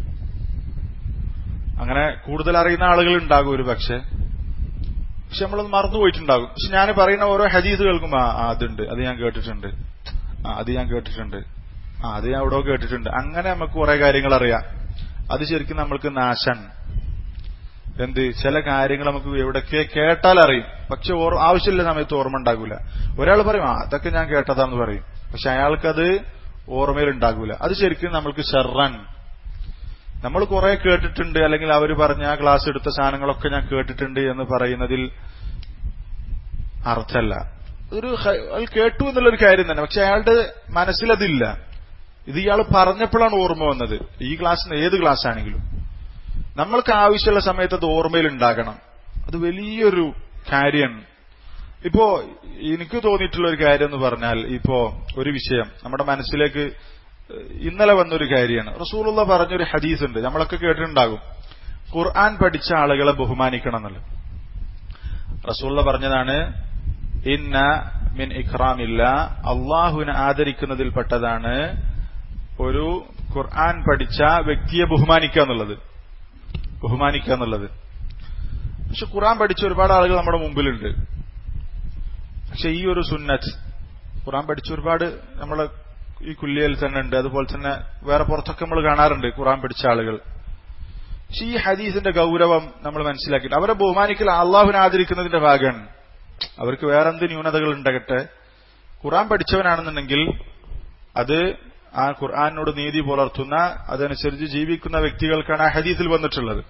അങ്ങനെ കൂടുതൽ അറിയുന്ന ആളുകൾ ഉണ്ടാകും ഒരു പക്ഷെ പക്ഷെ നമ്മളത് മറന്നുപോയിട്ടുണ്ടാകും പക്ഷെ ഞാൻ പറയുന്ന ഓരോ ഹദീസ് കേൾക്കുമ്പോ ആ അതുണ്ട് അത് ഞാൻ കേട്ടിട്ടുണ്ട് ആ അത് ഞാൻ കേട്ടിട്ടുണ്ട് ആ അത് ഞാൻ എവിടെയോ കേട്ടിട്ടുണ്ട് അങ്ങനെ നമുക്ക് കുറെ കാര്യങ്ങൾ അറിയാം അത് ശരിക്കും നമ്മൾക്ക് നാശൻ എന്ത് ചില കാര്യങ്ങൾ നമുക്ക് എവിടൊക്കെ കേട്ടാൽ അറിയും പക്ഷെ ആവശ്യമില്ല സമയത്ത് ഓർമ്മ ഉണ്ടാകൂല ഒരാൾ പറയും ആ അതൊക്കെ ഞാൻ കേട്ടതാന്ന് പറയും പക്ഷെ അയാൾക്കത് ഓർമ്മയിൽ ഉണ്ടാകൂല അത് ശരിക്കും നമ്മൾക്ക് ഷെറാൻ നമ്മൾ കുറെ കേട്ടിട്ടുണ്ട് അല്ലെങ്കിൽ അവർ പറഞ്ഞ ആ ക്ലാസ് എടുത്ത സാധനങ്ങളൊക്കെ ഞാൻ കേട്ടിട്ടുണ്ട് എന്ന് പറയുന്നതിൽ അർത്ഥമല്ല ഒരു അയാൾ കേട്ടു എന്നുള്ളൊരു കാര്യം തന്നെ പക്ഷെ അയാളുടെ മനസ്സിലതില്ല ഇത് ഇയാൾ പറഞ്ഞപ്പോഴാണ് ഓർമ്മ വന്നത് ഈ ക്ലാസ്സിന് ഏത് ക്ലാസ് ആണെങ്കിലും നമ്മൾക്ക് ആവശ്യമുള്ള സമയത്ത് അത് ഓർമ്മയിൽ ഉണ്ടാകണം അത് വലിയൊരു കാര്യമാണ് ഇപ്പോ എനിക്ക് തോന്നിയിട്ടുള്ള ഒരു കാര്യം എന്ന് പറഞ്ഞാൽ ഇപ്പോ ഒരു വിഷയം നമ്മുടെ മനസ്സിലേക്ക് ഇന്നലെ വന്നൊരു കാര്യമാണ് റസൂലുള്ള പറഞ്ഞൊരു ഹദീസ് ഉണ്ട് നമ്മളൊക്കെ കേട്ടിട്ടുണ്ടാകും ഖുർആൻ പഠിച്ച ആളുകളെ ബഹുമാനിക്കണം എന്നുള്ളത് റസൂള്ള പറഞ്ഞതാണ് ഇന്ന മിൻ ഇഖ്റാമില്ല അള്ളാഹുവിനെ ആദരിക്കുന്നതിൽപ്പെട്ടതാണ് ഒരു ഖുർആൻ പഠിച്ച വ്യക്തിയെ ബഹുമാനിക്കുക എന്നുള്ളത് ബഹുമാനിക്കുക എന്നുള്ളത് പക്ഷെ ഖുർആൻ പഠിച്ച ഒരുപാട് ആളുകൾ നമ്മുടെ മുമ്പിലുണ്ട് പക്ഷെ ഈ ഒരു സുന്നത്ത് ഖുർആൻ പഠിച്ച ഒരുപാട് നമ്മളെ ഈ കുല്ലിയയിൽ തന്നെ ഉണ്ട് അതുപോലെ തന്നെ വേറെ പുറത്തൊക്കെ നമ്മൾ കാണാറുണ്ട് ഖുർആൻ പഠിച്ച ആളുകൾ പക്ഷെ ഈ ഹദീസിന്റെ ഗൗരവം നമ്മൾ മനസ്സിലാക്കിയിട്ട് അവരെ ബഹുമാനിക്കൽ അള്ളാഹുവിനെ ആദരിക്കുന്നതിന്റെ ഭാഗമാണ് അവർക്ക് വേറെന്ത് ന്യൂനതകൾ ഉണ്ടാകട്ടെ ഖുർആൻ പഠിച്ചവനാണെന്നുണ്ടെങ്കിൽ അത് ആ ഖുർആാനോട് നീതി പുലർത്തുന്ന അതനുസരിച്ച് ജീവിക്കുന്ന വ്യക്തികൾക്കാണ് ആ ഹദീസിൽ വന്നിട്ടുള്ളത്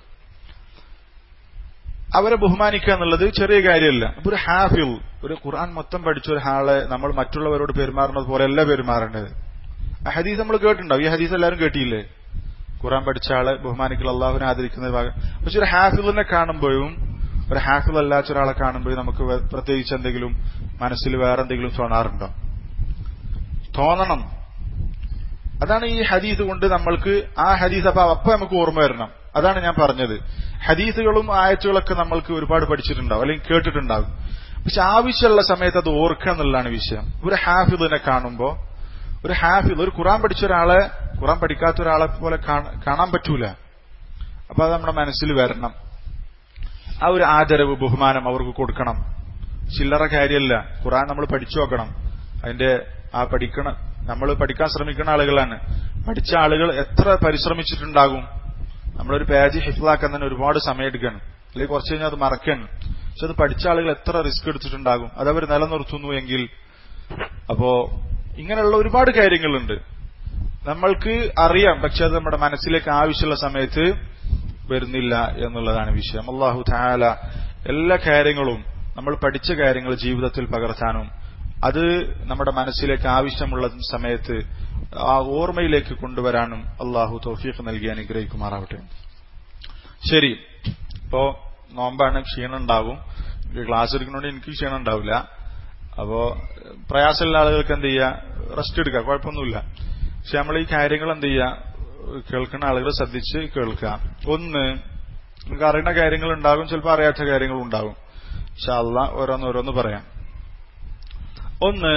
അവരെ ബഹുമാനിക്കുക എന്നുള്ളത് ചെറിയ കാര്യമല്ല അപ്പൊ ഒരു ഹാഫിൽ ഒരു ഖുർആൻ മൊത്തം പഠിച്ച ഒരു ഹാളെ നമ്മൾ മറ്റുള്ളവരോട് പെരുമാറുന്നത് പോലെയല്ല പെരുമാറേണ്ടത് ആ ഹദീസ് നമ്മൾ കേട്ടിട്ടുണ്ടാവും ഈ ഹദീസ് എല്ലാവരും കേട്ടിയില്ലേ ഖുർആൻ പഠിച്ച ആളെ ബഹുമാനിക്കൽ അള്ളാഹുവിനെ ആദരിക്കുന്ന ഭാഗം പക്ഷെ ഒരു ഹാഫിലിനെ കാണുമ്പോഴും ഒരു ഹാഫിൽ അല്ലാത്ത ഒരാളെ കാണുമ്പോഴും നമുക്ക് പ്രത്യേകിച്ച് എന്തെങ്കിലും മനസ്സിൽ വേറെ എന്തെങ്കിലും തോന്നാറുണ്ടോ തോന്നണം അതാണ് ഈ ഹദീസ് കൊണ്ട് നമ്മൾക്ക് ആ ഹദീസ് അപ്പൊ അപ്പൊ നമുക്ക് ഓർമ്മ വരണം അതാണ് ഞാൻ പറഞ്ഞത് ഹദീസുകളും ആയത്തുകളൊക്കെ നമ്മൾക്ക് ഒരുപാട് പഠിച്ചിട്ടുണ്ടാവും അല്ലെങ്കിൽ കേട്ടിട്ടുണ്ടാവും പക്ഷെ ആവശ്യമുള്ള സമയത്ത് അത് ഓർക്കുക എന്നുള്ളതാണ് വിഷയം ഒരു ഹാഫിദിനെ കാണുമ്പോ ഒരു ഹാഫിദ് ഒരു ഖുറാൻ പഠിച്ച ഒരാളെ ഖുറാൻ പഠിക്കാത്ത ഒരാളെ പോലെ കാണാൻ പറ്റൂല അപ്പൊ അത് നമ്മുടെ മനസ്സിൽ വരണം ആ ഒരു ആദരവ് ബഹുമാനം അവർക്ക് കൊടുക്കണം ചില്ലറ കാര്യമല്ല ഖുറാൻ നമ്മൾ പഠിച്ചു നോക്കണം അതിന്റെ ആ പഠിക്കണ നമ്മൾ പഠിക്കാൻ ശ്രമിക്കുന്ന ആളുകളാണ് പഠിച്ച ആളുകൾ എത്ര പരിശ്രമിച്ചിട്ടുണ്ടാകും നമ്മളൊരു പേജ് ഹിഫ്ലാക്കാൻ തന്നെ ഒരുപാട് സമയം എടുക്കണം അല്ലെങ്കിൽ കുറച്ച് കഴിഞ്ഞാൽ അത് മറക്കണം പക്ഷെ അത് പഠിച്ച ആളുകൾ എത്ര റിസ്ക് എടുത്തിട്ടുണ്ടാകും അത് അവർ നിലനിർത്തുന്നു എങ്കിൽ അപ്പോ ഇങ്ങനെയുള്ള ഒരുപാട് കാര്യങ്ങളുണ്ട് നമ്മൾക്ക് അറിയാം പക്ഷെ അത് നമ്മുടെ മനസ്സിലേക്ക് ആവശ്യമുള്ള സമയത്ത് വരുന്നില്ല എന്നുള്ളതാണ് വിഷയം അള്ളാഹു താല എല്ലാ കാര്യങ്ങളും നമ്മൾ പഠിച്ച കാര്യങ്ങൾ ജീവിതത്തിൽ പകർത്താനും അത് നമ്മുടെ മനസ്സിലേക്ക് ആവശ്യമുള്ള സമയത്ത് ആ ഓർമ്മയിലേക്ക് കൊണ്ടുവരാനും അള്ളാഹു തൗഫീഖ് നൽകി അനുഗ്രഹിക്കുമാറാവട്ടെ ശരി ഇപ്പോ നോമ്പാണ് ക്ഷീണം ഉണ്ടാകും ക്ലാസ് എടുക്കുന്നതുകൊണ്ട് എനിക്ക് ക്ഷീണം ഉണ്ടാവില്ല അപ്പോ പ്രയാസമുള്ള ആളുകൾക്ക് എന്ത് ചെയ്യുക റെസ്റ്റ് എടുക്കുക കുഴപ്പമൊന്നുമില്ല പക്ഷെ നമ്മൾ ഈ കാര്യങ്ങൾ എന്ത് ചെയ്യുക കേൾക്കുന്ന ആളുകൾ ശ്രദ്ധിച്ച് കേൾക്കുക ഒന്ന് നിങ്ങൾക്ക് അറിയുന്ന കാര്യങ്ങൾ ഉണ്ടാകും ചിലപ്പോൾ അറിയാത്ത കാര്യങ്ങൾ ഉണ്ടാകും പക്ഷെ അല്ല ഓരോന്നോരോന്ന് പറയാം ഒന്ന്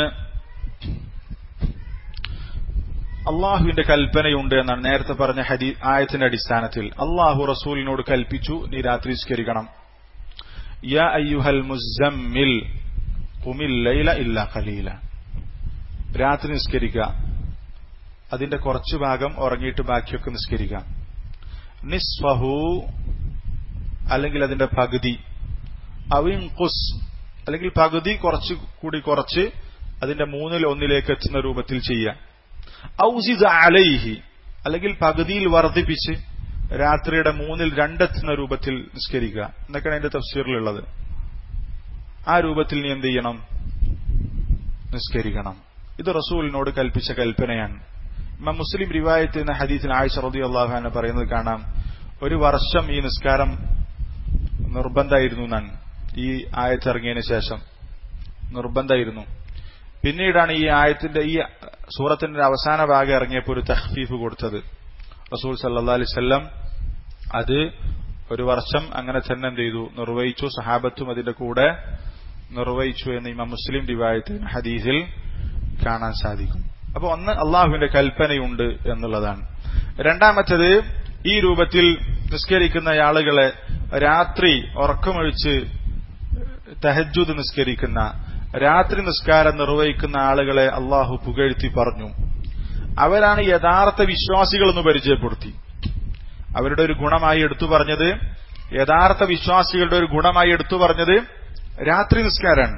അള്ളാഹുവിന്റെ കൽപ്പനയുണ്ട് എന്നാണ് നേരത്തെ പറഞ്ഞ ഹദി ആയത്തിന്റെ അടിസ്ഥാനത്തിൽ അള്ളാഹു റസൂലിനോട് കൽപ്പിച്ചു നീ രാത്രി സ്കരിക്കണം യാ അയ്യുഹൽ മുസമ്മിൽ കുമിൽ ലൈല ഇല്ല ഖലീല രാത്രി നിസ്കരിക്കുക അതിന്റെ കുറച്ചു ഭാഗം ഉറങ്ങിയിട്ട് ബാക്കിയൊക്കെ നിസ്കരിക്കാം നിസ്ഫഹു അല്ലെങ്കിൽ അതിന്റെ പകുതി അവിൻ കുസ് അല്ലെങ്കിൽ പകുതി കുറച്ച് കൂടി കുറച്ച് അതിന്റെ മൂന്നിൽ ഒന്നിലേക്ക് എത്തുന്ന രൂപത്തിൽ ചെയ്യാം ഔസിദ് അലൈഹി അല്ലെങ്കിൽ പകുതിയിൽ വർദ്ധിപ്പിച്ച് രാത്രിയുടെ മൂന്നിൽ രണ്ടെത്തുന്ന രൂപത്തിൽ നിസ്കരിക്കുക എന്നൊക്കെയാണ് അതിന്റെ തഫ്സീറിലുള്ളത് ആ രൂപത്തിൽ നീ എന്ത് ചെയ്യണം നിസ്കരിക്കണം ഇത് റസൂലിനോട് കൽപ്പിച്ച കൽപ്പനയാണ് ഇമാം മുസ്ലിം റിവായത്ത് എന്ന ഹദീസിന് ആയിഷ റതി അള്ളാഹുഹാനെ പറയുന്നത് കാണാം ഒരു വർഷം ഈ നിസ്കാരം നിർബന്ധമായിരുന്നു എന്നാണ് ഈ ആയത്തിറങ്ങിയതിന് ശേഷം നിർബന്ധമായിരുന്നു പിന്നീടാണ് ഈ ആയത്തിന്റെ ഈ സൂറത്തിന്റെ അവസാന ഭാഗം ഇറങ്ങിയപ്പോൾ ഒരു തഹ്ഫീഫ് കൊടുത്തത് റസൂൽ സല്ലാ അലിസ്ല്ലാം അത് ഒരു വർഷം അങ്ങനെ തന്നെ എന്ത് ചെയ്തു നിർവഹിച്ചു സഹാബത്തും അതിന്റെ കൂടെ നിർവഹിച്ചു എന്ന് ഇമാം മുസ്ലിം റിവായത്ത് ഹദീസിൽ കാണാൻ സാധിക്കും അപ്പൊ ഒന്ന് അള്ളാഹുവിന്റെ കൽപ്പനയുണ്ട് എന്നുള്ളതാണ് രണ്ടാമത്തത് ഈ രൂപത്തിൽ നിസ്കരിക്കുന്ന ആളുകളെ രാത്രി ഉറക്കമൊഴിച്ച് തഹജുദ് നിസ്കരിക്കുന്ന രാത്രി നിസ്കാരം നിർവഹിക്കുന്ന ആളുകളെ അള്ളാഹു പുകഴ്ത്തി പറഞ്ഞു അവരാണ് യഥാർത്ഥ വിശ്വാസികൾ എന്ന് പരിചയപ്പെടുത്തി അവരുടെ ഒരു ഗുണമായി എടുത്തു പറഞ്ഞത് യഥാർത്ഥ വിശ്വാസികളുടെ ഒരു ഗുണമായി എടുത്തു പറഞ്ഞത് രാത്രി നിസ്കാരാണ്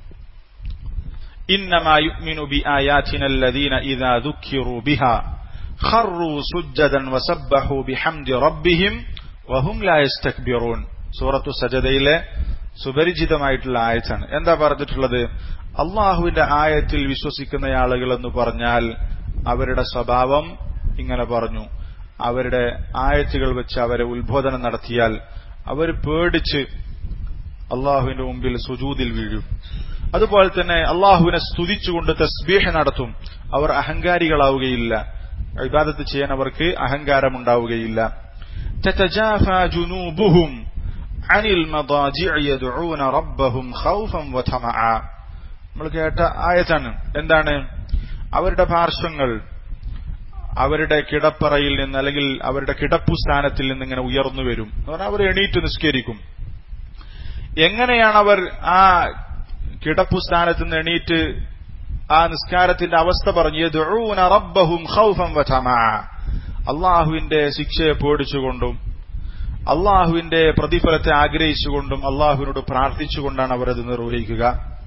إنما يؤمن بآياتنا الذين إذا ذكروا بها خروا سجدا وسبحوا بحمد ربهم وهم لا يستكبرون സൂറത്തു സജദയിലെ സുപരിചിതമായിട്ടുള്ള ആയത്താണ് എന്താ പറഞ്ഞിട്ടുള്ളത് അള്ളാഹുവിന്റെ ആയത്തിൽ വിശ്വസിക്കുന്ന ആളുകൾ എന്ന് പറഞ്ഞാൽ അവരുടെ സ്വഭാവം ഇങ്ങനെ പറഞ്ഞു അവരുടെ ആയത്തുകൾ വെച്ച് അവരെ ഉത്ബോധനം നടത്തിയാൽ അവർ പേടിച്ച് അള്ളാഹുവിന്റെ മുമ്പിൽ സുജൂതിൽ വീഴും അതുപോലെ തന്നെ അള്ളാഹുവിനെ സ്തുതിച്ചുകൊണ്ട് തസ്ബീഹ നടത്തും അവർ അഹങ്കാരികളാവുകയില്ല ഇബാദത്ത് ചെയ്യാൻ അവർക്ക് അഹങ്കാരമുണ്ടാവുകയില്ല تتجافى جنوبهم عن المضاجع يدعون ربهم خوفا وطمعا നമ്മൾ കേട്ട ആയത്താണ് എന്താണ് അവരുടെ പാർശ്വങ്ങൾ അവരുടെ കിടപ്പറയിൽ നിന്ന് അല്ലെങ്കിൽ അവരുടെ കിടപ്പു സ്ഥാനത്തിൽ നിന്ന് ഇങ്ങനെ ഉയർന്നു വരും എന്ന് പറഞ്ഞാൽ അവർ എണീറ്റ് നിസ്കരിക്കും എങ്ങനെയാണ് അവർ ആ കിടപ്പു സ്ഥാനത്ത് നിന്ന് എണീറ്റ് ആ നിസ്കാരത്തിന്റെ അവസ്ഥ പറഞ്ഞു റബ്ബഹും ഖൗഫൻ വതമാ അള്ളാഹുവിന്റെ ശിക്ഷയെ പേടിച്ചുകൊണ്ടും അള്ളാഹുവിന്റെ പ്രതിഫലത്തെ ആഗ്രഹിച്ചുകൊണ്ടും അള്ളാഹുവിനോട് പ്രാർത്ഥിച്ചുകൊണ്ടാണ് അവർ അത് നിർവഹിക്കുക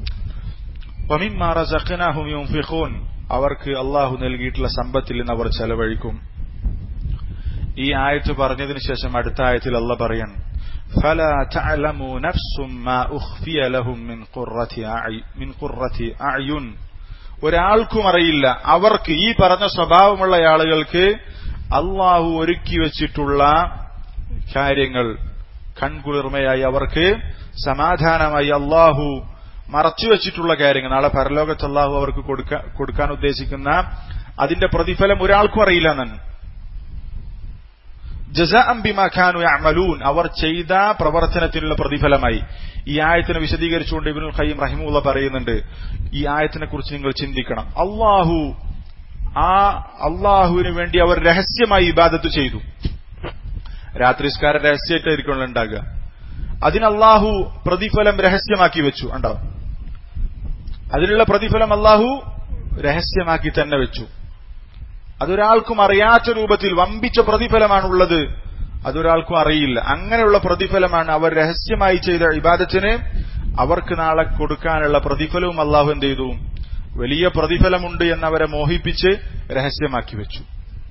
അവർക്ക് അള്ളാഹു നൽകിയിട്ടുള്ള സമ്പത്തിൽ നിന്ന് അവർ ചെലവഴിക്കും ഈ ആയത്ത് പറഞ്ഞതിന് ശേഷം അടുത്ത ആയത്തിൽ അല്ല പറയൻ فلا تعلم نفس ما أخفي لهم من قرة من قرة أعين ഒരാൾക്കും അറിയില്ല അവർക്ക് ഈ പറഞ്ഞ സ്വഭാവമുള്ള ആളുകൾക്ക് അള്ളാഹു ഒരുക്കി വെച്ചിട്ടുള്ള കാര്യങ്ങൾ കൺകുളിർമയായി അവർക്ക് സമാധാനമായി അള്ളാഹു മറച്ചുവെച്ചിട്ടുള്ള കാര്യങ്ങൾ നാളെ പരലോകത്ത് അള്ളാഹു അവർക്ക് കൊടുക്കാൻ ഉദ്ദേശിക്കുന്ന അതിന്റെ പ്രതിഫലം ഒരാൾക്കും അറിയില്ല എന്നാണ് ജസാഅംബിമാഖാനു അമലൂൻ അവർ ചെയ്ത പ്രവർത്തനത്തിനുള്ള പ്രതിഫലമായി ഈ ആയത്തിനെ വിശദീകരിച്ചുകൊണ്ട് ഇബിനുൽ ഖയ്യം റഹിമുള്ള പറയുന്നുണ്ട് ഈ ആയത്തിനെ കുറിച്ച് നിങ്ങൾ ചിന്തിക്കണം അള്ളാഹു ആ അള്ളാഹുവിന് വേണ്ടി അവർ രഹസ്യമായി ഇബാദത്ത് ചെയ്തു രാത്രിസ്കാരം രഹസ്യമായിട്ടായിരിക്കും ഉണ്ടാകുക അതിന് അള്ളാഹു പ്രതിഫലം രഹസ്യമാക്കി വെച്ചു ഉണ്ടാവും അതിനുള്ള പ്രതിഫലം അള്ളാഹു രഹസ്യമാക്കി തന്നെ വെച്ചു അതൊരാൾക്കും അറിയാത്ത രൂപത്തിൽ വമ്പിച്ച പ്രതിഫലമാണുള്ളത് അതൊരാൾക്കും അറിയില്ല അങ്ങനെയുള്ള പ്രതിഫലമാണ് അവർ രഹസ്യമായി ചെയ്ത ഇബാദത്തിന് അവർക്ക് നാളെ കൊടുക്കാനുള്ള പ്രതിഫലവും അള്ളാഹു എന്ത് ചെയ്തു വലിയ പ്രതിഫലമുണ്ട് എന്നവരെ മോഹിപ്പിച്ച് രഹസ്യമാക്കി വെച്ചു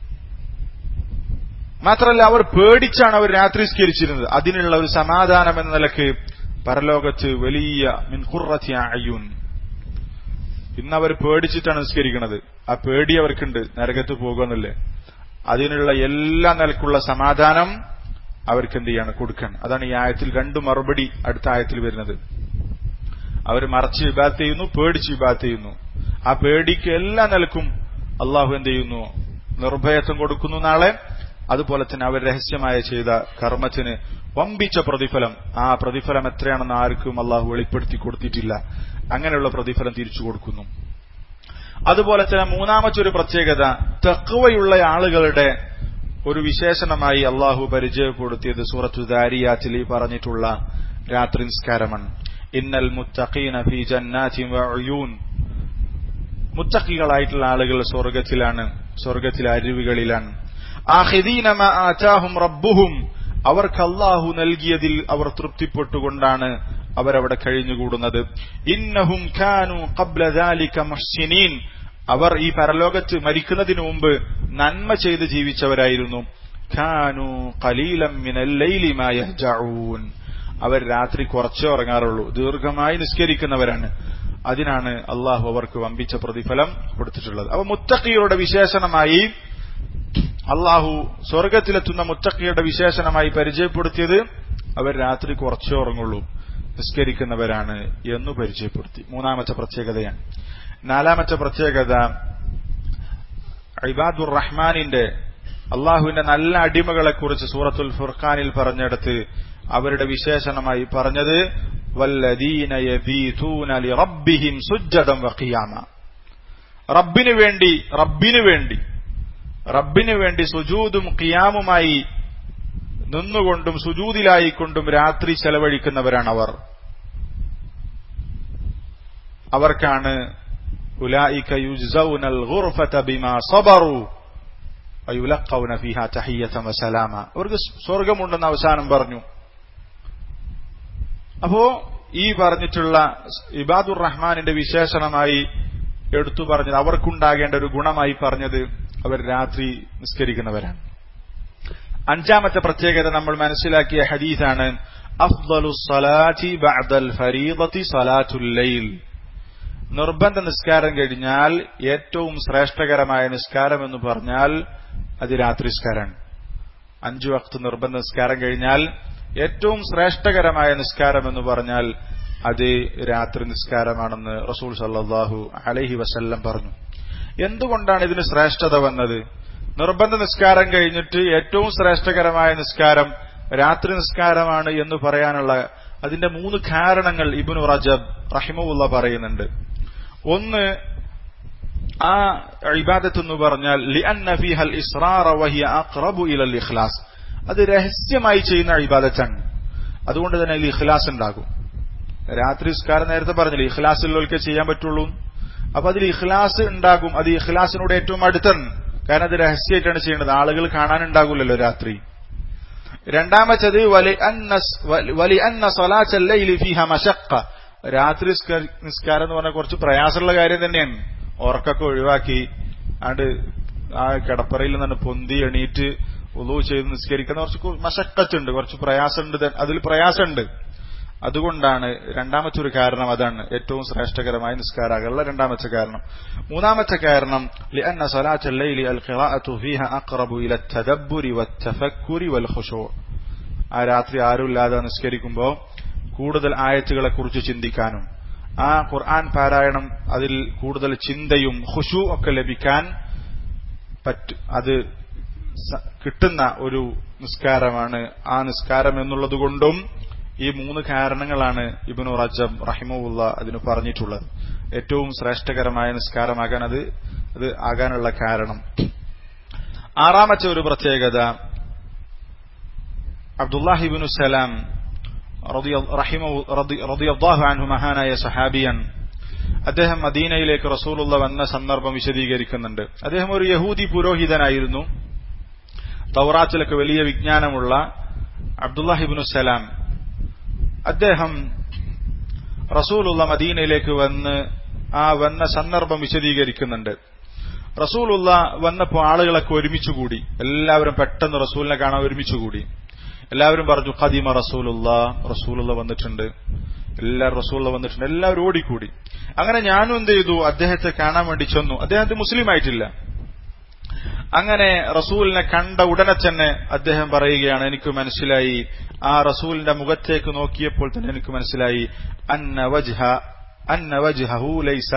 മാത്രമല്ല അവർ പേടിച്ചാണ് അവർ രാത്രി സ്കരിച്ചിരുന്നത് അതിനുള്ള ഒരു സമാധാനം എന്ന നിലക്ക് പരലോകത്ത് വലിയ മിൻകുറത്തി അയ്യൂൻ ഇന്ന് അവർ പേടിച്ചിട്ടാണ് നിസ്കരിക്കുന്നത് ആ പേടി അവർക്കുണ്ട് നരകത്ത് പോകുന്നില്ലേ അതിനുള്ള എല്ലാ നിലക്കുള്ള സമാധാനം അവർക്ക് എന്ത് ചെയ്യാണ് കൊടുക്കാൻ അതാണ് ഈ ആയത്തിൽ രണ്ട് മറുപടി അടുത്ത ആയത്തിൽ വരുന്നത് അവർ മറച്ച് വിഭാഗത്ത് ചെയ്യുന്നു പേടിച്ച് വിഭാഗത്ത് ചെയ്യുന്നു ആ പേടിക്ക് എല്ലാ നിലക്കും അള്ളാഹു എന്ത് ചെയ്യുന്നു നിർഭയത്വം കൊടുക്കുന്നു നാളെ അതുപോലെ തന്നെ അവർ രഹസ്യമായ ചെയ്ത കർമ്മത്തിന് വമ്പിച്ച പ്രതിഫലം ആ പ്രതിഫലം എത്രയാണെന്ന് ആർക്കും അള്ളാഹു വെളിപ്പെടുത്തി കൊടുത്തിട്ടില്ല അങ്ങനെയുള്ള പ്രതിഫലം തിരിച്ചു കൊടുക്കുന്നു അതുപോലെ തന്നെ മൂന്നാമത്തെ ഒരു പ്രത്യേകത തെക്കുവയുള്ള ആളുകളുടെ ഒരു വിശേഷണമായി അള്ളാഹു പരിചയപ്പെടുത്തിയത് സൂറത്തു ദാരിയാത്തിൽ ഈ പറഞ്ഞിട്ടുള്ള രാത്രി നിസ്കാരമാണ് ഇന്നൽ മുത്തഖീന ഫി ജന്നാതിൻ വഅയൂൻ മുത്തഖികളായിട്ടുള്ള ആളുകൾ സ്വർഗത്തിലാണ് സ്വർഗത്തിലെ അരുവികളിലാണ് ആഹിദീന മാ ആതാഹും റബ്ബുഹും അവർക്ക് അള്ളാഹു നൽകിയതിൽ അവർ തൃപ്തിപ്പെട്ടുകൊണ്ടാണ് അവരവിടെ കഴിഞ്ഞുകൂടുന്നത് ഇന്നഹും ഖാനു ഖബ്ല ദാലിക മുഹ്സിനീൻ അവർ ഈ പരലോകത്ത് മരിക്കുന്നതിനു മുമ്പ് നന്മ ചെയ്ത് ജീവിച്ചവരായിരുന്നു ഖാനു ഖലീലം മിനൽ ലൈലി മാ യഹ്ജഊൻ അവർ രാത്രി കുറച്ചേ ഉറങ്ങാറുള്ളൂ ദീർഘമായി നിസ്കരിക്കുന്നവരാണ് അതിനാണ് അള്ളാഹു അവർക്ക് വമ്പിച്ച പ്രതിഫലം കൊടുത്തിട്ടുള്ളത് അപ്പൊ മുത്തക്കിയുടെ വിശേഷണമായി അള്ളാഹു സ്വർഗത്തിലെത്തുന്ന മുത്തക്കിയുടെ വിശേഷണമായി പരിചയപ്പെടുത്തിയത് അവർ രാത്രി കുറച്ചേ ഉറങ്ങുള്ളൂ നിസ്കരിക്കുന്നവരാണ് എന്നു പരിചയപ്പെടുത്തി മൂന്നാമത്തെ പ്രത്യേകതയാണ് നാലാമത്തെ പ്രത്യേകത ഇബാദുർ റഹ്മാനിന്റെ അള്ളാഹുവിന്റെ നല്ല അടിമകളെ കുറിച്ച് സൂറത്തുൽ ഫുർഖാനിൽ പറഞ്ഞെടുത്ത് അവരുടെ വിശേഷണമായി പറഞ്ഞത് വല്ലദീന യബീതൂന ലിറബ്ബിഹിം സുജ്ജദൻ വഖിയാമ റബ്ബിനു വേണ്ടി റബ്ബിനു വേണ്ടി റബ്ബിനു വേണ്ടി സുജൂദും ഖിയാമുമായി നിന്നുകൊണ്ടും സുജൂതിലായിക്കൊണ്ടും രാത്രി ചെലവഴിക്കുന്നവരാണ് അവർ അവർക്കാണ് ഉലായിക യുജ്സൗനൽ ഗുർഫത ബിമാ സബറു വയുലഖൗന ഫീഹാ തഹിയ്യതൻ വസലാമ അവർക്ക് സ്വർഗമുണ്ടെന്ന് അവസാനം പറഞ്ഞു അപ്പോ ഈ പറഞ്ഞിട്ടുള്ള ഇബാദുർ റഹ്മാനിന്റെ വിശേഷണമായി എടുത്തു പറഞ്ഞത് അവർക്കുണ്ടാകേണ്ട ഒരു ഗുണമായി പറഞ്ഞത് അവർ രാത്രി നിസ്കരിക്കുന്നവരാണ് അഞ്ചാമത്തെ പ്രത്യേകത നമ്മൾ മനസ്സിലാക്കിയ ഹദീസാണ് അഫ്ദലു സലാറ്റി ബഅദൽ ഫരീദത്തി സലാത്തുൽ ലൈൽ നിർബന്ധ നിസ്കാരം കഴിഞ്ഞാൽ ഏറ്റവും ശ്രേഷ്ഠകരമായ നിസ്കാരം എന്ന് പറഞ്ഞാൽ അത് രാത്രി നിസ്കാരമാണ് അഞ്ചു വക്ത് നിർബന്ധ നിസ്കാരം കഴിഞ്ഞാൽ ഏറ്റവും ശ്രേഷ്ഠകരമായ നിസ്കാരം എന്ന് പറഞ്ഞാൽ അത് രാത്രി നിസ്കാരമാണെന്ന് റസൂൽ സല്ലാഹു അലഹി വസല്ലം പറഞ്ഞു എന്തുകൊണ്ടാണ് ഇതിന് ശ്രേഷ്ഠത വന്നത് നിർബന്ധ നിസ്കാരം കഴിഞ്ഞിട്ട് ഏറ്റവും ശ്രേഷ്ഠകരമായ നിസ്കാരം രാത്രി നിസ്കാരമാണ് എന്ന് പറയാനുള്ള അതിന്റെ മൂന്ന് കാരണങ്ങൾ ഇബിനു റജബ് റഹിമുള്ള പറയുന്നുണ്ട് ഒന്ന് ആ ഇബാദത്ത് എന്ന് പറഞ്ഞാൽ ലിഅന്ന ഫീഹൽ ഇസ്റാറ വഹിയ അഖ്റബു ഇലൽ ഇഖ്ലാസ് അത് രഹസ്യമായി ചെയ്യുന്ന ഇബാദത്താണ് അതുകൊണ്ട് തന്നെ അതിൽ ഇഖ്ലാസ് ഉണ്ടാകും രാത്രി നിസ്കാരം നേരത്തെ പറഞ്ഞില്ലേ ഇഖ്ലാസിലുള്ളവർക്ക് ചെയ്യാൻ പറ്റുള്ളൂ അപ്പൊ അതിൽ ഇഖ്ലാസ് ഉണ്ടാകും അത് ഇഖ്ലാസിനോട് ഏറ്റവും അടുത്താണ് കാരണം അത് രഹസ്യമായിട്ടാണ് ചെയ്യേണ്ടത് ആളുകൾ കാണാനുണ്ടാകില്ലല്ലോ രാത്രി രണ്ടാമത്തത് വലി അന്ന സലാച്ചല്ലയില് ഫിഹ മഷക്ക രാത്രി നിസ്കാരം എന്ന് പറഞ്ഞാൽ കുറച്ച് പ്രയാസമുള്ള കാര്യം തന്നെയാണ് ഉറക്കൊക്കെ ഒഴിവാക്കി ആണ്ട് ആ കിടപ്പറയിൽ നിന്ന് പൊന്തി എണീറ്റ് ഉളു ചെയ്ത് നിസ്കരിക്കുന്ന കുറച്ച് മശക്കത്തുണ്ട് കുറച്ച് പ്രയാസമുണ്ട് അതിൽ പ്രയാസമുണ്ട് അതുകൊണ്ടാണ് രണ്ടാമത്തെ ഒരു കാരണം അതാണ് ഏറ്റവും ശ്രേഷ്ഠകരമായ നിസ്കാരാകളുള്ള രണ്ടാമത്തെ കാരണം മൂന്നാമത്തെ കാരണം لأن صلاة الليل القراءة فيها أقرب إلى التدبر والتفكر والخشوع ആ രാത്രി ആരുമില്ലാതെ നിസ്കരിക്കുമ്പോൾ കൂടുതൽ ആയത്തുകളെ കുറിച്ച് ചിന്തിക്കാനും ആ ഖുർആൻ പാരായണം അതിൽ കൂടുതൽ ചിന്തയും ഖുഷു ഒക്കെ ലഭിക്കാൻ പറ്റും അത് കിട്ടുന്ന ഒരു നിസ്കാരമാണ് ആ നിസ്കാരം എന്നുള്ളത് കൊണ്ടും ഈ മൂന്ന് കാരണങ്ങളാണ് ഇബിനു റജബ് റഹിമുള്ള അതിന് പറഞ്ഞിട്ടുള്ളത് ഏറ്റവും ശ്രേഷ്ഠകരമായ നിസ്കാരമാകാൻ അത് അത് ആകാനുള്ള കാരണം ആറാമത്തെ ഒരു പ്രത്യേകത അബ്ദുല്ലാഹിബിനു സലാം റളിയല്ലാഹു അൻഹു മഹാനായ സഹാബിയൻ അദ്ദേഹം മദീനയിലേക്ക് റസൂലുള്ള വന്ന സന്ദർഭം വിശദീകരിക്കുന്നുണ്ട് അദ്ദേഹം ഒരു യഹൂദി പുരോഹിതനായിരുന്നു തൗറാത്തിലൊക്കെ വലിയ വിജ്ഞാനമുള്ള അബ്ദുല്ലാഹിബിനു സലാം അദ്ദേഹം റസൂലുള്ള മദീനയിലേക്ക് വന്ന് ആ വന്ന സന്ദർഭം വിശദീകരിക്കുന്നുണ്ട് റസൂലുള്ള വന്നപ്പോൾ ആളുകളൊക്കെ ഒരുമിച്ചുകൂടി എല്ലാവരും പെട്ടെന്ന് റസൂലിനെ കാണാൻ ഒരുമിച്ചുകൂടി എല്ലാവരും പറഞ്ഞു ഖദീമ റസൂലുള്ള റസൂലുള്ള വന്നിട്ടുണ്ട് എല്ലാവരും റസൂലുള്ള വന്നിട്ടുണ്ട് എല്ലാവരും ഓടിക്കൂടി അങ്ങനെ ഞാനും എന്ത് ചെയ്തു അദ്ദേഹത്തെ കാണാൻ വേണ്ടി ചെന്നു അദ്ദേഹത്തെ മുസ്ലിം ആയിട്ടില്ല അങ്ങനെ റസൂലിനെ കണ്ട ഉടനെ തന്നെ അദ്ദേഹം പറയുകയാണ് എനിക്ക് മനസ്സിലായി ആ റസൂലിന്റെ മുഖത്തേക്ക് നോക്കിയപ്പോൾ തന്നെ എനിക്ക് മനസ്സിലായി അന്ന വജ്ഹ അന്ന വജ്ഹഹു ലൈസ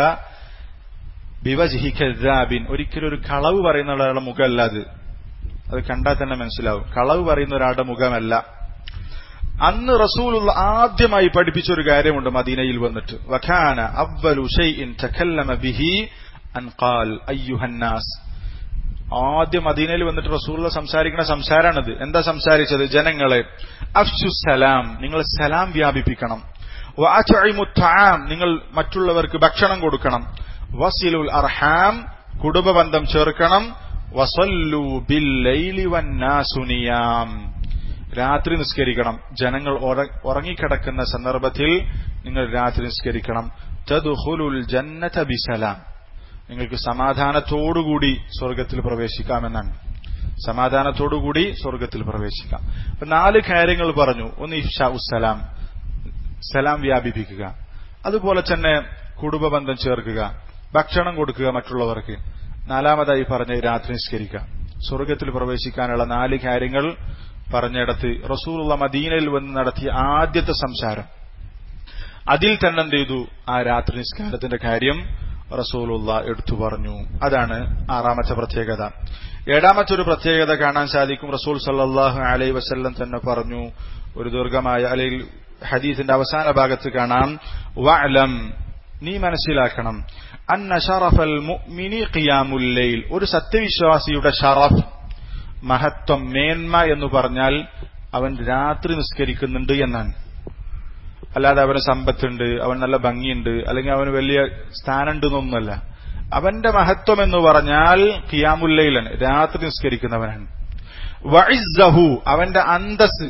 ബിവജ്ഹി കദ്ദാബിൻ ഒരിക്കലും ഒരു കളവ് പറയുന്ന ഒരാളുടെ മുഖമല്ല അത് അത് കണ്ടാൽ തന്നെ മനസ്സിലാവും കളവ് പറയുന്ന ഒരാളുടെ മുഖമല്ല അന്ന് റസൂലുള്ള ആദ്യമായി പഠിപ്പിച്ച ഒരു കാര്യമുണ്ട് മദീനയിൽ വന്നിട്ട് വഖാന അവ്വലു ഷൈഇൻ തകല്ലമ ബിഹി അൻ ഖാൽ അയ്യുഹന്നാസ് ആദ്യം മദീനയിൽ വന്നിട്ട് റസൂലുള്ള സംസാരിക്കുന്ന സംസാരാണിത് എന്താ സംസാരിച്ചത് ജനങ്ങളെ അഫ്ഷു സലാം നിങ്ങൾ സലാം വ്യാപിപ്പിക്കണം വാചിമുത്താം നിങ്ങൾ മറ്റുള്ളവർക്ക് ഭക്ഷണം കൊടുക്കണം വസിലുൽ അർഹാം കുടുംബബന്ധം ചേർക്കണം വസല്ലു ബില്ലൈലി വന്നാസുനിയാം രാത്രി നിസ്കരിക്കണം ജനങ്ങൾ ഉറങ്ങിക്കിടക്കുന്ന സന്ദർഭത്തിൽ നിങ്ങൾ രാത്രി നിസ്കരിക്കണം തദ്ഖുലുൽ ജന്നത ബിസലാം നിങ്ങൾക്ക് സമാധാനത്തോടുകൂടി സ്വർഗത്തിൽ പ്രവേശിക്കാമെന്നാണ് സമാധാനത്തോടുകൂടി സ്വർഗത്തിൽ പ്രവേശിക്കാം അപ്പൊ നാല് കാര്യങ്ങൾ പറഞ്ഞു ഒന്ന് ഇഫ്ഷാ ഉസ്സലാം സലാം വ്യാപിപ്പിക്കുക അതുപോലെ തന്നെ കുടുംബബന്ധം ചേർക്കുക ഭക്ഷണം കൊടുക്കുക മറ്റുള്ളവർക്ക് നാലാമതായി പറഞ്ഞ് രാത്രി നിസ്കരിക്കുക സ്വർഗത്തിൽ പ്രവേശിക്കാനുള്ള നാല് കാര്യങ്ങൾ പറഞ്ഞിടത്ത് റസൂലുള്ള മദീനയിൽ വന്ന് നടത്തിയ ആദ്യത്തെ സംസാരം അതിൽ തന്നെ എന്ത് ചെയ്തു ആ രാത്രി നിസ്കാരത്തിന്റെ കാര്യം റസൂലുള്ള എടുത്തു പറഞ്ഞു അതാണ് ആറാമത്തെ പ്രത്യേകത ഏഴാമത്തെ ഒരു പ്രത്യേകത കാണാൻ സാധിക്കും റസൂൽ സല്ലാഹു അലൈ വസല്ലം തന്നെ പറഞ്ഞു ഒരു ദീർഘമായ അല്ലെങ്കിൽ ഹദീസിന്റെ അവസാന ഭാഗത്ത് കാണാം വഅലം നീ മനസ്സിലാക്കണം അന്ന ഷറഫൽ മുഅ്മിനി ഖിയാമുൽ ലൈൽ ഒരു സത്യവിശ്വാസിയുടെ ഷറഫ് മഹത്വം മേന്മ എന്ന് പറഞ്ഞാൽ അവൻ രാത്രി നിസ്കരിക്കുന്നുണ്ട് എന്നാണ് അല്ലാതെ അവന് സമ്പത്തുണ്ട് അവൻ നല്ല ഭംഗിയുണ്ട് അല്ലെങ്കിൽ അവന് വലിയ സ്ഥാനമുണ്ട് എന്നൊന്നുമല്ല അവന്റെ മഹത്വം എന്ന് പറഞ്ഞാൽ ഖിയാമുല്ലയിലാണ് രാത്രി നിസ്കരിക്കുന്നവനാണ് വഇസ്സഹു അവന്റെ അന്തസ്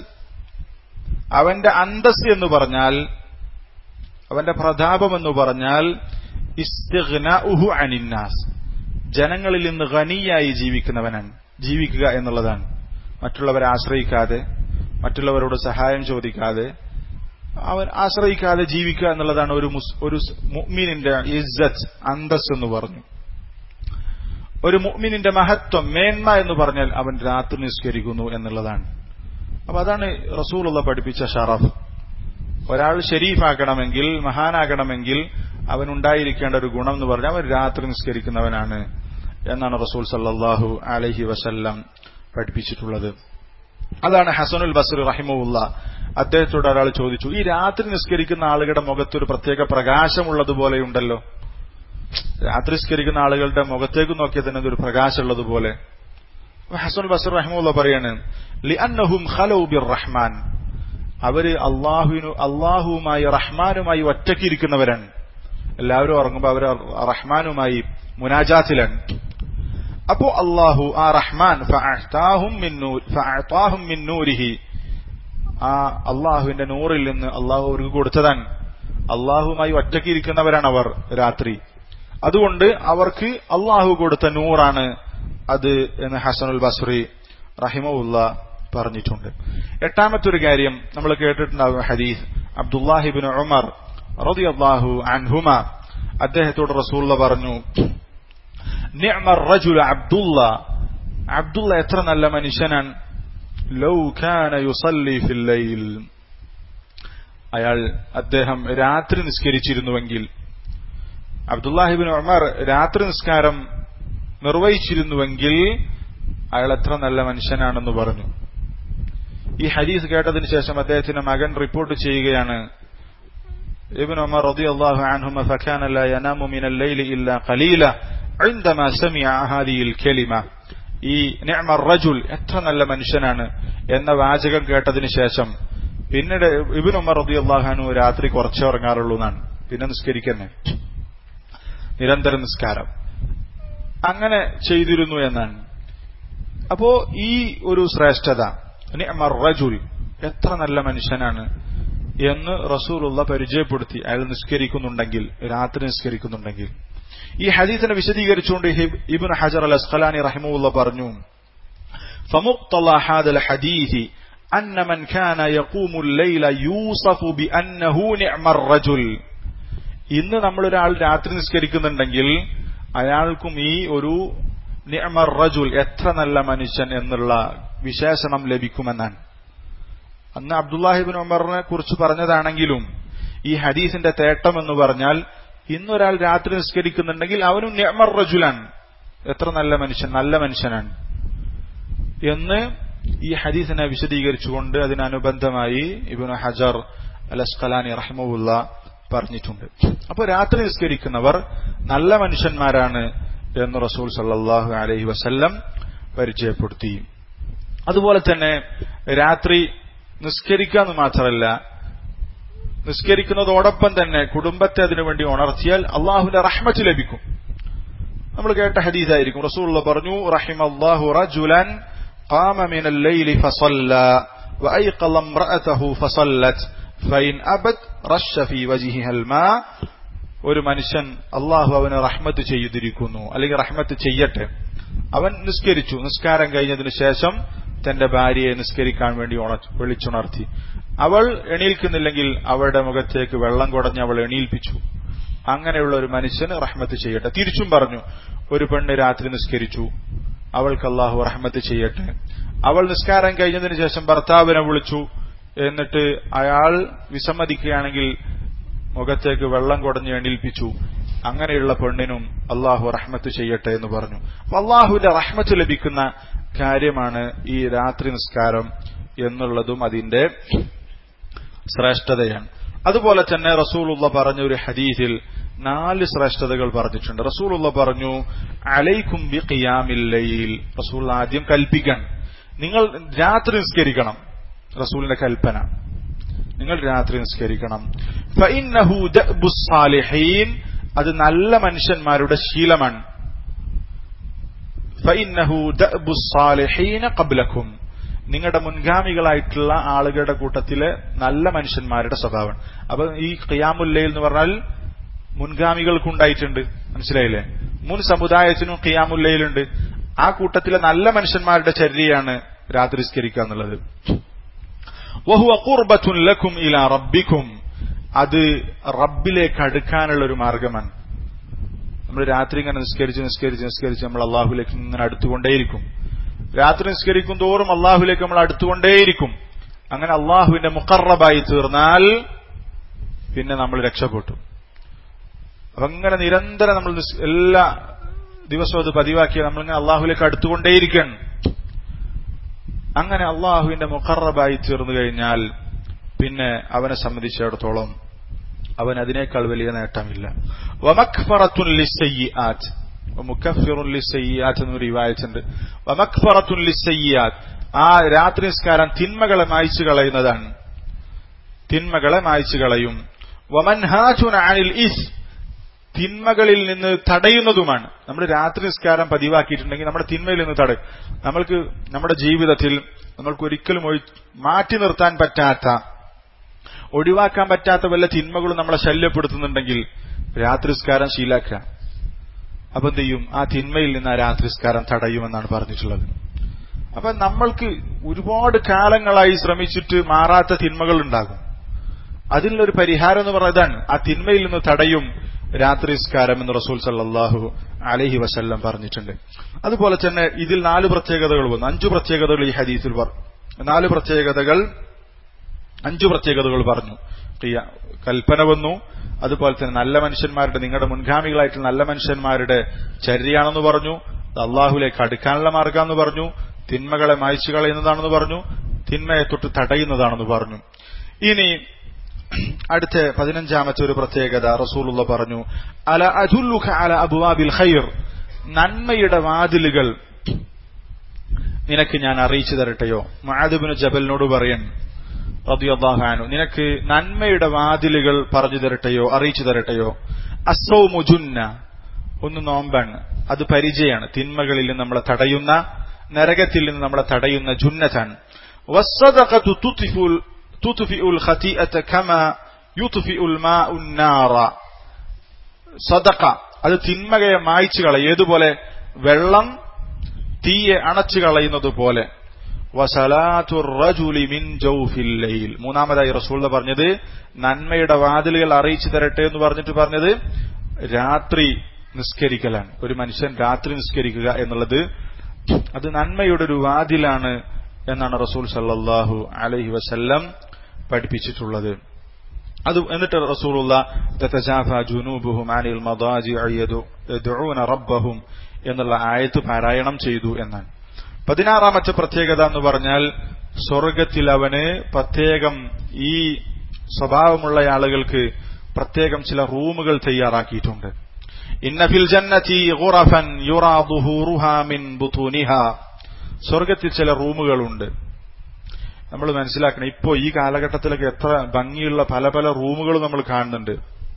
അവന്റെ അന്തസ് എന്ന് പറഞ്ഞാൽ അവന്റെ പ്രതാപം എന്ന് പറഞ്ഞാൽ ഇസ്തിഗ്നാഉഹു അനിന്നാസ് ജനങ്ങളിൽ നിന്ന് ഖനിയായി ജീവിക്കുന്നവനാണ് ജീവിക്കുക എന്നുള്ളതാണ് മറ്റുള്ളവരെ ആശ്രയിക്കാതെ മറ്റുള്ളവരോട് സഹായം ചോദിക്കാതെ അവൻ ആശ്രയിക്കാതെ ജീവിക്കുക എന്നുള്ളതാണ് ഒരു ഒരു മുഅ്മിനിന്റെ ഇസ്സത്ത് അന്തസ് എന്ന് പറഞ്ഞു ഒരു മുഅ്മിനിന്റെ മഹത്വം മേന്മ എന്ന് പറഞ്ഞാൽ അവൻ രാത്രി നിസ്കരിക്കുന്നു എന്നുള്ളതാണ് അപ്പൊ അതാണ് റസൂലുള്ള പഠിപ്പിച്ച ഷറഫ് ഒരാൾ ഷെരീഫാക്കണമെങ്കിൽ മഹാനാകണമെങ്കിൽ അവനുണ്ടായിരിക്കേണ്ട ഒരു ഗുണം എന്ന് പറഞ്ഞാൽ അവൻ രാത്രി നിസ്കരിക്കുന്നവനാണ് എന്നാണ് റസൂൽ സല്ലാഹു അലഹി വസല്ലം പഠിപ്പിച്ചിട്ടുള്ളത് അതാണ് ഹസനുൽ ബസർ റഹിമുല്ല അദ്ദേഹത്തോട് ഒരാൾ ചോദിച്ചു ഈ രാത്രി നിസ്കരിക്കുന്ന ആളുകളുടെ മുഖത്തൊരു പ്രത്യേക പ്രകാശമുള്ളതുപോലെയുണ്ടല്ലോ രാത്രി നിസ്കരിക്കുന്ന ആളുകളുടെ മുഖത്തേക്ക് നോക്കിയാൽ തന്നെ ഒരു പ്രകാശമുള്ളതുപോലെ ഹസൻ ബസർ റഹിമുല്ല പറയാണ് ലിഅന്നഹും ഖലൗ ബിർ റഹ്മാൻ അവര് അള്ളാഹുവിനു അള്ളാഹുവുമായി റഹ്മാനുമായി ഒറ്റക്കിരിക്കുന്നവരാണ് എല്ലാവരും ഉറങ്ങുമ്പോൾ അവർ റഹ്മാനുമായി മുനാജാത്തിലാണ് അപ്പോ അള്ളാഹു ആ റഹ്മാൻ മിന്നൂരിഹി ആ അള്ളാഹുവിന്റെ നൂറിൽ നിന്ന് അള്ളാഹു അവർക്ക് കൊടുത്തതാണ് അള്ളാഹുമായി ഒറ്റക്കിരിക്കുന്നവരാണ് അവർ രാത്രി അതുകൊണ്ട് അവർക്ക് അള്ളാഹു കൊടുത്ത നൂറാണ് അത് എന്ന് ഹസനുൽ ബസ്രി റഹിമുല്ല പറഞ്ഞിട്ടുണ്ട് എട്ടാമത്തെ ഒരു കാര്യം നമ്മൾ കേട്ടിട്ടുണ്ടാകും ഹദീസ് അബ്ദുല്ലാഹിബിൻ ഉമർ റതി അള്ളാഹു അൻഹുമ അദ്ദേഹത്തോട് റസൂള്ള പറഞ്ഞു നിഅമർ റജുൽ അബ്ദുള്ള അബ്ദുള്ള എത്ര നല്ല മനുഷ്യനാണ് ലൗ ഖാന യുസല്ലി ഫിൽ ലൈൽ അയാൾ അദ്ദേഹം രാത്രി നിസ്കരിച്ചിരുന്നുവെങ്കിൽ അബ്ദുല്ലാഹിബിൻ ഉമർ രാത്രി നിസ്കാരം നിർവഹിച്ചിരുന്നുവെങ്കിൽ അയാൾ എത്ര നല്ല മനുഷ്യനാണെന്ന് പറഞ്ഞു ഈ ഹദീസ് കേട്ടതിന് ശേഷം അദ്ദേഹത്തിന്റെ മകൻ റിപ്പോർട്ട് ചെയ്യുകയാണ് ابن عمر رضي الله عنهما فكان لا ينام من الليل إلا قليلا عندما سمع هذه الكلمة ഈ നിഅമർ റജുൽ എത്ര നല്ല മനുഷ്യനാണ് എന്ന വാചകം കേട്ടതിന് ശേഷം പിന്നീട് ഇബിൻ ഉമർ റബി അള്ളാഹാനു രാത്രി കുറച്ചേ ഉറങ്ങാറുള്ളൂ എന്നാണ് പിന്നെ നിസ്കരിക്കുന്നേ നിരന്തര നിസ്കാരം അങ്ങനെ ചെയ്തിരുന്നു എന്നാണ് അപ്പോ ഈ ഒരു ശ്രേഷ്ഠത നിഅമർ റജുൽ എത്ര നല്ല മനുഷ്യനാണ് എന്ന് റസൂലുള്ള പരിചയപ്പെടുത്തി അയാൾ നിസ്കരിക്കുന്നുണ്ടെങ്കിൽ രാത്രി നിസ്കരിക്കുന്നുണ്ടെങ്കിൽ ഈ ഹദീസിനെ വിശദീകരിച്ചുകൊണ്ട് ഇബ്നു ഹജർ അൽ അസ്ഖലാനി റഹിമുള്ള പറഞ്ഞു فمقتضى هذا الحديث أن من كان يقوم الليل يوصف بأنه نعم الرجل ഇന്ന് നമ്മളൊരാൾ രാത്രി നിസ്കരിക്കുന്നുണ്ടെങ്കിൽ അയാൾക്കും ഈ ഒരു നിഅമർ റജുൽ എത്ര നല്ല മനുഷ്യൻ എന്നുള്ള വിശേഷണം ലഭിക്കുമെന്നാണ് അന്ന് അബ്ദുല്ലാഹിബിൻ ഉമറിനെ കുറിച്ച് പറഞ്ഞതാണെങ്കിലും ഈ ഹദീസിന്റെ തേട്ടം എന്ന് പറഞ്ഞാൽ ഇന്നൊരാൾ രാത്രി നിസ്കരിക്കുന്നുണ്ടെങ്കിൽ അവനും നിഅമർ റജുലാണ് എത്ര നല്ല മനുഷ്യൻ നല്ല മനുഷ്യനാണ് എന്ന് ഈ ഹദീസിനെ വിശദീകരിച്ചുകൊണ്ട് അതിനനുബന്ധമായി ഇബിന് ഹജർ അലസ്കലാനി റഹ്മുല്ല പറഞ്ഞിട്ടുണ്ട് അപ്പോൾ രാത്രി നിസ്കരിക്കുന്നവർ നല്ല മനുഷ്യന്മാരാണ് എന്ന് റസൂൽ സല്ലാഹു അലഹി വസല്ലം പരിചയപ്പെടുത്തി അതുപോലെ തന്നെ രാത്രി നിസ്കരിക്കുക എന്ന് മാത്രമല്ല നിസ്കരിക്കുന്നതോടൊപ്പം തന്നെ കുടുംബത്തെ അതിനുവേണ്ടി ഉണർത്തിയാൽ അള്ളാഹുവിന്റെ റഹ്മത്ത് ലഭിക്കും നമ്മൾ കേട്ട ഹദീസായിരിക്കും റസൂള്ള പറഞ്ഞു റഹിം അള്ളാഹു റജുലൻ قام من الليل فصلى وأيقظ امرأته فصلت فإن أبت رش في وجهها الماء ഒരു മനുഷ്യൻ അള്ളാഹു അവന് റഹ്മത്ത് ചെയ്തിരിക്കുന്നു അല്ലെങ്കിൽ റഹ്മത്ത് ചെയ്യട്ടെ അവൻ നിസ്കരിച്ചു നിസ്കാരം കഴിഞ്ഞതിന് ശേഷം തന്റെ ഭാര്യയെ നിസ്കരിക്കാൻ വേണ്ടി വിളിച്ചുണർത്തി അവൾ എണീൽക്കുന്നില്ലെങ്കിൽ അവളുടെ മുഖത്തേക്ക് വെള്ളം കുടഞ്ഞ് അവൾ എണീൽപ്പിച്ചു അങ്ങനെയുള്ള ഒരു മനുഷ്യന് റഹ്മത്ത് ചെയ്യട്ടെ തിരിച്ചും പറഞ്ഞു ഒരു പെണ്ണ് രാത്രി നിസ്കരിച്ചു അവൾക്ക് അള്ളാഹു റഹ്മത്ത് ചെയ്യട്ടെ അവൾ നിസ്കാരം കഴിഞ്ഞതിന് ശേഷം ഭർത്താവിനെ വിളിച്ചു എന്നിട്ട് അയാൾ വിസമ്മതിക്കുകയാണെങ്കിൽ മുഖത്തേക്ക് വെള്ളം കുടഞ്ഞ് എണീൽപ്പിച്ചു അങ്ങനെയുള്ള പെണ്ണിനും അള്ളാഹു റഹ്മത്ത് ചെയ്യട്ടെ എന്ന് പറഞ്ഞു അപ്പൊ അള്ളാഹുവിന്റെ റഹ്മത്ത് ലഭിക്കുന്ന കാര്യമാണ് ഈ രാത്രി നിസ്കാരം എന്നുള്ളതും അതിന്റെ ശ്രേഷ്ഠതയാണ് അതുപോലെ തന്നെ റസൂലുള്ള പറഞ്ഞ ഒരു ഹദീസിൽ നാല് ശ്രേഷ്ഠതകൾ പറഞ്ഞിട്ടുണ്ട് റസൂലുള്ള പറഞ്ഞു അലൈക്കും ബി ഖിയാമില്ലയിൽ റസൂൽ ആദ്യം കൽപ്പിക്കാൻ നിങ്ങൾ രാത്രി നിസ്കരിക്കണം റസൂലിന്റെ കൽപ്പന നിങ്ങൾ രാത്രി നിസ്കരിക്കണം ഫഇന്നഹു ദഅബുസ് സാലിഹീൻ അത് നല്ല മനുഷ്യന്മാരുടെ ശീലമാണ് ഫഇന്നഹു ദഅബുസ് സാലിഹീന ഖബ്ലക്കും നിങ്ങളുടെ മുൻഗാമികളായിട്ടുള്ള ആളുകളുടെ കൂട്ടത്തിലെ നല്ല മനുഷ്യന്മാരുടെ സ്വഭാവം അപ്പൊ ഈ ഖിയാമുല്ലയിൽ എന്ന് പറഞ്ഞാൽ മുൻഗാമികൾക്കുണ്ടായിട്ടുണ്ട് മനസ്സിലായില്ലേ മുൻ സമുദായത്തിനും ഖിയാമുല്ലയിലുണ്ട് ആ കൂട്ടത്തിലെ നല്ല മനുഷ്യന്മാരുടെ ചര്യയാണ് രാത്രി സ്കരിക്കുക എന്നുള്ളത് വഹുവ ഖുർബത്തുൻ ലക്കും ഇലാ റബ്ബിക്കും അത് റബ്ബിലേക്ക് അടുക്കാനുള്ള ഒരു മാർഗമാണ് നമ്മൾ രാത്രി ഇങ്ങനെ നിസ്കരിച്ച് നിസ്കരിച്ച് നിസ്കരിച്ച് നമ്മൾ അള്ളാഹുലേക്ക് ഇങ്ങനെ അടുത്തുകൊണ്ടേയിരിക്കും രാത്രി നിസ്കരിക്കും തോറും അള്ളാഹുലേക്ക് നമ്മൾ അടുത്തുകൊണ്ടേയിരിക്കും അങ്ങനെ അള്ളാഹുവിന്റെ മുക്കറബായി തീർന്നാൽ പിന്നെ നമ്മൾ രക്ഷപ്പെട്ടു അപ്പൊ അങ്ങനെ നിരന്തരം നമ്മൾ എല്ലാ ദിവസവും അത് പതിവാക്കിയാൽ നമ്മളിങ്ങനെ അള്ളാഹുലേക്ക് അടുത്തുകൊണ്ടേയിരിക്കണം അങ്ങനെ അള്ളാഹുവിന്റെ മുഖറബായി തീർന്നു കഴിഞ്ഞാൽ പിന്നെ അവനെ സംബന്ധിച്ചിടത്തോളം അവൻ അതിനേക്കാൾ വലിയ നേട്ടമില്ല വമക്ഫറത്തുൻ ലിസ്സയ്യിആത്ത് മുക്കഫിറുൻ ലിസ്സയ്യിആത്ത് എന്നൊരു റിവായത്തുണ്ട് വമക്ഫറത്തുൻ ലിസ്സയ്യിആത്ത് ആ രാത്രി നിസ്കാരം തിന്മകളെ മായ്ച്ചു കളയുന്നതാണ് തിന്മകളെ മായ്ച്ചു കളയും വമൻഹാജുൻ അനിൽ ഇസ് തിന്മകളിൽ നിന്ന് തടയുന്നതുമാണ് നമ്മൾ രാത്രി നിസ്കാരം പതിവാക്കിയിട്ടുണ്ടെങ്കിൽ നമ്മുടെ തിന്മയിൽ നിന്ന് തടയും നമ്മൾക്ക് നമ്മുടെ ജീവിതത്തിൽ നമ്മൾക്ക് ഒരിക്കലും മാറ്റി നിർത്താൻ പറ്റാത്ത ഒഴിവാക്കാൻ പറ്റാത്ത വല്ല തിന്മകളും നമ്മളെ ശല്യപ്പെടുത്തുന്നുണ്ടെങ്കിൽ രാത്രിസ്കാരം ശീലാക്കുക അപ്പൊ എന്ത് ചെയ്യും ആ തിന്മയിൽ നിന്ന് ആ രാത്രിസ്കാരം തടയുമെന്നാണ് പറഞ്ഞിട്ടുള്ളത് അപ്പൊ നമ്മൾക്ക് ഒരുപാട് കാലങ്ങളായി ശ്രമിച്ചിട്ട് മാറാത്ത തിന്മകൾ ഉണ്ടാകും അതിനുള്ളൊരു പരിഹാരം എന്ന് പറയുന്നതാണ് ആ തിന്മയിൽ നിന്ന് തടയും രാത്രിസ്കാരം എന്ന് റസൂൽ സല്ലാഹു അലഹി വസല്ലം പറഞ്ഞിട്ടുണ്ട് അതുപോലെ തന്നെ ഇതിൽ നാല് പ്രത്യേകതകൾ വന്നു അഞ്ചു പ്രത്യേകതകൾ ഈ ഹദീസിൽ നാല് പ്രത്യേകതകൾ അഞ്ചു പ്രത്യേകതകൾ പറഞ്ഞു കൽപ്പന വന്നു അതുപോലെ തന്നെ നല്ല മനുഷ്യന്മാരുടെ നിങ്ങളുടെ മുൻഗാമികളായിട്ടുള്ള നല്ല മനുഷ്യന്മാരുടെ ചര്യയാണെന്ന് പറഞ്ഞു അള്ളാഹുലേക്ക് അടുക്കാനുള്ള മാർഗമെന്ന് പറഞ്ഞു തിന്മകളെ മായ്ച്ചു കളയുന്നതാണെന്ന് പറഞ്ഞു തിന്മയെ തൊട്ട് തടയുന്നതാണെന്ന് പറഞ്ഞു ഇനി അടുത്ത പതിനഞ്ചാമത്തെ ഒരു പ്രത്യേകത റസൂലുള്ള പറഞ്ഞു അല അജുല്ലുഖ അല അബുവാബിൽ ഖൈർ നന്മയുടെ വാതിലുകൾ നിനക്ക് ഞാൻ അറിയിച്ചു തരട്ടെയോ മഹാദുബിന് ജബലിനോട് പറയൻ റബിയാഹാനു നിനക്ക് നന്മയുടെ വാതിലുകൾ പറഞ്ഞു തരട്ടെയോ അറിയിച്ചു തരട്ടെയോ അസൗ മുജുന്ന ഒന്ന് നോമ്പാണ് അത് പരിചയമാണ് തിന്മകളിൽ നിന്ന് നമ്മളെ തടയുന്ന നരകത്തിൽ നിന്ന് നമ്മളെ തടയുന്ന ജുന്നതാണ് സദക്ക അത് തിന്മകയെ മായ്ച്ചു കളയും ഏതുപോലെ വെള്ളം തീയെ അണച്ചു കളയുന്നത് പോലെ മൂന്നാമതായി റസൂൾ പറഞ്ഞത് നന്മയുടെ വാതിലുകൾ അറിയിച്ചു തരട്ടെ എന്ന് പറഞ്ഞിട്ട് പറഞ്ഞത് രാത്രി നിസ്കരിക്കലാണ് ഒരു മനുഷ്യൻ രാത്രി നിസ്കരിക്കുക എന്നുള്ളത് അത് നന്മയുടെ ഒരു വാതിലാണ് എന്നാണ് റസൂൽ സല്ലാഹു അലഹി വസല്ലം പഠിപ്പിച്ചിട്ടുള്ളത് അത് എന്നിട്ട് റസൂലുള്ള റബ്ബഹും എന്നുള്ള ആയത്ത് പാരായണം ചെയ്തു എന്നാണ് പതിനാറാമത്തെ പ്രത്യേകത എന്ന് പറഞ്ഞാൽ സ്വർഗത്തിൽ അവന് പ്രത്യേകം ഈ സ്വഭാവമുള്ള ആളുകൾക്ക് പ്രത്യേകം ചില റൂമുകൾ തയ്യാറാക്കിയിട്ടുണ്ട് ഇന്നഫിൽ ജന്നതി ഖുറഫൻ യുറാ ദുഹൂറുഹാ മിൻ ബുതൂനിഹാ സ്വർഗത്തിൽ ചില റൂമുകളുണ്ട് നമ്മൾ മനസ്സിലാക്കണം ഇപ്പോൾ ഈ കാലഘട്ടത്തിലൊക്കെ എത്ര ഭംഗിയുള്ള പല പല റൂമുകളും നമ്മൾ കാണുന്നുണ്ട്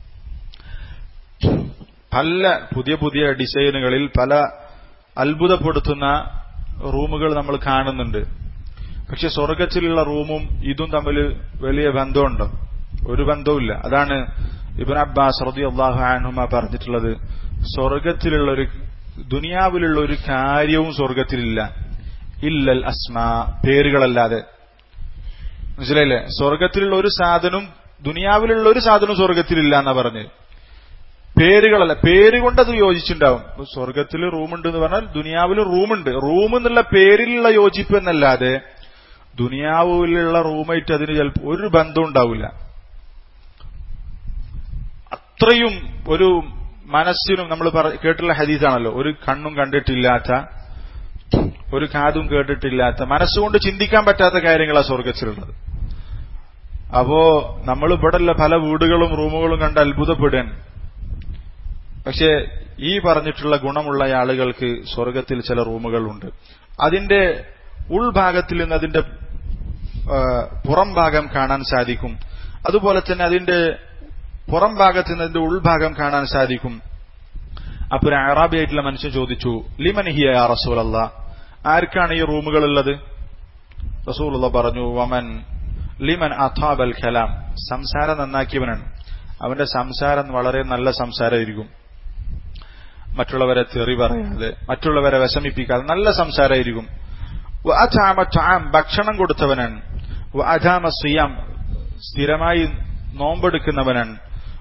പല പുതിയ പുതിയ ഡിസൈനുകളിൽ പല അത്ഭുതപ്പെടുത്തുന്ന റൂമുകൾ നമ്മൾ കാണുന്നുണ്ട് പക്ഷെ സ്വർഗത്തിലുള്ള റൂമും ഇതും തമ്മിൽ വലിയ ബന്ധമുണ്ടോ ഒരു ബന്ധവുമില്ല അതാണ് ഇബൻ അബ്ബാസ് റതി അള്ളാഹു ആൻഹുമ പറഞ്ഞിട്ടുള്ളത് സ്വർഗത്തിലുള്ള ഒരു ദുനിയാവിലുള്ള ഒരു കാര്യവും സ്വർഗത്തിലില്ല ഇല്ലൽ അസ്മാ പേരുകളല്ലാതെ മനസ്സിലായില്ലേ സ്വർഗത്തിലുള്ള ഒരു സാധനവും ദുനിയാവിലുള്ള ഒരു സാധനവും സ്വർഗത്തിലില്ല എന്നാ പറഞ്ഞ് പേരുകളല്ല പേര് കൊണ്ടത് യോജിച്ചുണ്ടാവും സ്വർഗത്തിൽ റൂമുണ്ട് എന്ന് പറഞ്ഞാൽ ദുനിയാവിൽ റൂമുണ്ട് റൂം എന്നുള്ള പേരിലുള്ള യോജിപ്പ് എന്നല്ലാതെ ദുനിയാവിലുള്ള റൂമായിട്ട് അതിന് ചിലപ്പോൾ ഒരു ബന്ധവും ഉണ്ടാവില്ല അത്രയും ഒരു മനസ്സിനും നമ്മൾ കേട്ടുള്ള ഹദീസാണല്ലോ ഒരു കണ്ണും കണ്ടിട്ടില്ലാത്ത ഒരു കാതും കേട്ടിട്ടില്ലാത്ത മനസ്സുകൊണ്ട് ചിന്തിക്കാൻ പറ്റാത്ത കാര്യങ്ങളാണ് സ്വർഗത്തിലുള്ളത് അപ്പോ നമ്മൾ ഇവിടെയുള്ള പല വീടുകളും റൂമുകളും കണ്ട് അത്ഭുതപ്പെടാൻ പക്ഷെ ഈ പറഞ്ഞിട്ടുള്ള ഗുണമുള്ള ആളുകൾക്ക് സ്വർഗത്തിൽ ചില റൂമുകളുണ്ട് അതിന്റെ ഉൾഭാഗത്തിൽ നിന്ന് അതിന്റെ പുറം ഭാഗം കാണാൻ സാധിക്കും അതുപോലെ തന്നെ അതിന്റെ പുറം ഭാഗത്ത് നിന്ന് അതിന്റെ ഉൾഭാഗം കാണാൻ സാധിക്കും അപ്പൊ ഒരു അറാബിയായിട്ടുള്ള മനുഷ്യൻ ചോദിച്ചു ലിമൻ ഹിയ യാ റസൂലല്ല ആർക്കാണ് ഈ റൂമുകൾ ഉള്ളത് റസൂലുള്ള പറഞ്ഞു വമൻ ലിമൻ അഥാബൽ ഖലാം സംസാരം നന്നാക്കിയവനാണ് അവന്റെ സംസാരം വളരെ നല്ല സംസാരമായിരിക്കും മറ്റുള്ളവരെ തെറി പറയാതെ മറ്റുള്ളവരെ വിഷമിപ്പിക്കാതെ നല്ല സംസാരമായിരിക്കും ഭക്ഷണം കൊടുത്തവനാണ് അജാമ സിയാം സ്ഥിരമായി നോമ്പെടുക്കുന്നവനാണ്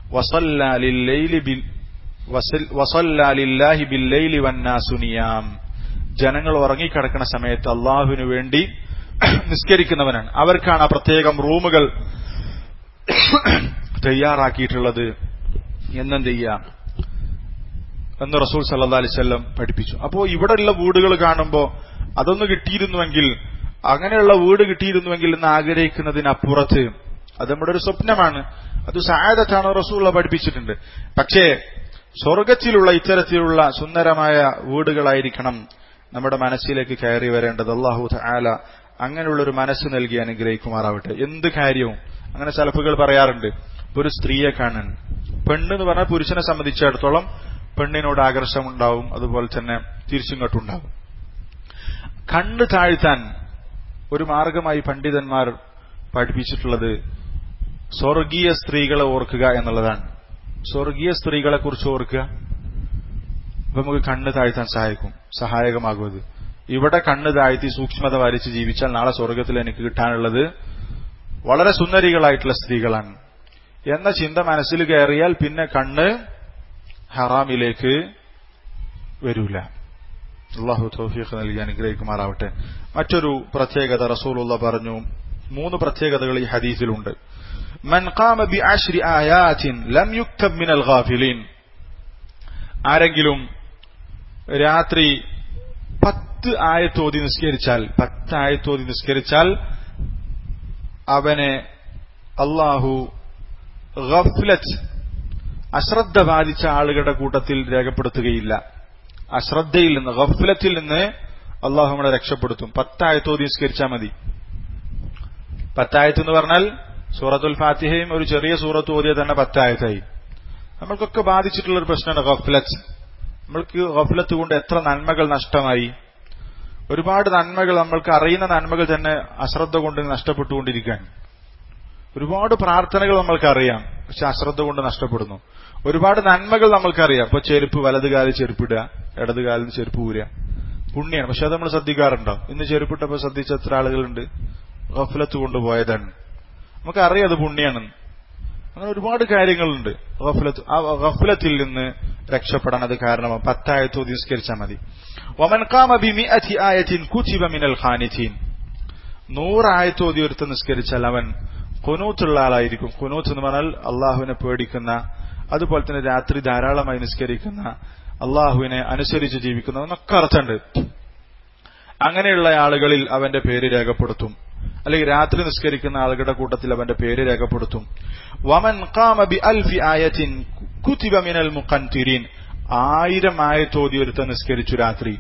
വസല്ലാലില്ലാഹി ബില്ലൈലി വന്നാസുനിയാം ജനങ്ങൾ ഉറങ്ങിക്കിടക്കുന്ന സമയത്ത് അള്ളാഹുവിനു വേണ്ടി നിസ്കരിക്കുന്നവനാണ് അവർക്കാണ് ആ പ്രത്യേകം റൂമുകൾ തയ്യാറാക്കിയിട്ടുള്ളത് എന്നെന്ത് ചെയ്യാം എന്ന് റസൂൽ സല്ലാ അലിസ്വല്ലം പഠിപ്പിച്ചു അപ്പോ ഇവിടെയുള്ള വീടുകൾ കാണുമ്പോൾ അതൊന്ന് കിട്ടിയിരുന്നുവെങ്കിൽ അങ്ങനെയുള്ള വീട് കിട്ടിയിരുന്നുവെങ്കിൽ എന്ന് ആഗ്രഹിക്കുന്നതിനപ്പുറത്ത് അത് നമ്മുടെ ഒരു സ്വപ്നമാണ് അത് സായതത്താണ് റസൂള്ള പഠിപ്പിച്ചിട്ടുണ്ട് പക്ഷേ സ്വർഗത്തിലുള്ള ഇത്തരത്തിലുള്ള സുന്ദരമായ വീടുകളായിരിക്കണം നമ്മുടെ മനസ്സിലേക്ക് കയറി വരേണ്ടത് അള്ളാഹു ആല അങ്ങനെയുള്ള ഒരു മനസ്സ് നൽകി അനുഗ്രഹിക്കുമാറാവട്ടെ എന്ത് കാര്യവും അങ്ങനെ സലഫുകൾ പറയാറുണ്ട് ഒരു സ്ത്രീയെ കാണാൻ പെണ്ണെന്ന് പറഞ്ഞാൽ പുരുഷനെ സംബന്ധിച്ചിടത്തോളം പെണ്ണിനോട് ആകർഷണം ഉണ്ടാവും അതുപോലെ തന്നെ തിരിച്ചിങ്ങോട്ടുണ്ടാവും കണ്ണ് താഴ്ത്താൻ ഒരു മാർഗമായി പണ്ഡിതന്മാർ പഠിപ്പിച്ചിട്ടുള്ളത് സ്വർഗീയ സ്ത്രീകളെ ഓർക്കുക എന്നുള്ളതാണ് സ്വർഗീയ സ്ത്രീകളെ കുറിച്ച് ഓർക്കുക അപ്പൊ നമുക്ക് കണ്ണ് താഴ്ത്താൻ സഹായിക്കും സഹായകമാകും അത് ഇവിടെ കണ്ണ് താഴ്ത്തി സൂക്ഷ്മത വരച്ച് ജീവിച്ചാൽ നാളെ സ്വർഗത്തിൽ എനിക്ക് കിട്ടാനുള്ളത് വളരെ സുന്ദരികളായിട്ടുള്ള സ്ത്രീകളാണ് എന്ന ചിന്ത മനസ്സിൽ കയറിയാൽ പിന്നെ കണ്ണ് ഹറാമിലേക്ക് വരൂല അള്ളാഹു തൗഫീഖ് നൽകി അനുഗ്രഹിക്കുമാറാവട്ടെ മറ്റൊരു പ്രത്യേകത റസൂലുള്ള പറഞ്ഞു മൂന്ന് പ്രത്യേകതകൾ ഈ ഹദീസിലുണ്ട് മൻ ഖാമ ബി അശ്രി ആയാത്തിൻ ലം യുക്തബ് മിനൽ ഗാഫിലീൻ ആരെങ്കിലും രാത്രി പത്ത് ആയത്തോതി നിസ്കരിച്ചാൽ പത്ത് ആയത്തോതി നിസ്കരിച്ചാൽ അവനെ അള്ളാഹു ഗഫ്ലത്ത് അശ്രദ്ധ ബാധിച്ച ആളുകളുടെ കൂട്ടത്തിൽ രേഖപ്പെടുത്തുകയില്ല അശ്രദ്ധയിൽ നിന്ന് ഗഫ്ലത്തിൽ നിന്ന് അള്ളാഹു നമ്മളെ രക്ഷപ്പെടുത്തും പത്തായത്തോതി നിസ്കരിച്ചാൽ മതി പത്തായത്ത് എന്ന് പറഞ്ഞാൽ സൂറത്തുൽ ഫാത്തിഹയും ഒരു ചെറിയ സൂറത്ത് ഓതിയ തന്നെ പത്തായത്തായി നമ്മൾക്കൊക്കെ ബാധിച്ചിട്ടുള്ള ഒരു പ്രശ്നമാണ് ഗഫ്ലത്ത് നമ്മൾക്ക് ഗഫ്ലത്ത് കൊണ്ട് എത്ര നന്മകൾ നഷ്ടമായി ഒരുപാട് നന്മകൾ നമ്മൾക്ക് അറിയുന്ന നന്മകൾ തന്നെ അശ്രദ്ധ കൊണ്ട് നഷ്ടപ്പെട്ടുകൊണ്ടിരിക്കുകയാണ് ഒരുപാട് പ്രാർത്ഥനകൾ നമ്മൾക്ക് അറിയാം പക്ഷെ അശ്രദ്ധ കൊണ്ട് നഷ്ടപ്പെടുന്നു ഒരുപാട് നന്മകൾ നമ്മൾക്കറിയാം ഇപ്പൊ ചെരുപ്പ് വലത് കാലിൽ ചെരുപ്പിടുക ഇടത് കാലിൽ ചെരുപ്പ് ഊരുക പുണ്യാണ് പക്ഷെ അത് നമ്മൾ ശ്രദ്ധിക്കാറുണ്ടോ ഇന്ന് ചെരുപ്പിട്ടപ്പോ ശ്രദ്ധിച്ച എത്ര ആളുകളുണ്ട് ഗഫലത്ത് കൊണ്ടുപോയതാണ് നമുക്കറിയാം അത് പുണ്യാണെന്ന് അങ്ങനെ ഒരുപാട് കാര്യങ്ങളുണ്ട് ഗഫലത്ത് ആ ഗഫലത്തിൽ നിന്ന് രക്ഷപ്പെടാൻ അത് കാരണമാണ് പത്തായത്ത് നിസ്കരിച്ചാൽ മതി ഒമൻ കാമ ബിമി അതി ആയത്തിൻ കുചിബ മിനൽ ഖാനിഥീൻ നൂറായത്തോതി ഒരുത്ത് നിസ്കരിച്ചാൽ അവൻ കുനൂത്തുള്ള ആളായിരിക്കും കുനൂത്ത് എന്ന് പറഞ്ഞാൽ അള്ളാഹുവിനെ പേടിക്കുന്ന അതുപോലെ തന്നെ രാത്രി ധാരാളമായി നിസ്കരിക്കുന്ന അള്ളാഹുവിനെ അനുസരിച്ച് ജീവിക്കുന്ന എന്നൊക്കെ അർത്ഥമുണ്ട് അങ്ങനെയുള്ള ആളുകളിൽ അവന്റെ പേര് രേഖപ്പെടുത്തും അല്ലെങ്കിൽ രാത്രി നിസ്കരിക്കുന്ന ആളുകളുടെ കൂട്ടത്തിൽ അവന്റെ പേര് രേഖപ്പെടുത്തും വമൻ ഖാമ ബി അൽഫി ആയത്തിൻ കുതിബ മിനൽ മുഖൻതിരീൻ ആയിരം ആയത്തോതി ഒരുത്ത നിസ്കരിച്ചു രാത്രി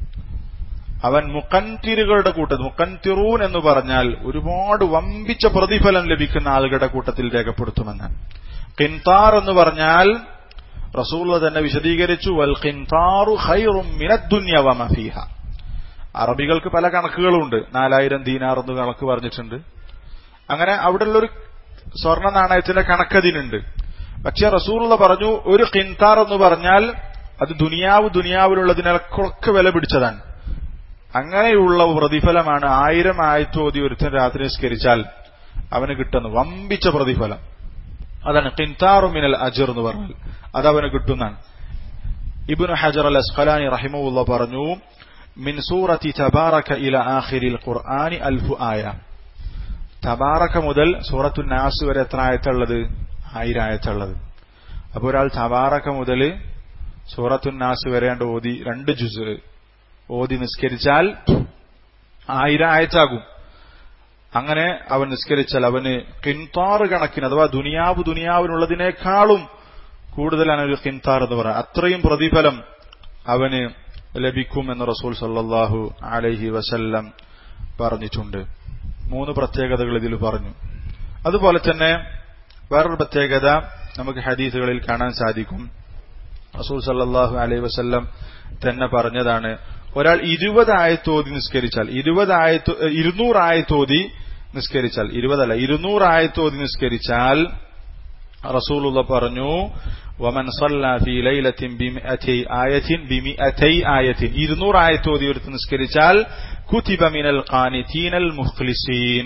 അവൻ മുക്കൻതിരുകളുടെ കൂട്ടത്തിൽ മുക്കൻതിറൂൻ എന്ന് പറഞ്ഞാൽ ഒരുപാട് വമ്പിച്ച പ്രതിഫലം ലഭിക്കുന്ന ആളുകളുടെ കൂട്ടത്തിൽ രേഖപ്പെടുത്തുമെന്ന് കിൻതാർ എന്ന് പറഞ്ഞാൽ റസൂള്ള തന്നെ വിശദീകരിച്ചു വൽ കിൻതാറു ഖൈറും മിനദ്ദുന്യവമഫീഹ അറബികൾക്ക് പല കണക്കുകളുണ്ട് നാലായിരം ദീനാർ എന്ന് കണക്ക് പറഞ്ഞിട്ടുണ്ട് അങ്ങനെ അവിടെയുള്ളൊരു സ്വർണ്ണ നാണയത്തിന്റെ കണക്കതിനുണ്ട് പക്ഷെ റസൂലുള്ള പറഞ്ഞു ഒരു കിൻതാർ എന്ന് പറഞ്ഞാൽ അത് ദുനിയാവ് ദുനിയാവിലുള്ളതിനൊക്കെ വില പിടിച്ചതാണ് അങ്ങനെയുള്ള പ്രതിഫലമാണ് ആയിരം ആയത്തോതി ഒരുത്തൻ രാത്രി നിസ്കരിച്ചാൽ അവന് കിട്ടുന്ന വമ്പിച്ച പ്രതിഫലം അതാണ് കിൻതാറു മിനൽ അജർ എന്ന് പറഞ്ഞാൽ അത് അവന് കിട്ടുന്നതാണ് ഇബിന് ഹജർ അൽ അസ്ഖലാനി റഹിമുള്ള പറഞ്ഞു മിൻ സൂറത്തി തബാറക ഇല ആഖിരിൽ ഖുർആനി അൽഫു ആയ തബാറക മുതൽ സൂറത്തു നാസ് വരെ എത്ര ആയത്തുള്ളത് ആയിരം ആയത്തുള്ളത് അപ്പൊ ഒരാൾ തബാറക മുതൽ സൂറത്തു നാസ് വരെയാണ്ട് ഓതി രണ്ട് ജുസ് ഓതി നിസ്കരിച്ചാൽ ആയിരം ആയത്താകും അങ്ങനെ അവൻ നിസ്കരിച്ചാൽ അവന് കിൻതാറ് കണക്കിന് അഥവാ ദുനിയാവ് ദുനിയാവിനുള്ളതിനേക്കാളും കൂടുതലാണ് ഒരു കിൻതാർ എന്ന് പറയുന്നത് അത്രയും പ്രതിഫലം അവന് ലഭിക്കും എന്ന് റസൂൽ സല്ലാഹു അലൈഹി വസല്ലം പറഞ്ഞിട്ടുണ്ട് മൂന്ന് പ്രത്യേകതകൾ ഇതിൽ പറഞ്ഞു അതുപോലെ തന്നെ വേറൊരു പ്രത്യേകത നമുക്ക് ഹദീസുകളിൽ കാണാൻ സാധിക്കും റസൂൽ സല്ലാഹു അലൈഹി വസല്ലം തന്നെ പറഞ്ഞതാണ് ഒരാൾ ഇരുപതായത്തോതി നിസ്കരിച്ചാൽ ഇരുപതായത്തോ ഇരുന്നൂറായത്തോതി നിസ്കരിച്ചാൽ ഇരുപതല്ല ഇരുന്നൂറായത്തോതി നിസ്കരിച്ചാൽ റസൂലുള്ള പറഞ്ഞു വമൻ ഫി ലൈലത്തിൻ ബിമിഅതി ആയത്തിൻ ബിമിഅതൈ ആയത്തിൻ ഇരുന്നൂറായത്തോതി ഒരുത്ത് നിസ്കരിച്ചാൽ കുതിബ മിനൽ ഖാനിതീനൽ മുഖ്ലിസീൻ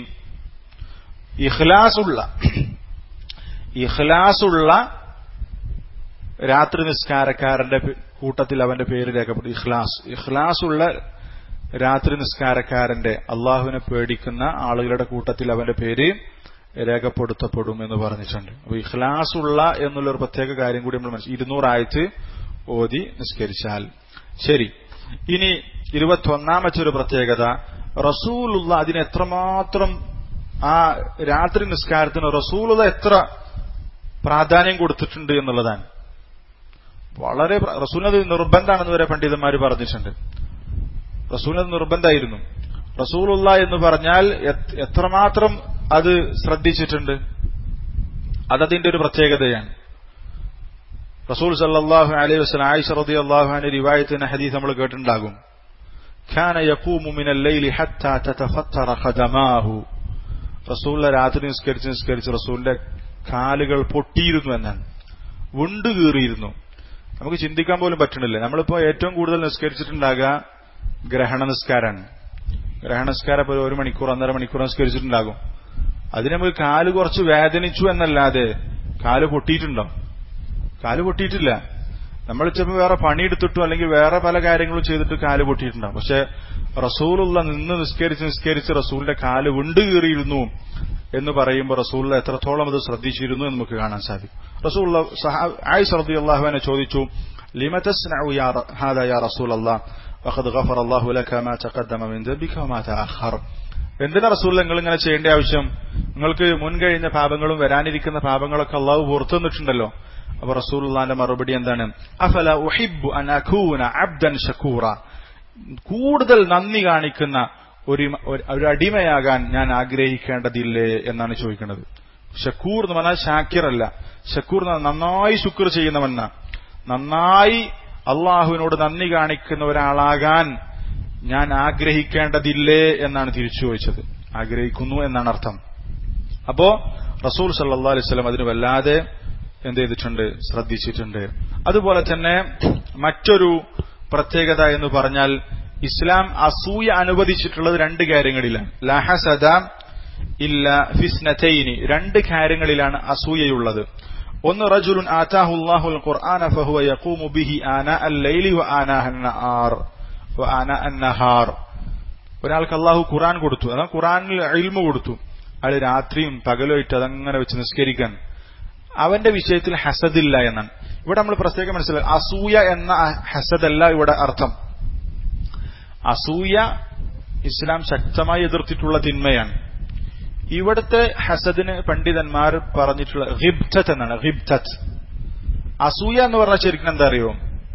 ഇഖ്ലാസുള്ള ഇഖ്ലാസുള്ള രാത്രി നിസ്കാരക്കാരന്റെ കൂട്ടത്തിൽ അവന്റെ പേര് രേഖപ്പെടും ഇഖ്ലാസ് ഇഖ്ലാസ് ഉള്ള രാത്രി നിസ്കാരക്കാരന്റെ അള്ളാഹുവിനെ പേടിക്കുന്ന ആളുകളുടെ കൂട്ടത്തിൽ അവന്റെ പേര് രേഖപ്പെടുത്തപ്പെടും എന്ന് പറഞ്ഞിട്ടുണ്ട് അപ്പൊ ഇഖ്ലാസ് ഉള്ള എന്നുള്ളൊരു പ്രത്യേക കാര്യം കൂടി നമ്മൾ മനസ്സിൽ ഇരുന്നൂറായത്ത് ഓതി നിസ്കരിച്ചാൽ ശരി ഇനി ഇരുപത്തൊന്നാമത്തെ ഒരു പ്രത്യേകത റസൂലുള്ള അതിന് എത്രമാത്രം ആ രാത്രി നിസ്കാരത്തിന് റസൂലുള്ള എത്ര പ്രാധാന്യം കൊടുത്തിട്ടുണ്ട് എന്നുള്ളതാണ് വളരെ റസൂലത് നിർബന്ധമാണെന്ന് വരെ പണ്ഡിതന്മാർ പറഞ്ഞിട്ടുണ്ട് റസൂലത് നിർബന്ധമായിരുന്നു റസൂലുള്ള എന്ന് പറഞ്ഞാൽ എത്രമാത്രം അത് ശ്രദ്ധിച്ചിട്ടുണ്ട് അതതിന്റെ ഒരു പ്രത്യേകതയാണ് റസൂൽ സല്ലാഹു അലൈഹി വസ്ലം ആയിഷ റതി അള്ളാഹുഹാന്റെ റിവായത്തിന്റെ ഹദീസ് നമ്മൾ കേട്ടിട്ടുണ്ടാകും كان يقوم من الليل حتى تتفطر قدماه റസൂലിന്റെ രാത്രി നിസ്കരിച്ച് നിസ്കരിച്ച് റസൂലിന്റെ കാലുകൾ പൊട്ടിയിരുന്നു എന്നാണ് വിണ്ടു കീറിയിരുന്നു നമുക്ക് ചിന്തിക്കാൻ പോലും പറ്റണില്ല നമ്മളിപ്പോ ഏറ്റവും കൂടുതൽ നിസ്കരിച്ചിട്ടുണ്ടാകുക ഗ്രഹണ നിസ്കാരാണ് ഗ്രഹണ നിസ്കാരം ഇപ്പോൾ ഒരു മണിക്കൂർ ഒന്നര മണിക്കൂർ നിസ്കരിച്ചിട്ടുണ്ടാകും അതിന് നമുക്ക് കാല് കുറച്ച് വേദനിച്ചു എന്നല്ലാതെ കാല് പൊട്ടിയിട്ടുണ്ടോ കാല് പൊട്ടിയിട്ടില്ല നമ്മൾ ചിലപ്പോൾ വേറെ പണിയെടുത്തിട്ടും അല്ലെങ്കിൽ വേറെ പല കാര്യങ്ങളും ചെയ്തിട്ട് കാല് പൊട്ടിയിട്ടുണ്ടാവും പക്ഷെ റസൂലുള്ള നിന്ന് നിസ്കരിച്ച് നിസ്കരിച്ച് റസൂലിന്റെ കാല് വിണ്ടു കീറിയിരുന്നു എന്ന് പറയുമ്പോൾ റസൂലുള്ള എത്രത്തോളം അത് ശ്രദ്ധിച്ചിരുന്നു എന്ന് നമുക്ക് കാണാൻ സാധിക്കും റസൂള്ള ആയിഷ റതി അള്ളാഹുവിനെ ചോദിച്ചു റസൂൽ അള്ളാഹ് وقد غفر الله لك ما تقدم من ذنبك وما تأخر എന്തിനാ റസൂൽ നിങ്ങൾ ഇങ്ങനെ ചെയ്യേണ്ട ആവശ്യം നിങ്ങൾക്ക് മുൻകഴിഞ്ഞ പാപങ്ങളും വരാനിരിക്കുന്ന പാപങ്ങളൊക്കെ അള്ളാഹു പുറത്തു നിന്നിട്ടുണ്ടല്ലോ അപ്പൊ റസൂലുള്ളാന്റെ മറുപടി എന്താണ് അഫല ഉഹിബു അൻ അഖൂന അബ്ദൻ ഷക്കൂറ കൂടുതൽ നന്ദി കാണിക്കുന്ന ഒരു ഒരു അടിമയാകാൻ ഞാൻ ആഗ്രഹിക്കേണ്ടതില്ലേ എന്നാണ് ചോദിക്കുന്നത് ഷക്കൂർ എന്ന് പറഞ്ഞാൽ ഷാക്കിറല്ല ഷക്കൂർ നന്നായി ശുക്ർ ചെയ്യുന്നവന്ന നന്നായി അള്ളാഹുവിനോട് നന്ദി കാണിക്കുന്ന ഒരാളാകാൻ ഞാൻ ആഗ്രഹിക്കേണ്ടതില്ലേ എന്നാണ് തിരിച്ചു ചോദിച്ചത് ആഗ്രഹിക്കുന്നു എന്നാണ് അർത്ഥം അപ്പോ റസൂൽ സല്ലാ അലൈവലം അതിന് വല്ലാതെ എന്ത് ചെയ്തിട്ടുണ്ട് ശ്രദ്ധിച്ചിട്ടുണ്ട് അതുപോലെ തന്നെ മറ്റൊരു പ്രത്യേകത എന്ന് പറഞ്ഞാൽ ഇസ്ലാം അസൂയ അനുവദിച്ചിട്ടുള്ളത് രണ്ട് കാര്യങ്ങളിലാണ് ലഹസദ ഇല്ല ഫിസ്നതൈനി രണ്ട് കാര്യങ്ങളിലാണ് അസൂയയുള്ളത് ഒന്ന് റജുലുൻ ആതാഹുല്ലാഹുൽ ഖുർആന ഫഹുവ യഖൂമു ബിഹി ആന അൽ-ലൈലി വ ആന അൻ-നഹാർ വ ആന അൻ-നഹാർ ഒരാൾക്ക് അള്ളാഹു ഖുർആൻ കൊടുത്തു അതാ ഖുർആനിൽ ഇൽമു കൊടുത്തു അയാൾ രാത്രിയും പകലുമായിട്ട് അതങ്ങനെ വെച്ച് നിസ്കരിക്കാൻ അവന്റെ വിഷയത്തിൽ ഹസദില്ല എന്നാണ് ഇവിടെ നമ്മൾ പ്രത്യേകം മനസ്സിലാക്കുക അസൂയ എന്ന ഹസദല്ല ഇവിടെ അർത്ഥം അസൂയ ഇസ്ലാം ശക്തമായി എതിർത്തിട്ടുള്ള തിന്മയാണ് ഇവിടുത്തെ ഹസദിന് പണ്ഡിതന്മാർ പറഞ്ഞിട്ടുള്ള ഹിബ്തത്ത് എന്നാണ് ഹിബ്തത്ത് അസൂയ എന്ന് പറഞ്ഞാൽ ശരിക്കും എന്താ അറിയോ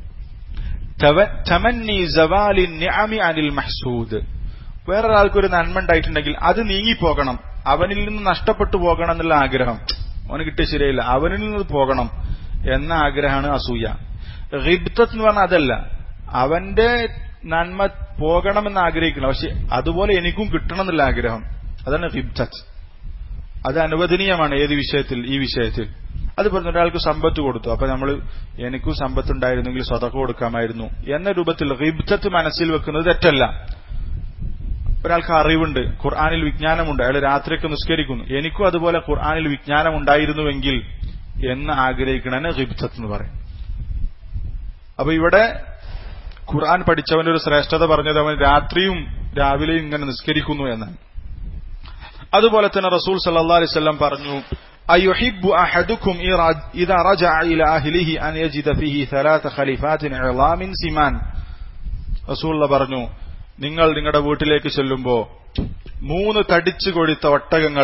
തമന്നി സവാലി നിഅമി അനിൽ മഹ്സൂദ് വേറൊരാൾക്ക് ഒരു നന്മ ഉണ്ടായിട്ടുണ്ടെങ്കിൽ അത് നീങ്ങിപ്പോകണം അവനിൽ നിന്ന് നഷ്ടപ്പെട്ടു പോകണം എന്നുള്ള ആഗ്രഹം അവന് കിട്ടിയ ശരിയായില്ല അവനിൽ നിന്ന് പോകണം എന്ന ആഗ്രഹമാണ് അസൂയ ഹിബ്തത്ത് എന്ന് പറഞ്ഞാൽ അതല്ല അവന്റെ നന്മ പോകണമെന്ന് ആഗ്രഹിക്കണം പക്ഷെ അതുപോലെ എനിക്കും കിട്ടണം എന്നുള്ള ആഗ്രഹം അതാണ് ഹിബ്തത്ത് അത് അനുവദനീയമാണ് ഏത് വിഷയത്തിൽ ഈ വിഷയത്തിൽ അത് പറഞ്ഞു ഒരാൾക്ക് സമ്പത്ത് കൊടുത്തു അപ്പൊ നമ്മൾ എനിക്കും സമ്പത്ത് ഉണ്ടായിരുന്നെങ്കിൽ സ്വതക്ക കൊടുക്കാമായിരുന്നു എന്ന രൂപത്തിൽ ഹിബ്തത്ത് മനസ്സിൽ വെക്കുന്നത് തെറ്റല്ല ഒരാൾക്ക് അറിവുണ്ട് ഖുർആാനിൽ വിജ്ഞാനമുണ്ട് അയാൾ രാത്രിയൊക്കെ നിസ്കരിക്കുന്നു എനിക്കും അതുപോലെ ഖുർആാനിൽ വിജ്ഞാനം ഉണ്ടായിരുന്നുവെങ്കിൽ എന്ന് ആഗ്രഹിക്കണന് ഹിബ്തത്ത് എന്ന് പറയും അപ്പൊ ഇവിടെ ഖുർആൻ പഠിച്ചവന്റെ ഒരു ശ്രേഷ്ഠത പറഞ്ഞത് അവൻ രാത്രിയും രാവിലെയും ഇങ്ങനെ നിസ്കരിക്കുന്നു എന്നാണ് അതുപോലെ തന്നെ റസൂൽ സല്ലാ അലൈവല്ലം പറഞ്ഞു أيحب أحدكم إذا رجع إلى أهله أن يجد فيه ثلاث خليفات عظام سمان റസൂൽ പറഞ്ഞു നിങ്ങൾ നിങ്ങളുടെ വീട്ടിലേക്ക് ചെല്ലുമ്പോ മൂന്ന് തടിച്ചു കൊഴുത്ത ഒട്ടകങ്ങൾ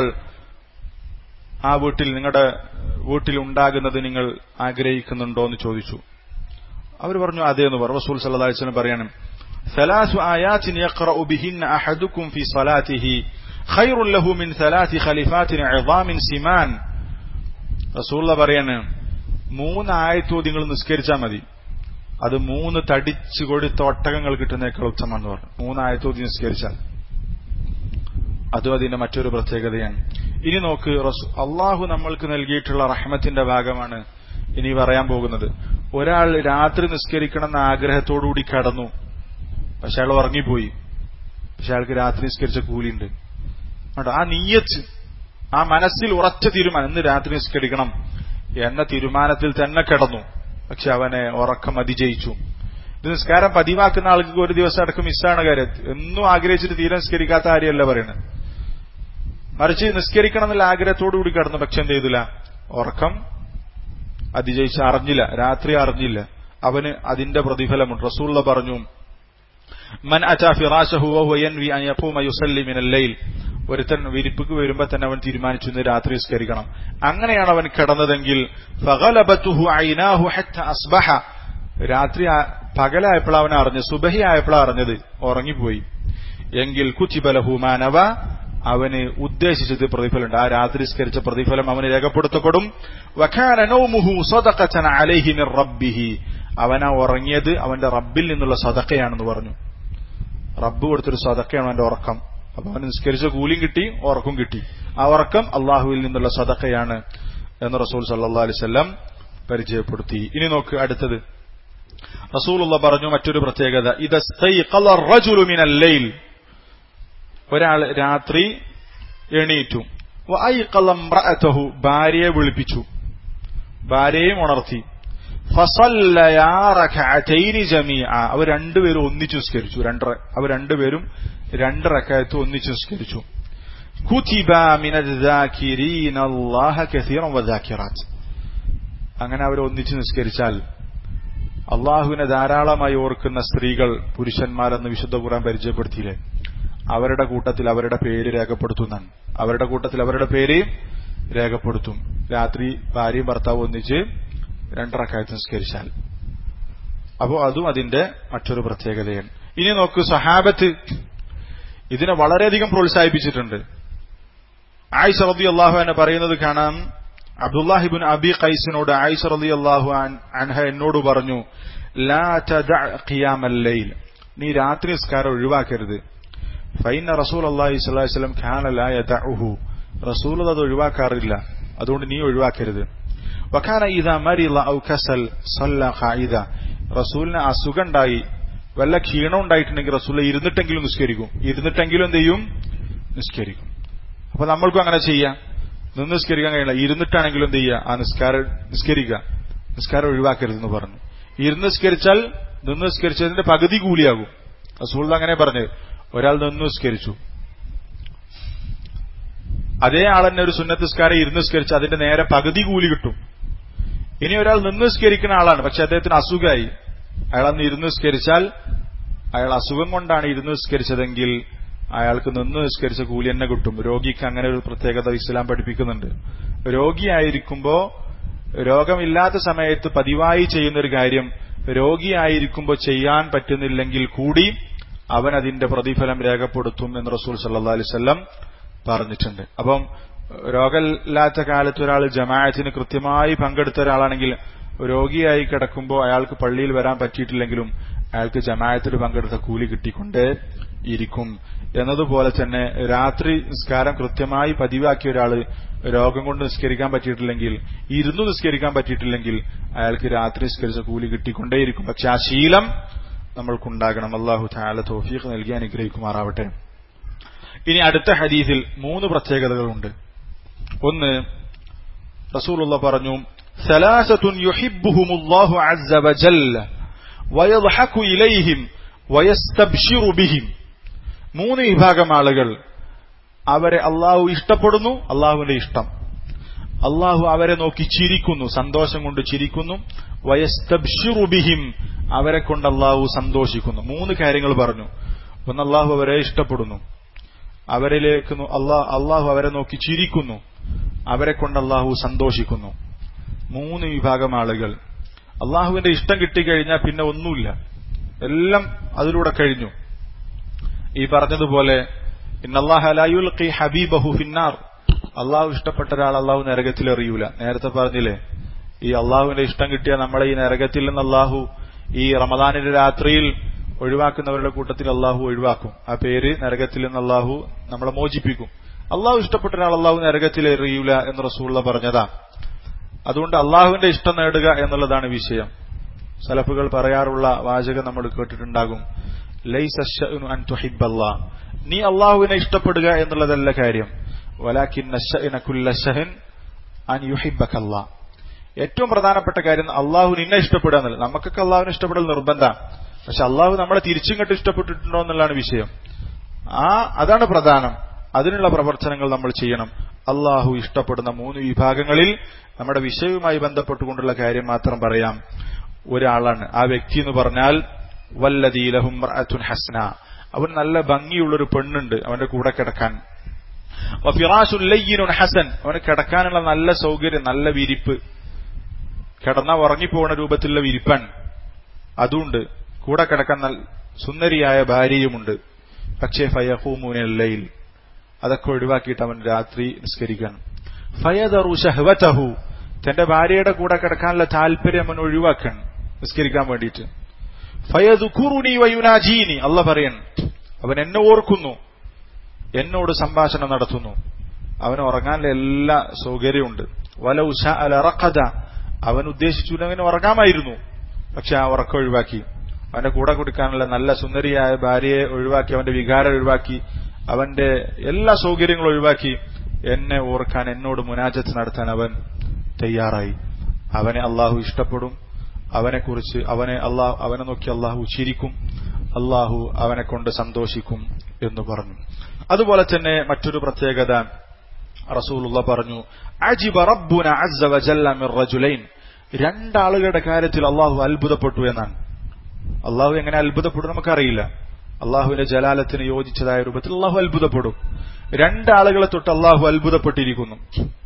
ആ വീട്ടിൽ നിങ്ങളുടെ വീട്ടിൽ ഉണ്ടാകുന്നത് നിങ്ങൾ ആഗ്രഹിക്കുന്നുണ്ടോ എന്ന് ചോദിച്ചു അവർ പറഞ്ഞു അതേ എന്ന് പറഞ്ഞു റസൂൽ സല്ലല്ലാഹു അലൈഹി വസല്ലം പറയാണ് ثلاث آيات يقرأ بهن أحدكم في صلاته خير له من ثلاث خليفات عظام سمان റസൂള്ള പറയാണ് മൂന്ന് ആയത്തോ നിങ്ങൾ നിസ്കരിച്ചാൽ മതി അത് മൂന്ന് തടിച്ചു കൊടുത്ത ഒട്ടകങ്ങൾ കിട്ടുന്നേക്കാൾ ഉത്തമെന്ന് പറഞ്ഞു മൂന്നായത്തോ നിസ്കരിച്ചാൽ അതും അതിന്റെ മറ്റൊരു പ്രത്യേകതയാണ് ഇനി നോക്ക് അള്ളാഹു നമ്മൾക്ക് നൽകിയിട്ടുള്ള റഹ്മത്തിന്റെ ഭാഗമാണ് ഇനി പറയാൻ പോകുന്നത് ഒരാൾ രാത്രി നിസ്കരിക്കണം എന്ന ആഗ്രഹത്തോടുകൂടി കടന്നു പക്ഷെ അയാൾ ഉറങ്ങിപ്പോയി പക്ഷെ അയാൾക്ക് രാത്രി നിസ്കരിച്ച കൂലിയുണ്ട് കേട്ടോ ആ നീയത്ത് ആ മനസ്സിൽ ഉറച്ച തീരുമാനം ഇന്ന് രാത്രി നിസ്കരിക്കണം എന്ന തീരുമാനത്തിൽ തന്നെ കിടന്നു പക്ഷെ അവനെ ഉറക്കം അതിജയിച്ചു ഇത് നിസ്കാരം പതിവാക്കുന്ന ആൾക്ക് ഒരു ദിവസം അടക്കം മിസ്സാണ് കാര്യം എന്നും ആഗ്രഹിച്ചിട്ട് തീരെ നിസ്കരിക്കാത്ത കാര്യമല്ല പറയുന്നത് മറിച്ച് നിസ്കരിക്കണം എന്നുള്ള ആഗ്രഹത്തോടുകൂടി കടന്നു പക്ഷെ എന്ത് ചെയ്തില്ല ഉറക്കം അതിജയിച്ച് അറിഞ്ഞില്ല രാത്രി അറിഞ്ഞില്ല അവന് അതിന്റെ പ്രതിഫലമുണ്ട് റസൂള്ള പറഞ്ഞു മൻ അറ്റാ ഫിറാശഹു വഹുവ യൻവി അൻ യഖൂമ യുസല്ലി മിനൽ ലൈൽ ഒരുത്തൻ വിരിപ്പിക്ക് വരുമ്പോ തന്നെ അവൻ തീരുമാനിച്ചു ഇന്ന് രാത്രി നിസ്കരിക്കണം അങ്ങനെയാണ് അവൻ കിടന്നതെങ്കിൽ ഫഗലബത്തുഹു ഐനാഹു ഹത്ത അസ്ബഹ രാത്രി ആ- പകലായപ്പോഴാണ് അവൻ അറിഞ്ഞത് സുബഹി ആയപ്പോഴാണ് അറിഞ്ഞത് ഉറങ്ങിപ്പോയി എങ്കിൽ കുച്ചിബലഹു മാനവ അവന് ഉദ്ദേശിച്ചത് പ്രതിഫലമുണ്ട് ആ രാത്രി സ്കരിച്ച പ്രതിഫലം അവന് രേഖപ്പെടുത്തപ്പെടും വഖാന നൗമുഹു സദഖതൻ അലൈഹി മിർ റബ്ബിഹി അവനാ ഉറങ്ങിയത് അവന്റെ റബ്ബിൽ നിന്നുള്ള സദക്കയാണെന്ന് പറഞ്ഞു റബ്ബ് കൊടുത്തൊരു സദക്കയാണ് അവന്റെ ഉറക്കം അപ്പൊ അവന് നിസ്കരിച്ച കൂലിയും കിട്ടി ഉറക്കം കിട്ടി ആ ഉറക്കം അള്ളാഹുവിൽ നിന്നുള്ള സദക്കയാണ് എന്ന് റസൂൽ സല്ലാ അലിസ്ല്ലാം പരിചയപ്പെടുത്തി ഇനി നോക്ക് അടുത്തത് റസൂലുള്ള പറഞ്ഞു മറ്റൊരു പ്രത്യേകത ഇത് മിനൽ ഒരാൾ രാത്രി എണീറ്റു വഅയ്ഖലംറഅതഹു ഭാര്യയെ വിളിപ്പിച്ചു ഭാര്യയെയും ഉണർത്തി ഫസല്ലയാ റകഅതൈനി ജമീഅ അവർ രണ്ടുപേരും ഒന്നിച്ചു നിസ്കരിച്ചു രണ്ട് അവർ രണ്ടുപേരും രണ്ട് റകഅത്ത് ഒന്നിച്ചു നിസ്കരിച്ചു കുതിബ മിനദ്ദാകിരീന അല്ലാഹ കസീറൻ വദാകിറാത്ത് അങ്ങനെ അവർ ഒന്നിച്ചു നിസ്കരിച്ചാൽ അള്ളാഹുവിനെ ധാരാളമായി ഓർക്കുന്ന സ്ത്രീകൾ പുരുഷന്മാരെന്ന് വിശുദ്ധ ഖുറാൻ പരിചയപ്പെടുത്തിയില്ലേ അവരുടെ കൂട്ടത്തിൽ അവരുടെ പേര് രേഖപ്പെടുത്തുന്നതാണ് അവരുടെ കൂട്ടത്തിൽ അവരുടെ പേര് രേഖപ്പെടുത്തും രാത്രി ഭാര്യയും ഭർത്താവും ഒന്നിച്ച് രണ്ടറക്കായത്ത് നിസ്കരിച്ചാൽ അപ്പോൾ അതും അതിന്റെ മറ്റൊരു പ്രത്യേകതയാണ് ഇനി നോക്കൂ സഹാബത്ത് ഇതിനെ വളരെയധികം പ്രോത്സാഹിപ്പിച്ചിട്ടുണ്ട് ആയിഷ റബി അള്ളാഹു എന്നെ പറയുന്നത് കാണാം അബ്ദുല്ലാഹിബിൻ അബി ഖൈസിനോട് ആയിഷ റബി അള്ളാഹു അൻഹ എന്നോട് പറഞ്ഞു ലാ തദഅ ഖിയാമൽ ലൈൽ നീ രാത്രി നിസ്കാരം ഒഴിവാക്കരുത് ഫൈന റസൂൽ അള്ളാഹി സ്വലാഹി സ്വലം ഖാന ലാ യദഉഹു റസൂൽ അത് ഒഴിവാക്കാറില്ല അതുകൊണ്ട് നീ ഒഴിവാക്കരുത് വഖാന ഇദാ മരിള ഔ കസൽ സല്ല ഖായിദ റസൂലിന് അസുഖമുണ്ടായി വല്ല ക്ഷീണം ഉണ്ടായിട്ടുണ്ടെങ്കിൽ റസൂൽ ഇരുന്നിട്ടെങ്കിലും നിസ്കരിക്കും ഇരുന്നിട്ടെങ്കിലും എന്ത് ചെയ്യും നിസ്കരിക്കും അപ്പൊ നമ്മൾക്കും അങ്ങനെ ചെയ്യാം നിന്ന് നിസ്കരിക്കാൻ കഴിയില്ല ഇരുന്നിട്ടാണെങ്കിലും എന്ത് ചെയ്യുക ആ നിസ്കാരം നിസ്കരിക്കുക നിസ്കാരം ഒഴിവാക്കരുതെന്ന് പറഞ്ഞു ഇരുന്ന് നിസ്കരിച്ചാൽ നിന്ന് നിസ്കരിച്ചതിന്റെ പകുതി കൂലിയാകും റസൂൾ അങ്ങനെ പറഞ്ഞത് ഒരാൾ നിന്ന് നിസ്കരിച്ചു അതേ ആൾ തന്നെ ഒരു സുന്നത്ത് നിസ്കാരം ഇരുന്ന് നിസ്കരിച്ച് അതിന്റെ നേരെ പകുതി കൂലി കിട്ടും ഇനി ഒരാൾ നിന്ന് നിസ്കരിക്കുന്ന ആളാണ് പക്ഷെ അദ്ദേഹത്തിന് അസുഖമായി അയാൾ അന്ന് ഇരുന്ന് നിസ്കരിച്ചാൽ അയാൾ അസുഖം കൊണ്ടാണ് ഇരുന്ന് നിസ്കരിച്ചതെങ്കിൽ അയാൾക്ക് നിന്ന് നിസ്കരിച്ച കൂലി തന്നെ കിട്ടും രോഗിക്ക് അങ്ങനെ ഒരു പ്രത്യേകത ഇസ്ലാം പഠിപ്പിക്കുന്നുണ്ട് രോഗിയായിരിക്കുമ്പോ രോഗമില്ലാത്ത സമയത്ത് പതിവായി ചെയ്യുന്ന ഒരു കാര്യം രോഗിയായിരിക്കുമ്പോൾ ചെയ്യാൻ പറ്റുന്നില്ലെങ്കിൽ കൂടി അവൻ അതിന്റെ പ്രതിഫലം രേഖപ്പെടുത്തും എന്ന് റസൂൽ സല്ലാ അലിസ്വല്ലം പറഞ്ഞിട്ടുണ്ട് അപ്പം രോഗമില്ലാത്ത കാലത്ത് ഒരാൾ ജമാഅത്തിന് കൃത്യമായി പങ്കെടുത്ത ഒരാളാണെങ്കിൽ രോഗിയായി കിടക്കുമ്പോൾ അയാൾക്ക് പള്ളിയിൽ വരാൻ പറ്റിയിട്ടില്ലെങ്കിലും അയാൾക്ക് ജമാഅത്തിൽ പങ്കെടുത്ത കൂലി കിട്ടിക്കൊണ്ടേ ഇരിക്കും എന്നതുപോലെ തന്നെ രാത്രി നിസ്കാരം കൃത്യമായി പതിവാക്കിയ ഒരാള് രോഗം കൊണ്ട് നിസ്കരിക്കാൻ പറ്റിയിട്ടില്ലെങ്കിൽ ഇരുന്നു നിസ്കരിക്കാൻ പറ്റിയിട്ടില്ലെങ്കിൽ അയാൾക്ക് രാത്രി നിസ്കരിച്ച കൂലി കിട്ടിക്കൊണ്ടേയിരിക്കും പക്ഷെ ആ ശീലം നമ്മൾക്കുണ്ടാകണം അള്ളാഹു താല തോഫീഖ് നൽകി അനുഗ്രഹിക്കുമാറാവട്ടെ ഇനി അടുത്ത ഹദീസിൽ മൂന്ന് പ്രത്യേകതകളുണ്ട് ഒന്ന് റസൂലുള്ള പറഞ്ഞു സലാസത്തുൻ യുഹിബ്ബുഹുമുല്ലാഹു അസ്സ വജല്ല വയദ്ഹഖു ഇലൈഹിം വയസ്തബ്ശിറു ബിഹിം മൂന്ന് വിഭാഗം ആളുകൾ അവരെ അള്ളാഹു ഇഷ്ടപ്പെടുന്നു അള്ളാഹുവിന്റെ ഇഷ്ടം അള്ളാഹു അവരെ നോക്കി ചിരിക്കുന്നു സന്തോഷം കൊണ്ട് ചിരിക്കുന്നു വയസ്തബ്ശിറു ബിഹിം അവരെ കൊണ്ട് അള്ളാഹു സന്തോഷിക്കുന്നു മൂന്ന് കാര്യങ്ങൾ പറഞ്ഞു ഒന്ന് അള്ളാഹു അവരെ ഇഷ്ടപ്പെടുന്നു അവരിലേക്ക് അള്ളാഹു അവരെ നോക്കി ചിരിക്കുന്നു അവരെ കൊണ്ട് അള്ളാഹു സന്തോഷിക്കുന്നു മൂന്ന് വിഭാഗം ആളുകൾ അള്ളാഹുവിന്റെ ഇഷ്ടം കിട്ടിക്കഴിഞ്ഞാൽ പിന്നെ ഒന്നുമില്ല എല്ലാം അതിലൂടെ കഴിഞ്ഞു ഈ പറഞ്ഞതുപോലെ ഇന്നല്ലാഹുൽഖി ഹബീബഹു ഫിന്നാർ അള്ളാഹു ഇഷ്ടപ്പെട്ട ഒരാൾ അള്ളാഹു നരകത്തിൽ എറിയൂല നേരത്തെ പറഞ്ഞില്ലേ ഈ അള്ളാഹുവിന്റെ ഇഷ്ടം കിട്ടിയ നമ്മളെ ഈ നരകത്തിൽ നിന്ന് അള്ളാഹു ഈ റമദാനിന്റെ രാത്രിയിൽ ഒഴിവാക്കുന്നവരുടെ കൂട്ടത്തിൽ അള്ളാഹു ഒഴിവാക്കും ആ പേര് നരകത്തിൽ നിന്ന് അള്ളാഹു നമ്മളെ മോചിപ്പിക്കും അള്ളാഹു ഇഷ്ടപ്പെട്ട ഒരാൾ അള്ളാഹു നരകത്തിൽ എറിയൂല എന്ന് റസൂള്ള പറഞ്ഞതാ അതുകൊണ്ട് അള്ളാഹുവിന്റെ ഇഷ്ടം നേടുക എന്നുള്ളതാണ് വിഷയം സലഫുകൾ പറയാറുള്ള വാചകം നമ്മൾ കേട്ടിട്ടുണ്ടാകും നീ അള്ളാഹുവിനെ ഇഷ്ടപ്പെടുക എന്നുള്ളതല്ല കാര്യം ഏറ്റവും പ്രധാനപ്പെട്ട കാര്യം അള്ളാഹു നിന്നെ ഇഷ്ടപ്പെടുക എന്നുള്ളത് നമുക്കൊക്കെ അള്ളാഹുവിനെ ഇഷ്ടപ്പെടൽ നിർബന്ധമാണ് പക്ഷെ അള്ളാഹു നമ്മളെ തിരിച്ചിങ്ങോട്ട് ഇഷ്ടപ്പെട്ടിട്ടുണ്ടോ എന്നുള്ളതാണ് വിഷയം ആ അതാണ് പ്രധാനം അതിനുള്ള പ്രവർത്തനങ്ങൾ നമ്മൾ ചെയ്യണം അള്ളാഹു ഇഷ്ടപ്പെടുന്ന മൂന്ന് വിഭാഗങ്ങളിൽ നമ്മുടെ വിഷയവുമായി ബന്ധപ്പെട്ടുകൊണ്ടുള്ള കാര്യം മാത്രം പറയാം ഒരാളാണ് ആ വ്യക്തി എന്ന് പറഞ്ഞാൽ വല്ലദീലഹും ഹസ്ന അവൻ നല്ല ഭംഗിയുള്ളൊരു പെണ്ണുണ്ട് അവന്റെ കൂടെ കിടക്കാൻ ഫിറാസുല്ലയ്യനുൻ ഹസൻ അവന് കിടക്കാനുള്ള നല്ല സൗകര്യം നല്ല വിരിപ്പ് കിടന്ന ഉറങ്ങിപ്പോകുന്ന രൂപത്തിലുള്ള വിരിപ്പാൻ അതുണ്ട് കൂടെ കിടക്കാൻ നല്ല സുന്ദരിയായ ഭാര്യയുമുണ്ട് പക്ഷേ ഫയഹൂമുനല്ലയിൽ അതൊക്കെ ഒഴിവാക്കിയിട്ട് അവൻ രാത്രി നിസ്കരിക്കണം ഫയദറു ഷഹ്വതഹു തന്റെ ഭാര്യയുടെ കൂടെ കിടക്കാനുള്ള താല്പര്യം അവൻ ഒഴിവാക്കണം നിസ്കരിക്കാൻ വേണ്ടിയിട്ട് ഫയദുഖുറുനി വയുനാജീനി അല്ല പറയൻ അവൻ എന്നെ ഓർക്കുന്നു എന്നോട് സംഭാഷണം നടത്തുന്നു അവന് ഉറങ്ങാനുള്ള എല്ലാ സൗകര്യമുണ്ട് വല ഉഷ അലറക്കഥ അവൻ ഉദ്ദേശിച്ചുവെങ്കിൽ ഉറങ്ങാമായിരുന്നു പക്ഷെ ആ ഉറക്കം ഒഴിവാക്കി അവന്റെ കൂടെ കൊടുക്കാനുള്ള നല്ല സുന്ദരിയായ ഭാര്യയെ ഒഴിവാക്കി അവന്റെ വികാരം ഒഴിവാക്കി അവന്റെ എല്ലാ സൗകര്യങ്ങളും ഒഴിവാക്കി എന്നെ ഓർക്കാൻ എന്നോട് മുനാജത്ത് നടത്താൻ അവൻ തയ്യാറായി അവനെ അള്ളാഹു ഇഷ്ടപ്പെടും അവനെക്കുറിച്ച് അവനെ അള്ളാഹു അവനെ നോക്കി അള്ളാഹു ചിരിക്കും അള്ളാഹു അവനെ കൊണ്ട് സന്തോഷിക്കും എന്ന് പറഞ്ഞു അതുപോലെ തന്നെ മറ്റൊരു പ്രത്യേകത റസൂലുള്ള പറഞ്ഞു അജിബ റബ്ബുന അസ്സ വജല്ല മിർ റജുലൈൻ രണ്ടാളുകളുടെ കാര്യത്തിൽ അള്ളാഹു അത്ഭുതപ്പെട്ടു എന്നാണ് അള്ളാഹു എങ്ങനെ അത്ഭുതപ്പെടും നമുക്കറിയില്ല അള്ളാഹുവിന്റെ ജലാലത്തിന് യോജിച്ചതായ രൂപത്തിൽ അള്ളാഹു അത്ഭുതപ്പെടും രണ്ടാളുകളെ തൊട്ട് അള്ളാഹു അത്ഭുതപ്പെട്ടിരിക്കുന്നു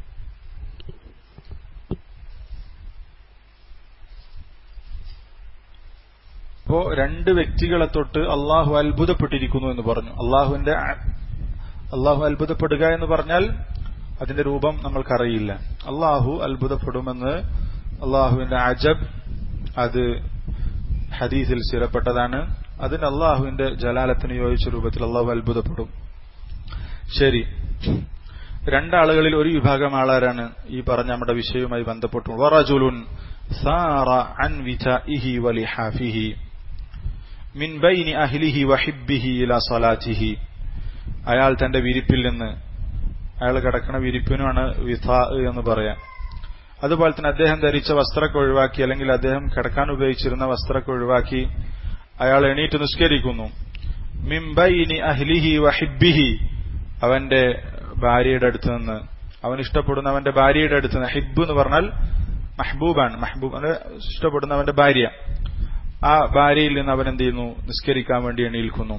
ഇപ്പോ രണ്ട് വ്യക്തികളെ തൊട്ട് അള്ളാഹു അത്ഭുതപ്പെട്ടിരിക്കുന്നു എന്ന് പറഞ്ഞു അള്ളാഹുവിന്റെ അള്ളാഹു അത്ഭുതപ്പെടുക എന്ന് പറഞ്ഞാൽ അതിന്റെ രൂപം നമ്മൾക്കറിയില്ല അള്ളാഹു അത്ഭുതപ്പെടുമെന്ന് അള്ളാഹുവിന്റെ അജബ് അത് ഹദീസിൽ സ്ഥിരപ്പെട്ടതാണ് അതിന് അള്ളാഹുവിന്റെ ജലാലത്തിന് യോജിച്ച രൂപത്തിൽ അള്ളാഹു അത്ഭുതപ്പെടും ശരി രണ്ടാളുകളിൽ ഒരു വിഭാഗം ആളാരാണ് ഈ പറഞ്ഞ നമ്മുടെ വിഷയവുമായി ബന്ധപ്പെട്ടു വറജുലുൻ സാറ അൻ വിഥഇഹി വലിഹാഫിഹി മിൻ ബൈനി അഹ്ലിഹി വഹിബ്ബിഹി ഇലാ സലാത്തിഹി അയാൾ തന്റെ വിരിപ്പിൽ നിന്ന് അയാൾ കിടക്കുന്ന വിരിപ്പിനുമാണ് വിഥ എന്ന് പറയാം അതുപോലെ തന്നെ അദ്ദേഹം ധരിച്ച വസ്ത്രമൊക്കെ ഒഴിവാക്കി അല്ലെങ്കിൽ അദ്ദേഹം കിടക്കാൻ ഉപയോഗിച്ചിരുന്ന വസ്ത്രമൊക്കെ ഒഴിവാക്കി അയാൾ എണീറ്റ് നിസ്കരിക്കുന്നു മിംബൈനി അഹ്ലിഹി വഹിബ്ബിഹി അവന്റെ ഭാര്യയുടെ അടുത്ത് നിന്ന് അവൻ ഇഷ്ടപ്പെടുന്ന അവന്റെ ഭാര്യയുടെ അടുത്ത് നിന്ന് ഹിബ് എന്ന് പറഞ്ഞാൽ മഹബൂബാണ് മഹബൂബ് ഇഷ്ടപ്പെടുന്ന അവന്റെ ഭാര്യ ആ ഭാര്യയിൽ നിന്ന് അവൻ എന്ത് ചെയ്യുന്നു നിസ്കരിക്കാൻ വേണ്ടി എണീൽക്കുന്നു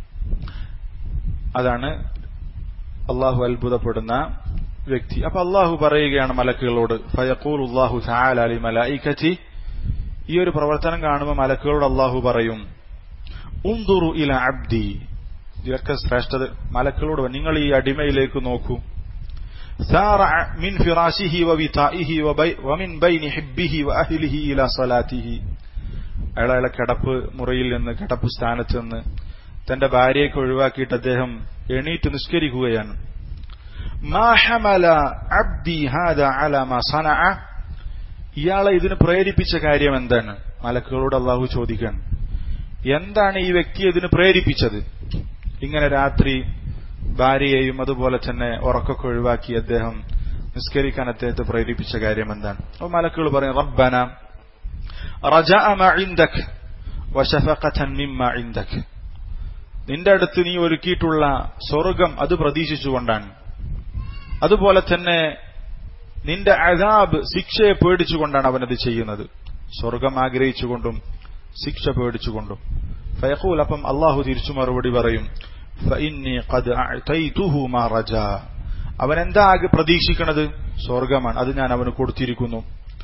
അതാണ് അള്ളാഹു അത്ഭുതപ്പെടുന്ന വ്യക്തി അപ്പൊ അള്ളാഹു പറയുകയാണ് മലക്കുകളോട് ഫയക്കൂൽ അള്ളാഹു അലി മലായിക്കറ്റി ഈ ഒരു പ്രവർത്തനം കാണുമ്പോൾ മലക്കുകളോട് അള്ളാഹു പറയും ഉന്തുറു ഇല അബ്ദി ഇതൊക്കെ ശ്രേഷ്ഠത മലക്കളോട് നിങ്ങൾ ഈ അടിമയിലേക്ക് നോക്കൂ മിൻ ഫിറാശിഹി വവിതാഇഹി വമിൻ ബൈനി ഹിബ്ബിഹി വഅഹ്ലിഹി ഇലാ സലാത്തിഹി അയാൾ അയാളെ കിടപ്പ് മുറിയിൽ നിന്ന് കിടപ്പ് സ്ഥാനത്ത് നിന്ന് തന്റെ ഭാര്യയൊക്കെ ഒഴിവാക്കിയിട്ട് അദ്ദേഹം എണീറ്റ് നിസ്കരിക്കുകയാണ് ഇയാളെ ഇതിന് പ്രേരിപ്പിച്ച കാര്യം എന്താണ് മലക്കുകളോട് അള്ളാഹു ചോദിക്കാൻ എന്താണ് ഈ വ്യക്തി ഇതിന് പ്രേരിപ്പിച്ചത് ഇങ്ങനെ രാത്രി ഭാര്യയെയും അതുപോലെ തന്നെ ഉറക്കൊക്കെ ഒഴിവാക്കി അദ്ദേഹം നിസ്കരിക്കാൻ അദ്ദേഹത്തെ പ്രേരിപ്പിച്ച കാര്യം എന്താണ് അപ്പൊ മലക്കുകൾ പറയും റബ്ബന നിന്റെ അടുത്ത് നീ ഒരുക്കിയിട്ടുള്ള സ്വർഗം അത് പ്രതീക്ഷിച്ചുകൊണ്ടാണ് അതുപോലെ തന്നെ നിന്റെ അതാബ് ശിക്ഷയെ പേടിച്ചുകൊണ്ടാണ് അവനത് ചെയ്യുന്നത് സ്വർഗം ആഗ്രഹിച്ചുകൊണ്ടും ശിക്ഷ പേടിച്ചുകൊണ്ടും ഫയഖൂൽ അപ്പം അള്ളാഹു തിരിച്ചു മറുപടി പറയും അവൻ എന്താ ആകെ പ്രതീക്ഷിക്കുന്നത് സ്വർഗമാണ് അത് ഞാൻ അവന് കൊടുത്തിരിക്കുന്നു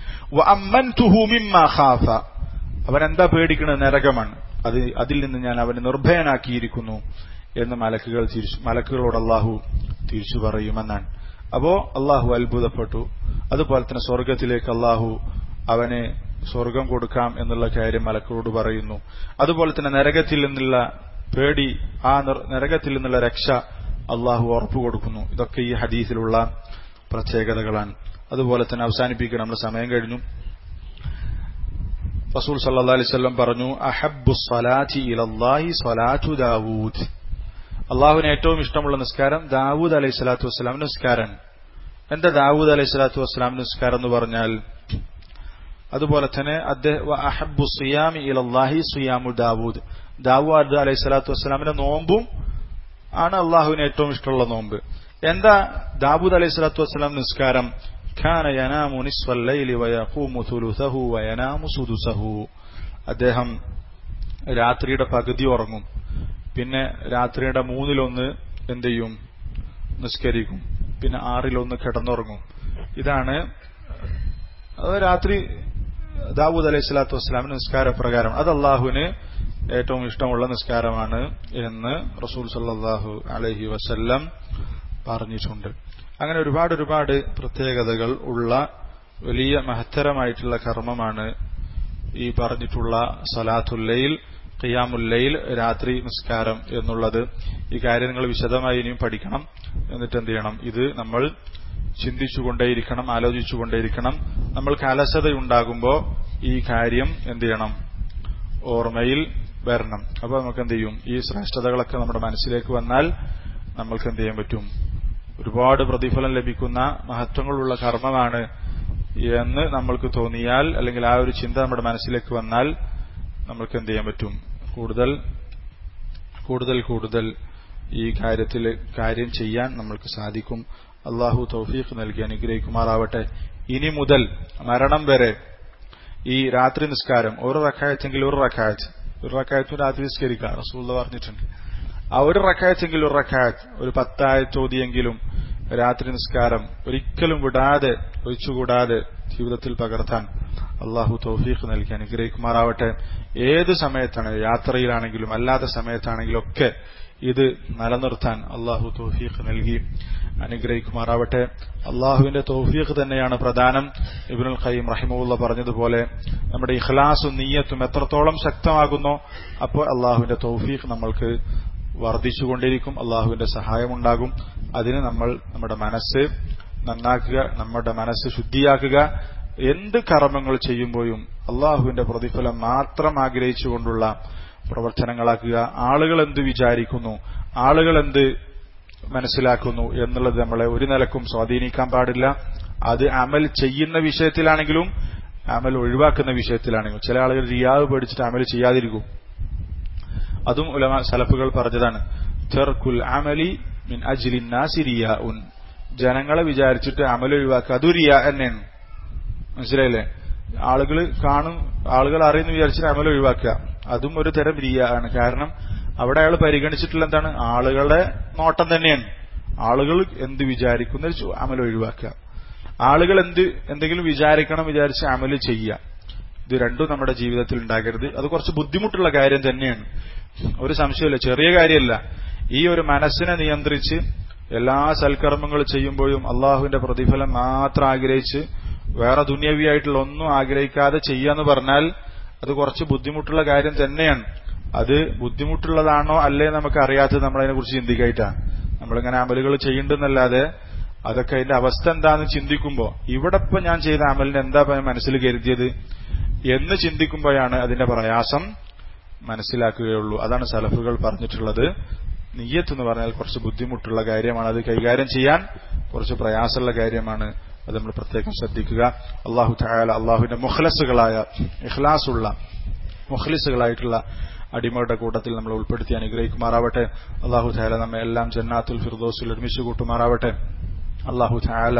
അവൻ എന്താ പേടിക്കുന്നത് നരകമാണ് അത് അതിൽ നിന്ന് ഞാൻ അവനെ നിർഭയനാക്കിയിരിക്കുന്നു എന്ന് മലക്കുകൾ തിരിച്ചു മലക്കുകളോട് അള്ളാഹു തിരിച്ചു പറയുമെന്നാണ് അപ്പോ അള്ളാഹു അത്ഭുതപ്പെട്ടു അതുപോലെ തന്നെ സ്വർഗത്തിലേക്ക് അള്ളാഹു അവനെ സ്വർഗം കൊടുക്കാം എന്നുള്ള കാര്യം മലക്കളോട് പറയുന്നു അതുപോലെ തന്നെ നരകത്തിൽ നിന്നുള്ള പേടി ആ നരകത്തിൽ നിന്നുള്ള രക്ഷ അള്ളാഹു ഉറപ്പു കൊടുക്കുന്നു ഇതൊക്കെ ഈ ഹദീസിലുള്ള പ്രത്യേകതകളാണ് അതുപോലെ തന്നെ അവസാനിപ്പിക്കുക നമ്മുടെ സമയം കഴിഞ്ഞു റസൂൽ സല്ലാ അലൈവല്ലം പറഞ്ഞു അഹബു സ്വലാറ്റി ഇലല്ലാഹി സ്വലാറ്റു ദാവൂദ് അള്ളാഹുവിന് ഏറ്റവും ഇഷ്ടമുള്ള നിസ്കാരം ദാവൂദ് അലൈഹി സ്വലാത്തു വസ്സലാം നിസ്കാരം എന്താ ദാവൂദ് അലൈഹി സ്വലാത്തു വസ്സലാം നിസ്കാരം എന്ന് പറഞ്ഞാൽ അതുപോലെ തന്നെ അദ്ദേഹം അഹബു സുയാമി ഇലല്ലാഹി സുയാമു ദാവൂദ് ദാവൂദ് അലൈഹി സ്വലാത്തു വസ്സലാമിന്റെ നോമ്പും ആണ് അള്ളാഹുവിന് ഏറ്റവും ഇഷ്ടമുള്ള നോമ്പ് എന്താ ദാവൂദ് അലൈഹി സ്വലാത്തു വസ്സലാം നിസ്കാരം كان ينام نصف الليل ويقوم ثلثه وينام سدسه അദ്ദേഹം രാത്രിയുടെ പകുതി ഉറങ്ങും പിന്നെ രാത്രിയുടെ മൂന്നിലൊന്ന് എന്ത് ചെയ്യും നിസ്കരിക്കും പിന്നെ ആറിലൊന്ന് കിടന്നുറങ്ങും ഇതാണ് അത് രാത്രി ദാവൂദ് അലൈഹി സ്വലാത്തു വസ്സലാമിന് നിസ്കാര പ്രകാരം അത് അള്ളാഹുവിന് ഏറ്റവും ഇഷ്ടമുള്ള നിസ്കാരമാണ് എന്ന് റസൂൽ സല്ലാഹു അലഹി വസല്ലം പറഞ്ഞിട്ടുണ്ട് അങ്ങനെ ഒരുപാട് ഒരുപാട് പ്രത്യേകതകൾ ഉള്ള വലിയ മഹത്തരമായിട്ടുള്ള കർമ്മമാണ് ഈ പറഞ്ഞിട്ടുള്ള സലാത്തുല്ലയിൽ ഖിയാമുല്ലയിൽ രാത്രി നിസ്കാരം എന്നുള്ളത് ഈ കാര്യം നിങ്ങൾ വിശദമായി ഇനിയും പഠിക്കണം എന്നിട്ട് എന്ത് ചെയ്യണം ഇത് നമ്മൾ ചിന്തിച്ചുകൊണ്ടേയിരിക്കണം ആലോചിച്ചുകൊണ്ടേയിരിക്കണം നമ്മൾക്ക് അലസതയുണ്ടാകുമ്പോൾ ഈ കാര്യം എന്ത് ചെയ്യണം ഓർമ്മയിൽ വരണം അപ്പൊ നമുക്ക് എന്ത് ചെയ്യും ഈ ശ്രേഷ്ഠതകളൊക്കെ നമ്മുടെ മനസ്സിലേക്ക് വന്നാൽ നമ്മൾക്ക് എന്ത് ചെയ്യാൻ പറ്റും ഒരുപാട് പ്രതിഫലം ലഭിക്കുന്ന മഹത്വങ്ങളുള്ള കർമ്മമാണ് എന്ന് നമ്മൾക്ക് തോന്നിയാൽ അല്ലെങ്കിൽ ആ ഒരു ചിന്ത നമ്മുടെ മനസ്സിലേക്ക് വന്നാൽ നമ്മൾക്ക് എന്ത് ചെയ്യാൻ പറ്റും കൂടുതൽ കൂടുതൽ കൂടുതൽ ഈ കാര്യത്തിൽ കാര്യം ചെയ്യാൻ നമ്മൾക്ക് സാധിക്കും അള്ളാഹു തൗഫീഖ് നൽകി അനുഗ്രഹിക്കുമാറാവട്ടെ ഇനി മുതൽ മരണം വരെ ഈ രാത്രി നിസ്കാരം ഒരു റക്കായത്തെങ്കിൽ ഒരു റക്കായത്ത് ഒരു റക്കായത്തും രാത്രി നിസ്കരിക്കുക റസൂള്ള പറഞ്ഞിട്ടുണ്ട് ആ ഒരു റക്കായത്തെങ്കിൽ ഒരു റക്കായത്ത് ഒരു പത്തായത്തോതിയെങ്കിലും രാത്രി നിസ്കാരം ഒരിക്കലും വിടാതെ ഒഴിച്ചുകൂടാതെ ജീവിതത്തിൽ പകർത്താൻ അള്ളാഹു തൗഫീഖ് നൽകി അനുഗ്രഹിക്കുമാറാവട്ടെ ഏത് സമയത്താണ് യാത്രയിലാണെങ്കിലും അല്ലാത്ത സമയത്താണെങ്കിലും ഒക്കെ ഇത് നിലനിർത്താൻ അള്ളാഹു തൗഫീഖ് നൽകി അനുഗ്രഹിക്കുമാറാവട്ടെ അള്ളാഹുവിന്റെ തൗഫീഖ് തന്നെയാണ് പ്രധാനം ഇബിനുൽ ഖയ്യം റഹിമുള്ള പറഞ്ഞതുപോലെ നമ്മുടെ ഇഖ്ലാസും നീയത്തും എത്രത്തോളം ശക്തമാകുന്നോ അപ്പോൾ അള്ളാഹുവിന്റെ തൗഫീഖ് നമ്മൾക്ക് വർദ്ധിച്ചുകൊണ്ടിരിക്കും അള്ളാഹുവിന്റെ സഹായമുണ്ടാകും അതിന് നമ്മൾ നമ്മുടെ മനസ്സ് നന്നാക്കുക നമ്മുടെ മനസ്സ് ശുദ്ധിയാക്കുക എന്ത് കർമ്മങ്ങൾ ചെയ്യുമ്പോഴും അള്ളാഹുവിന്റെ പ്രതിഫലം മാത്രം ആഗ്രഹിച്ചുകൊണ്ടുള്ള പ്രവർത്തനങ്ങളാക്കുക ആളുകൾ എന്ത് വിചാരിക്കുന്നു ആളുകൾ എന്ത് മനസ്സിലാക്കുന്നു എന്നുള്ളത് നമ്മളെ ഒരു നിലക്കും സ്വാധീനിക്കാൻ പാടില്ല അത് അമൽ ചെയ്യുന്ന വിഷയത്തിലാണെങ്കിലും അമൽ ഒഴിവാക്കുന്ന വിഷയത്തിലാണെങ്കിലും ചില ആളുകൾ റിയാവ് പേടിച്ചിട്ട് അമൽ ചെയ്യാതിരിക്കും അതും ഉലമ സലഫുകൾ പറഞ്ഞതാണ് തെർക്കുൽ അമലി മിൻ അജ്ലിൻ നാസിരിയ ഉൻ ജനങ്ങളെ വിചാരിച്ചിട്ട് അമൽ ഒഴിവാക്കുക അതും റിയ തന്നെയാണ് മനസ്സിലായില്ലേ ആളുകൾ കാണും ആളുകൾ അറിയുന്നു വിചാരിച്ചിട്ട് അമൽ ഒഴിവാക്കുക അതും ഒരു തരം റിയ ആണ് കാരണം അവിടെ അയാൾ പരിഗണിച്ചിട്ടുള്ള എന്താണ് ആളുകളുടെ നോട്ടം തന്നെയാണ് ആളുകൾ എന്ത് വിചാരിക്കുന്ന അമൽ ഒഴിവാക്കുക ആളുകൾ എന്ത് എന്തെങ്കിലും വിചാരിക്കണം വിചാരിച്ച് അമൽ ചെയ്യുക ഇത് രണ്ടും നമ്മുടെ ജീവിതത്തിൽ ഉണ്ടാകരുത് അത് കുറച്ച് ബുദ്ധിമുട്ടുള്ള കാര്യം തന്നെയാണ് ഒരു സംശയമില്ല ചെറിയ കാര്യമല്ല ഈ ഒരു മനസ്സിനെ നിയന്ത്രിച്ച് എല്ലാ സൽക്കർമ്മങ്ങൾ ചെയ്യുമ്പോഴും അള്ളാഹുവിന്റെ പ്രതിഫലം മാത്രം ആഗ്രഹിച്ച് വേറെ ദുന്യവിയായിട്ടുള്ള ഒന്നും ആഗ്രഹിക്കാതെ ചെയ്യാന്ന് പറഞ്ഞാൽ അത് കുറച്ച് ബുദ്ധിമുട്ടുള്ള കാര്യം തന്നെയാണ് അത് ബുദ്ധിമുട്ടുള്ളതാണോ അല്ലേ നമുക്ക് അറിയാത്തത് നമ്മളതിനെ കുറിച്ച് ചിന്തിക്കായിട്ടാണ് നമ്മളിങ്ങനെ അമലുകൾ ചെയ്യുന്നുണ്ടെന്നല്ലാതെ അതൊക്കെ അതിന്റെ അവസ്ഥ എന്താന്ന് ചിന്തിക്കുമ്പോൾ ഇവിടെ ഇപ്പൊ ഞാൻ ചെയ്ത അമലിന് എന്താ മനസ്സിൽ കരുതിയത് എന്ന് ചിന്തിക്കുമ്പോഴാണ് അതിന്റെ പ്രയാസം മനസ്സിലാക്കുകയുള്ളൂ അതാണ് സലഫുകൾ പറഞ്ഞിട്ടുള്ളത് നീയത്ത് എന്ന് പറഞ്ഞാൽ കുറച്ച് ബുദ്ധിമുട്ടുള്ള കാര്യമാണ് അത് കൈകാര്യം ചെയ്യാൻ കുറച്ച് പ്രയാസമുള്ള കാര്യമാണ് അത് നമ്മൾ പ്രത്യേകം ശ്രദ്ധിക്കുക അള്ളാഹു തായാല അള്ളാഹുവിന്റെ മുഖലസുകളായ ഇഖ്ലാസുള്ള മുഖലിസുകളായിട്ടുള്ള അടിമയുടെ കൂട്ടത്തിൽ നമ്മൾ ഉൾപ്പെടുത്തി അനുഗ്രഹിക്കുമാറാവട്ടെ അള്ളാഹു തായാല നമ്മെ എല്ലാം ജന്നാത്തുൽ ഫിർദോസിൽ ഒരുമിച്ച് കൂട്ടുമാറാവട്ടെ അള്ളാഹു തായാല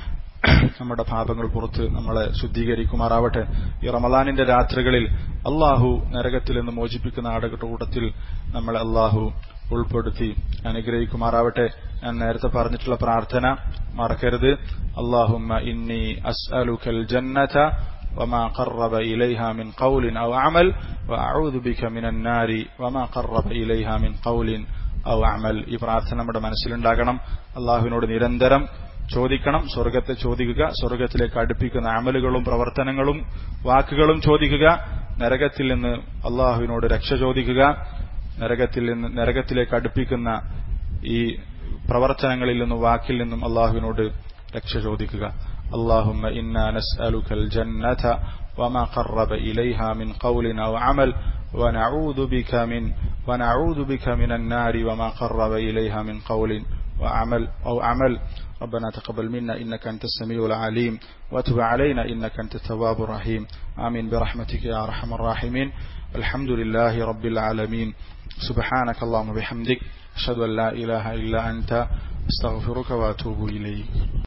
നമ്മുടെ പാപങ്ങൾ പുറത്ത് നമ്മളെ ശുദ്ധീകരിക്കുമാറാവട്ടെ ഈ റമദാനിന്റെ രാത്രികളിൽ അള്ളാഹു നരകത്തിൽ നിന്ന് മോചിപ്പിക്കുന്ന ആടുകളുടെ കൂട്ടത്തിൽ നമ്മളെ അള്ളാഹു ഉൾപ്പെടുത്തി അനുഗ്രഹിക്കുമാറാവട്ടെ ഞാൻ നേരത്തെ പറഞ്ഞിട്ടുള്ള പ്രാർത്ഥന മറക്കരുത് അള്ളാഹുമ്മ ഇന്നി അസ്അലുക്കൽ ജന്നത وما قرب إليها من قول أو عمل وأعوذ بك من النار وما قرب إليها من قول أو عمل ഈ പ്രാർത്ഥന നമ്മുടെ മനസ്സിലുണ്ടാകണം അള്ളാഹുവിനോട് നിരന്തരം ചോദിക്കണം സ്വർഗത്തെ ചോദിക്കുക സ്വർഗത്തിലേക്ക് അടുപ്പിക്കുന്ന അമലുകളും പ്രവർത്തനങ്ങളും വാക്കുകളും ചോദിക്കുക നരകത്തിൽ നിന്ന് അള്ളാഹുവിനോട് രക്ഷ ചോദിക്കുക നരകത്തിൽ നിന്ന് നരകത്തിലേക്ക് അടുപ്പിക്കുന്ന ഈ പ്രവർത്തനങ്ങളിൽ നിന്നും വാക്കിൽ നിന്നും അള്ളാഹുവിനോട് രക്ഷ ചോദിക്കുക اللهم إنا نسألك الجنة وما قرب إليها من قول أو عمل ونعوذ بك من ونعوذ بك من النار وما قرب إليها من قول وعمل أو عمل ربنا تقبل منا إنك أنت السميع العليم وتب علينا إنك أنت التواب الرحيم آمين برحمتك يا أرحم الراحمين الحمد لله رب العالمين سبحانك اللهم وبحمدك أشهد أن لا إله إلا أنت استغفرك وأتوب إليك